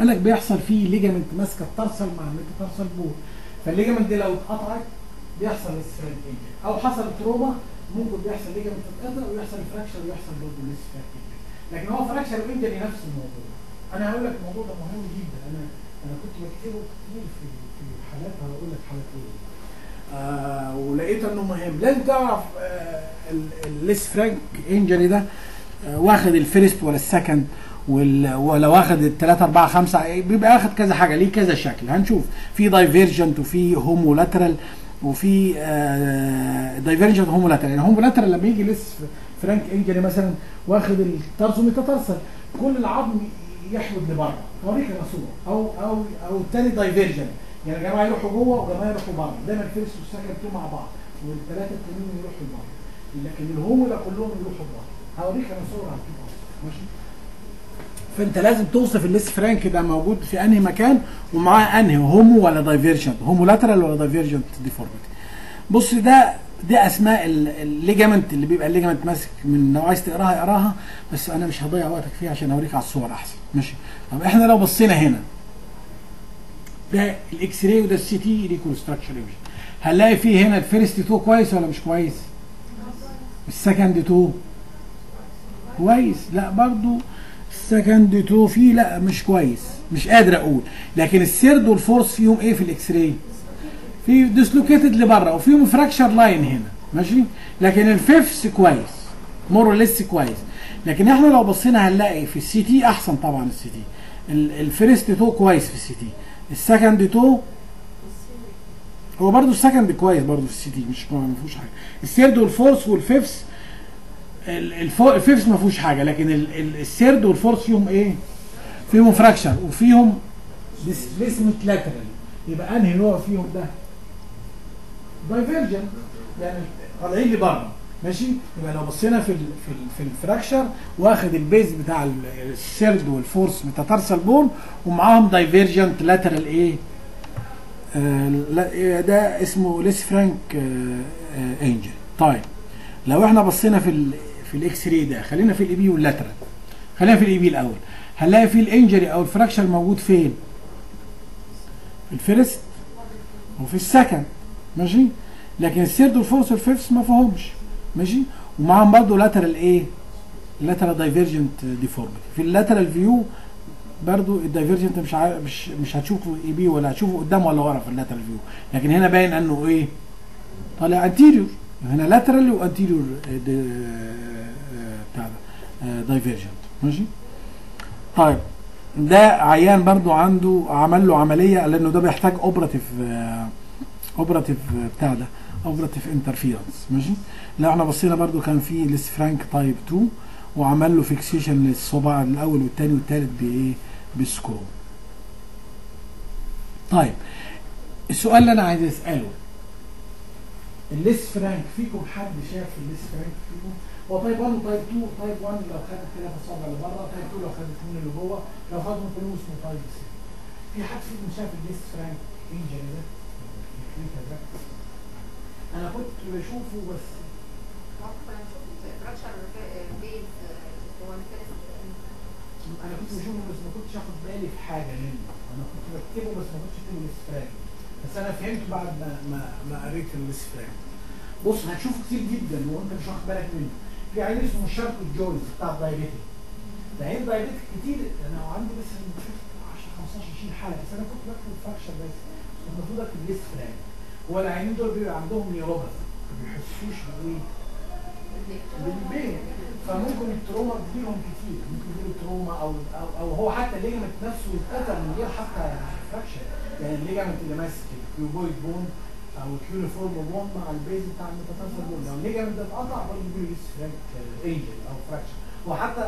Speaker 1: قال لك بيحصل فيه ليجامنت ماسكه الترسل مع الميتاترسل بول فالليجامنت دي لو اتقطعت بيحصل السفرانك انجري او حصل تروما ممكن بيحصل ليجامنت تتقطع ويحصل فراكشر ويحصل برضه السفرانك انجري لكن هو فراكشر انجري نفس الموضوع انا هقول لك الموضوع ده مهم جدا انا انا كنت بكتبه كتير في في حالات هقول لك حالات ايه آه ولقيت انه مهم لازم تعرف آه الليس فرانك انجري ده آه واخد الفيرست ولا السكند وال- ولا واخد الثلاثة أربعة خمسة بيبقى واخد كذا حاجة ليه كذا شكل هنشوف في دايفيرجنت وفي هومولاترال وفي دايفيرجنت هومولاترال يعني هومولاترال لما يجي لس فرانك انجري مثلا واخد الترسو ميتاترسل كل العظم يحود لبره اوريك انا صوره او او او التاني دايفيرجنت يعني جماعه يروحوا جوه وجماعه يروحوا بره دايما الفيرست والسكند تو مع بعض والثلاثه التانيين يروحوا لبره لكن الهومولا كلهم يروحوا لبره هوريك انا صوره هتشوفها ماشي فانت لازم توصف الليس فرانك ده موجود في انهي مكان ومعاه انهي هومو ولا دايفيرجنت هومو لاترال ولا دايفيرجنت ديفورميتي بص ده دي اسماء ال- الليجامنت اللي بيبقى الليجامنت ماسك من لو عايز تقراها اقراها بس انا مش هضيع وقتك فيها عشان اوريك على الصور احسن ماشي طب احنا لو بصينا هنا ده الاكس راي وده السي تي ريكونستراكشن ايمج هنلاقي فيه هنا الفيرست تو كويس ولا مش كويس السكند تو كويس لا برضو السكند تو فيه لا مش كويس مش قادر اقول لكن السيرد والفورس فيهم ايه في الاكس راي في ديسلوكيتد لبره وفيهم فراكشر لاين هنا ماشي لكن الفيفس كويس مور لسه كويس لكن احنا لو بصينا هنلاقي في السي تي احسن طبعا السي تي الفيرست تو كويس في السي تي السكند تو هو برضو السكند كويس برضو في السي تي مش ما فيهوش حاجه السيرد والفورس والفيفس ال- الفو- الفيفس ما فيهوش حاجه لكن ال- ال- السيرد والفورس فيهم ايه؟ فيهم فراكشر وفيهم ديسبيسمنت لاترال يبقى انهي نوع فيهم ده؟ دايفيرجنت يعني طالعين لبره ماشي يبقى لو بصينا في ال في ال في الفراكشر واخد البيز بتاع ال- السيرد والفورس ميتاتارسال بون ومعاهم دايفيرجنت لاترال ايه؟ آه لا- ده اسمه ليس فرانك آه آه انجل طيب لو احنا بصينا في ال في الاكس راي ده خلينا في الاي بي واللاترال خلينا في الاي بي الاول هنلاقي في الانجري او الفراكشر موجود فين في الفيرست وفي السكند ماشي لكن السيرد والفورس والفيفث ما فيهمش ماشي ومعاهم برضه لاترال ايه لاترال دايفيرجنت ديفورميتي في اللاترال فيو برضو الدايفيرجنت مش عا... مش مش هتشوفه اي بي ولا هتشوفه قدام ولا ورا في اللاترال فيو لكن هنا باين انه ايه طالع انتيريور هنا لاترال وانتيريور بتاع ده دايفيرجنت ماشي طيب ده عيان برضو عنده عمل له عمليه لانه ده بيحتاج اوبراتيف اوبراتيف بتاع ده اوبراتيف انترفيرنس ماشي لو احنا بصينا برضو كان في ليس فرانك تايب 2 وعمل له فيكسيشن للصباع الاول والثاني والثالث بايه بالسكرو طيب السؤال اللي انا عايز اساله الليس فرانك فيكم حد شاف الليس فرانك فيكم هو تايب 1 وتايب 2 تايب 1 لو خد الثلاثه اصابع اللي بره تايب 2 لو خد الاثنين اللي جوه لو خدهم كلهم اسمه تايب 6 في حد فيكم شاف الليس فرانك انجري ده الكليكا ده انا كنت بشوفه بس
Speaker 3: فراكشر بيز هو الفيرست
Speaker 1: انا كنت بشوفه بس ما كنتش اخد بالي في حاجه منه انا كنت بكتبه بس ما كنتش اكتبه الاسفران بس انا فهمت بعد ما ما, ما قريت الاسفران بص هتشوفه كتير جدا وانت مش واخد بالك منه في عين اسمه الشارك الجويز بتاع الدايبيتك ده عين دايبيتك كتير انا عندي بس 10 15 20 حلقه بس انا كنت بكتب فراكشر بس المفروض اكتب الاسفران هو العينين دول بيبقى عندهم نيوروباث ما بيحسوش بايه بالبين فممكن التروما تجيلهم كتير ممكن يجيله تروما او او, أو هو حتى الليجمنت نفسه يتقطع من غير حتى فراكشر يعني الليجمنت اللي ماسك الكيوبويد بون او الكيونيفورم بون مع البيز بتاع الميتاتارسال بون لو الليجمنت ده اتقطع برضه بيجيله لسه فرانك انجل او فراكشر وحتى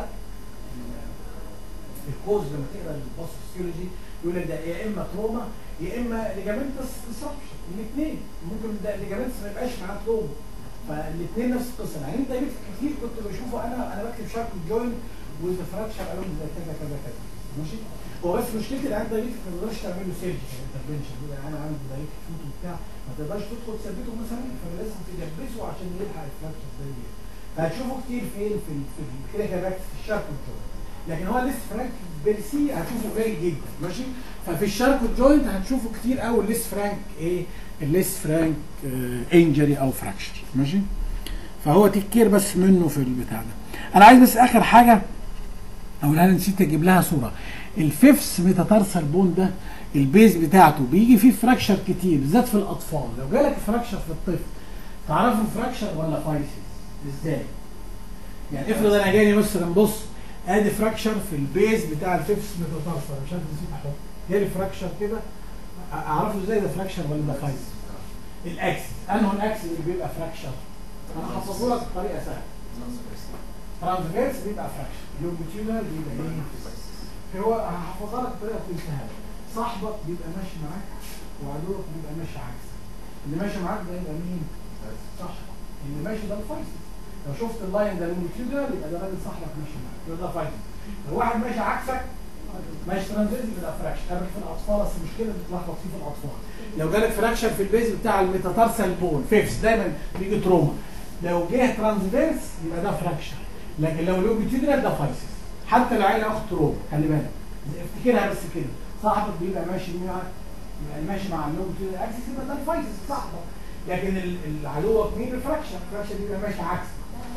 Speaker 1: الكوز لما تقرا الباثوفيسيولوجي يقول لك ده يا اما تروما يا اما ليجامنتس ديسربشن الاثنين ممكن ده ليجامنتس ما يبقاش معاه تروما فالاثنين نفس القصه يعني انت جبت كتير كنت بشوفه انا انا بكتب شارك الجوين وذ فراكشر الون زي كذا كذا كذا ماشي هو بس مشكلتي العيان دايركت ما تقدرش تعمل له سيرجيكال انترفنشن يقول انا عندي دايركت فوت وبتاع ما تقدرش تدخل تثبته مثلا فلازم تدبسه عشان يلحق الفراكشر زي فهتشوفه كتير فين في ال- في الكلينيكال باكس في الشارك الجوين لكن هو الليست فرانك بيرسي هتشوفه قليل جدا ماشي ففي الشارك والجوينت هتشوفه كتير قوي الليست فرانك ايه الليست فرانك انجري او فراكشر ماشي فهو تكير بس منه في البتاع ده انا عايز بس اخر حاجه اقولها لها نسيت اجيب لها صوره الفيفس ميتاتارسال بون ده البيز بتاعته بيجي فيه فراكشر كتير بالذات في الاطفال لو جالك فراكشر في الطفل تعرفوا فراكشر ولا فايسيس ازاي يعني افرض انا جاني مثلا بص ادي فراكشر في البيز بتاع الفيفس ميتاتارسال مش عارف نسيت احط جالي فراكشر كده أ- اعرفه ازاي ده فراكشر ولا ده فايسيس الاكس انه الاكس اللي بيبقى فراكشر انا هحفظه لك بطريقه سهله ترانسفيرس بيبقى فراكشن لونجيتيودال بيبقى ايه هو هحفظها لك بطريقه تنساها صاحبك بيبقى ماشي معاك وعدوك بيبقى ماشي عكسك اللي ماشي معاك ده يبقى مين؟ صاحبك اللي ماشي ده الفايسس لو شفت اللاين ده لونجيتيودال يبقى ده راجل صاحبك ماشي معاك يبقى ده فايسس لو واحد ماشي عكسك ماشي ترانزيت يبقى فراكشن قابل في الاطفال اصل المشكله بتتلخبط فيه في الاطفال لو جالك فراكشن في البيز بتاع الميتاتارسال بون فيفس دايما بيجي تروما لو جه ترانسفيرس يبقى ده فراكشن لكن لو لونجيتيودال ده فايسس حتى لو عيله اخت تروما خلي بالك افتكرها بس كده صاحبك بيبقى ماشي مع يبقى ماشي مع اللونجيتيودال اكسس يبقى ده الفايسس صاحبك لكن ال- ال- عدوك مين الفراكشن الفراكشن بيبقى ماشي عكس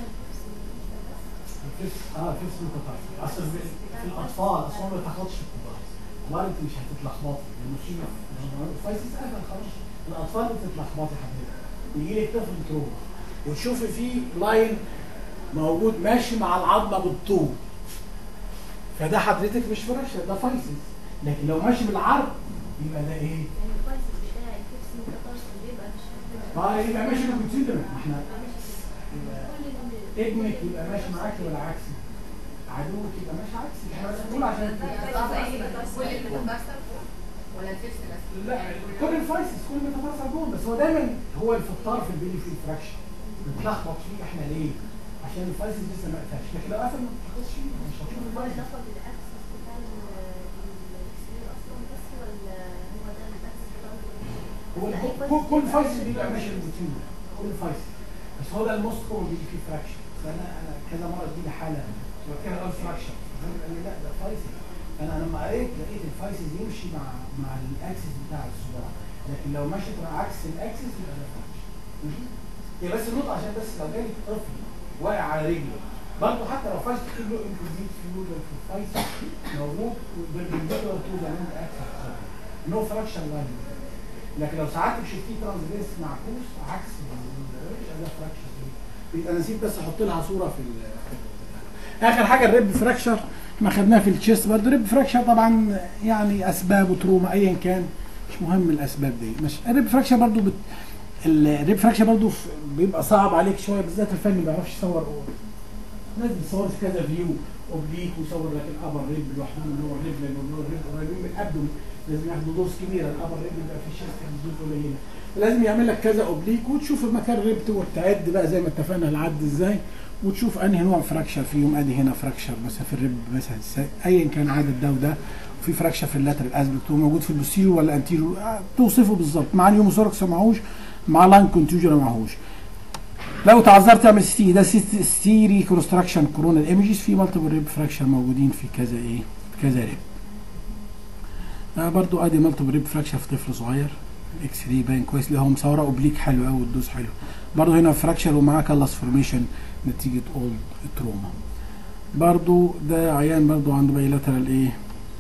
Speaker 1: الفيس اه الفيس متطرف اصل في في الاطفال اصل هو ما بيتلخبطش في الكبار الكبار انت مش هتتلخبطي لانه في الفايسس قفل خلاص الاطفال بتتلخبطي حضرتك يجي لك طفل تروما وتشوفي فيه لاين موجود ماشي مع العظمه بالطول فده حضرتك مش فراكشر ده فايسس لكن لو ماشي بالعرض يبقى ده ايه؟
Speaker 3: يعني الفايس بتاع الكبس متطرش بيبقى في الشكل
Speaker 1: اه يبقى ماشي بالكونسيدر احنا
Speaker 3: كل اللي
Speaker 1: ابنك يبقى ماشي معاك ولا عكسي عدوك يبقى ماشي عكسي احنا بس بنقول عشان
Speaker 3: كل اللي متكسر ولا الفيفس بس
Speaker 1: لا كل الفايسس كل ما تفاصل جون بس هو دايما هو الفطار في البيلي فيه فراكشن بنتلخبط فيه احنا ليه؟ عشان الفايسس لسه ما قفلش لكن لو قفل ما تتلخبطش فيه مش هتشوف
Speaker 3: هو
Speaker 1: الفايسس
Speaker 3: ناخد الاكسس بتاع الاكسري اصلا بس ولا هو ده الاكسس
Speaker 1: هو كل- كل فايسس بيبقى ماشي بالروتين كل فايسس بس هو ده الموست كومن بيجي فيه فراكشن فانا انا كذا مره تجي لي حاله كنت كده اقول فراكشن قال لي لا ده فايسس انا لما قريت لقيت الفايسس يمشي مع مع الاكسس بتاع الصباع لكن لو مشيت مع عكس الاكسس يبقى ده فراكشن ماشي؟ هي بس النقطه عشان بس لو جالي طفل واقع على رجله برضه حتى لو فايس كتير له انكوزيت فيول في الفايس موجود بالبنديكولار تو ذا موند اكسس نو فراكشن لاين لكن لو ساعات شفتيه ترانزفيرس معكوس عكس ال- ده فراكشر يبقى انا نسيت بس احط لها صوره في ال- في ال- اخر حاجه الريب فراكشر احنا خدناها في التشيست برضه ريب فراكشر طبعا يعني اسبابه تروما ايا كان مش مهم الاسباب دي مش الريب فراكشر برضه بت... الريب فراكشر برضه ف- بيبقى صعب عليك شويه بالذات الفني ما بيعرفش يصور الناس بتصور في كذا فيو اوبليك ويصور لك الابر ريب لوحده واللور ريب لان اللور ريب قريبين من الابدومين لازم ياخدوا دوز كبيره الابر ريب بيبقى في الشيست ياخد دوز قليله لازم يعمل لك كذا اوبليك وتشوف المكان ريب وتعد بقى زي ما اتفقنا العد ازاي وتشوف انهي نوع فراكشر فيهم ادي هنا فراكشر مثلا في الريب مثلا س- ايا كان عدد ده وده وفي فراكشر في اللاترال اسبكت هو موجود في البوستيريور ولا انتيريور آه، توصفه بالظبط مع اليوموثوركس ما معهوش مع لان كونتيوجن ما معهوش لو تعذرت تعمل سي ده سي ريكونستراكشن كورونال ايمجز في مالتيبل ريب فراكشر موجودين في كذا ايه في كذا ريب آه برضو ادي مالتيبل ريب فراكشر في طفل صغير اكس راي باين كويس اللي هو مصوره اوبليك حلو قوي والدوز حلو برضو هنا فراكشر ومعاه كلاس فورميشن نتيجه اولد تروما برضو ده عيان برضو عنده بايلاترال ايه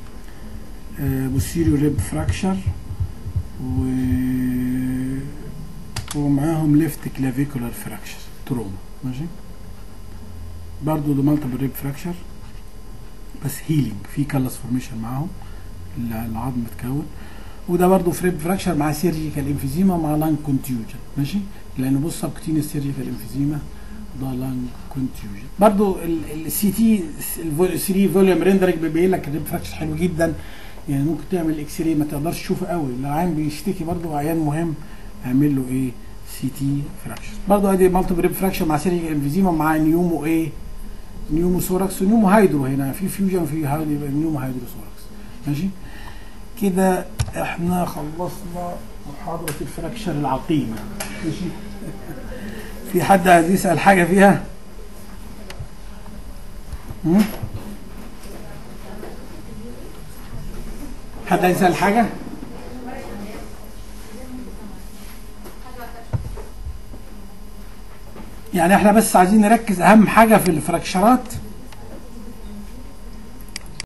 Speaker 1: آه بوستيريو ريب فراكشر و ومعاهم ليفت كلافيكولار فراكشر تروما ماشي برضو ده مالتيبل ريب فراكشر بس هيلينج في كلاس فورميشن معاهم العظم متكون وده برضه في ريب فراكشر مع سيرجيكال انفيزيما ومع لانج كونتيوجن ماشي لان بص سبكتين السيرجيكال انفيزيما ده لانج كونتيوجن برضه السي تي 3 فوليوم ريندرنج بيبين لك الريب فراكشر حلو جدا يعني ممكن تعمل اكس راي ما تقدرش تشوفه قوي لو عيان بيشتكي برضه عيان مهم اعمل له ايه سي تي فراكشر برضه ادي مالتيبل ريب فراكشر مع سيرجيكال انفيزيما مع نيومو ايه نيومو ثوركس ونيومو هايدرو هنا في فيوجن وفي هايدرو يبقى نيومو هايدرو ثوركس ماشي كده احنا خلصنا محاضرة الفراكشر العقيمة ماشي في حد عايز يسأل حاجة فيها؟ مم؟ حد عايز يسال حاجه يعني احنا بس عايزين نركز اهم حاجه في الفراكشرات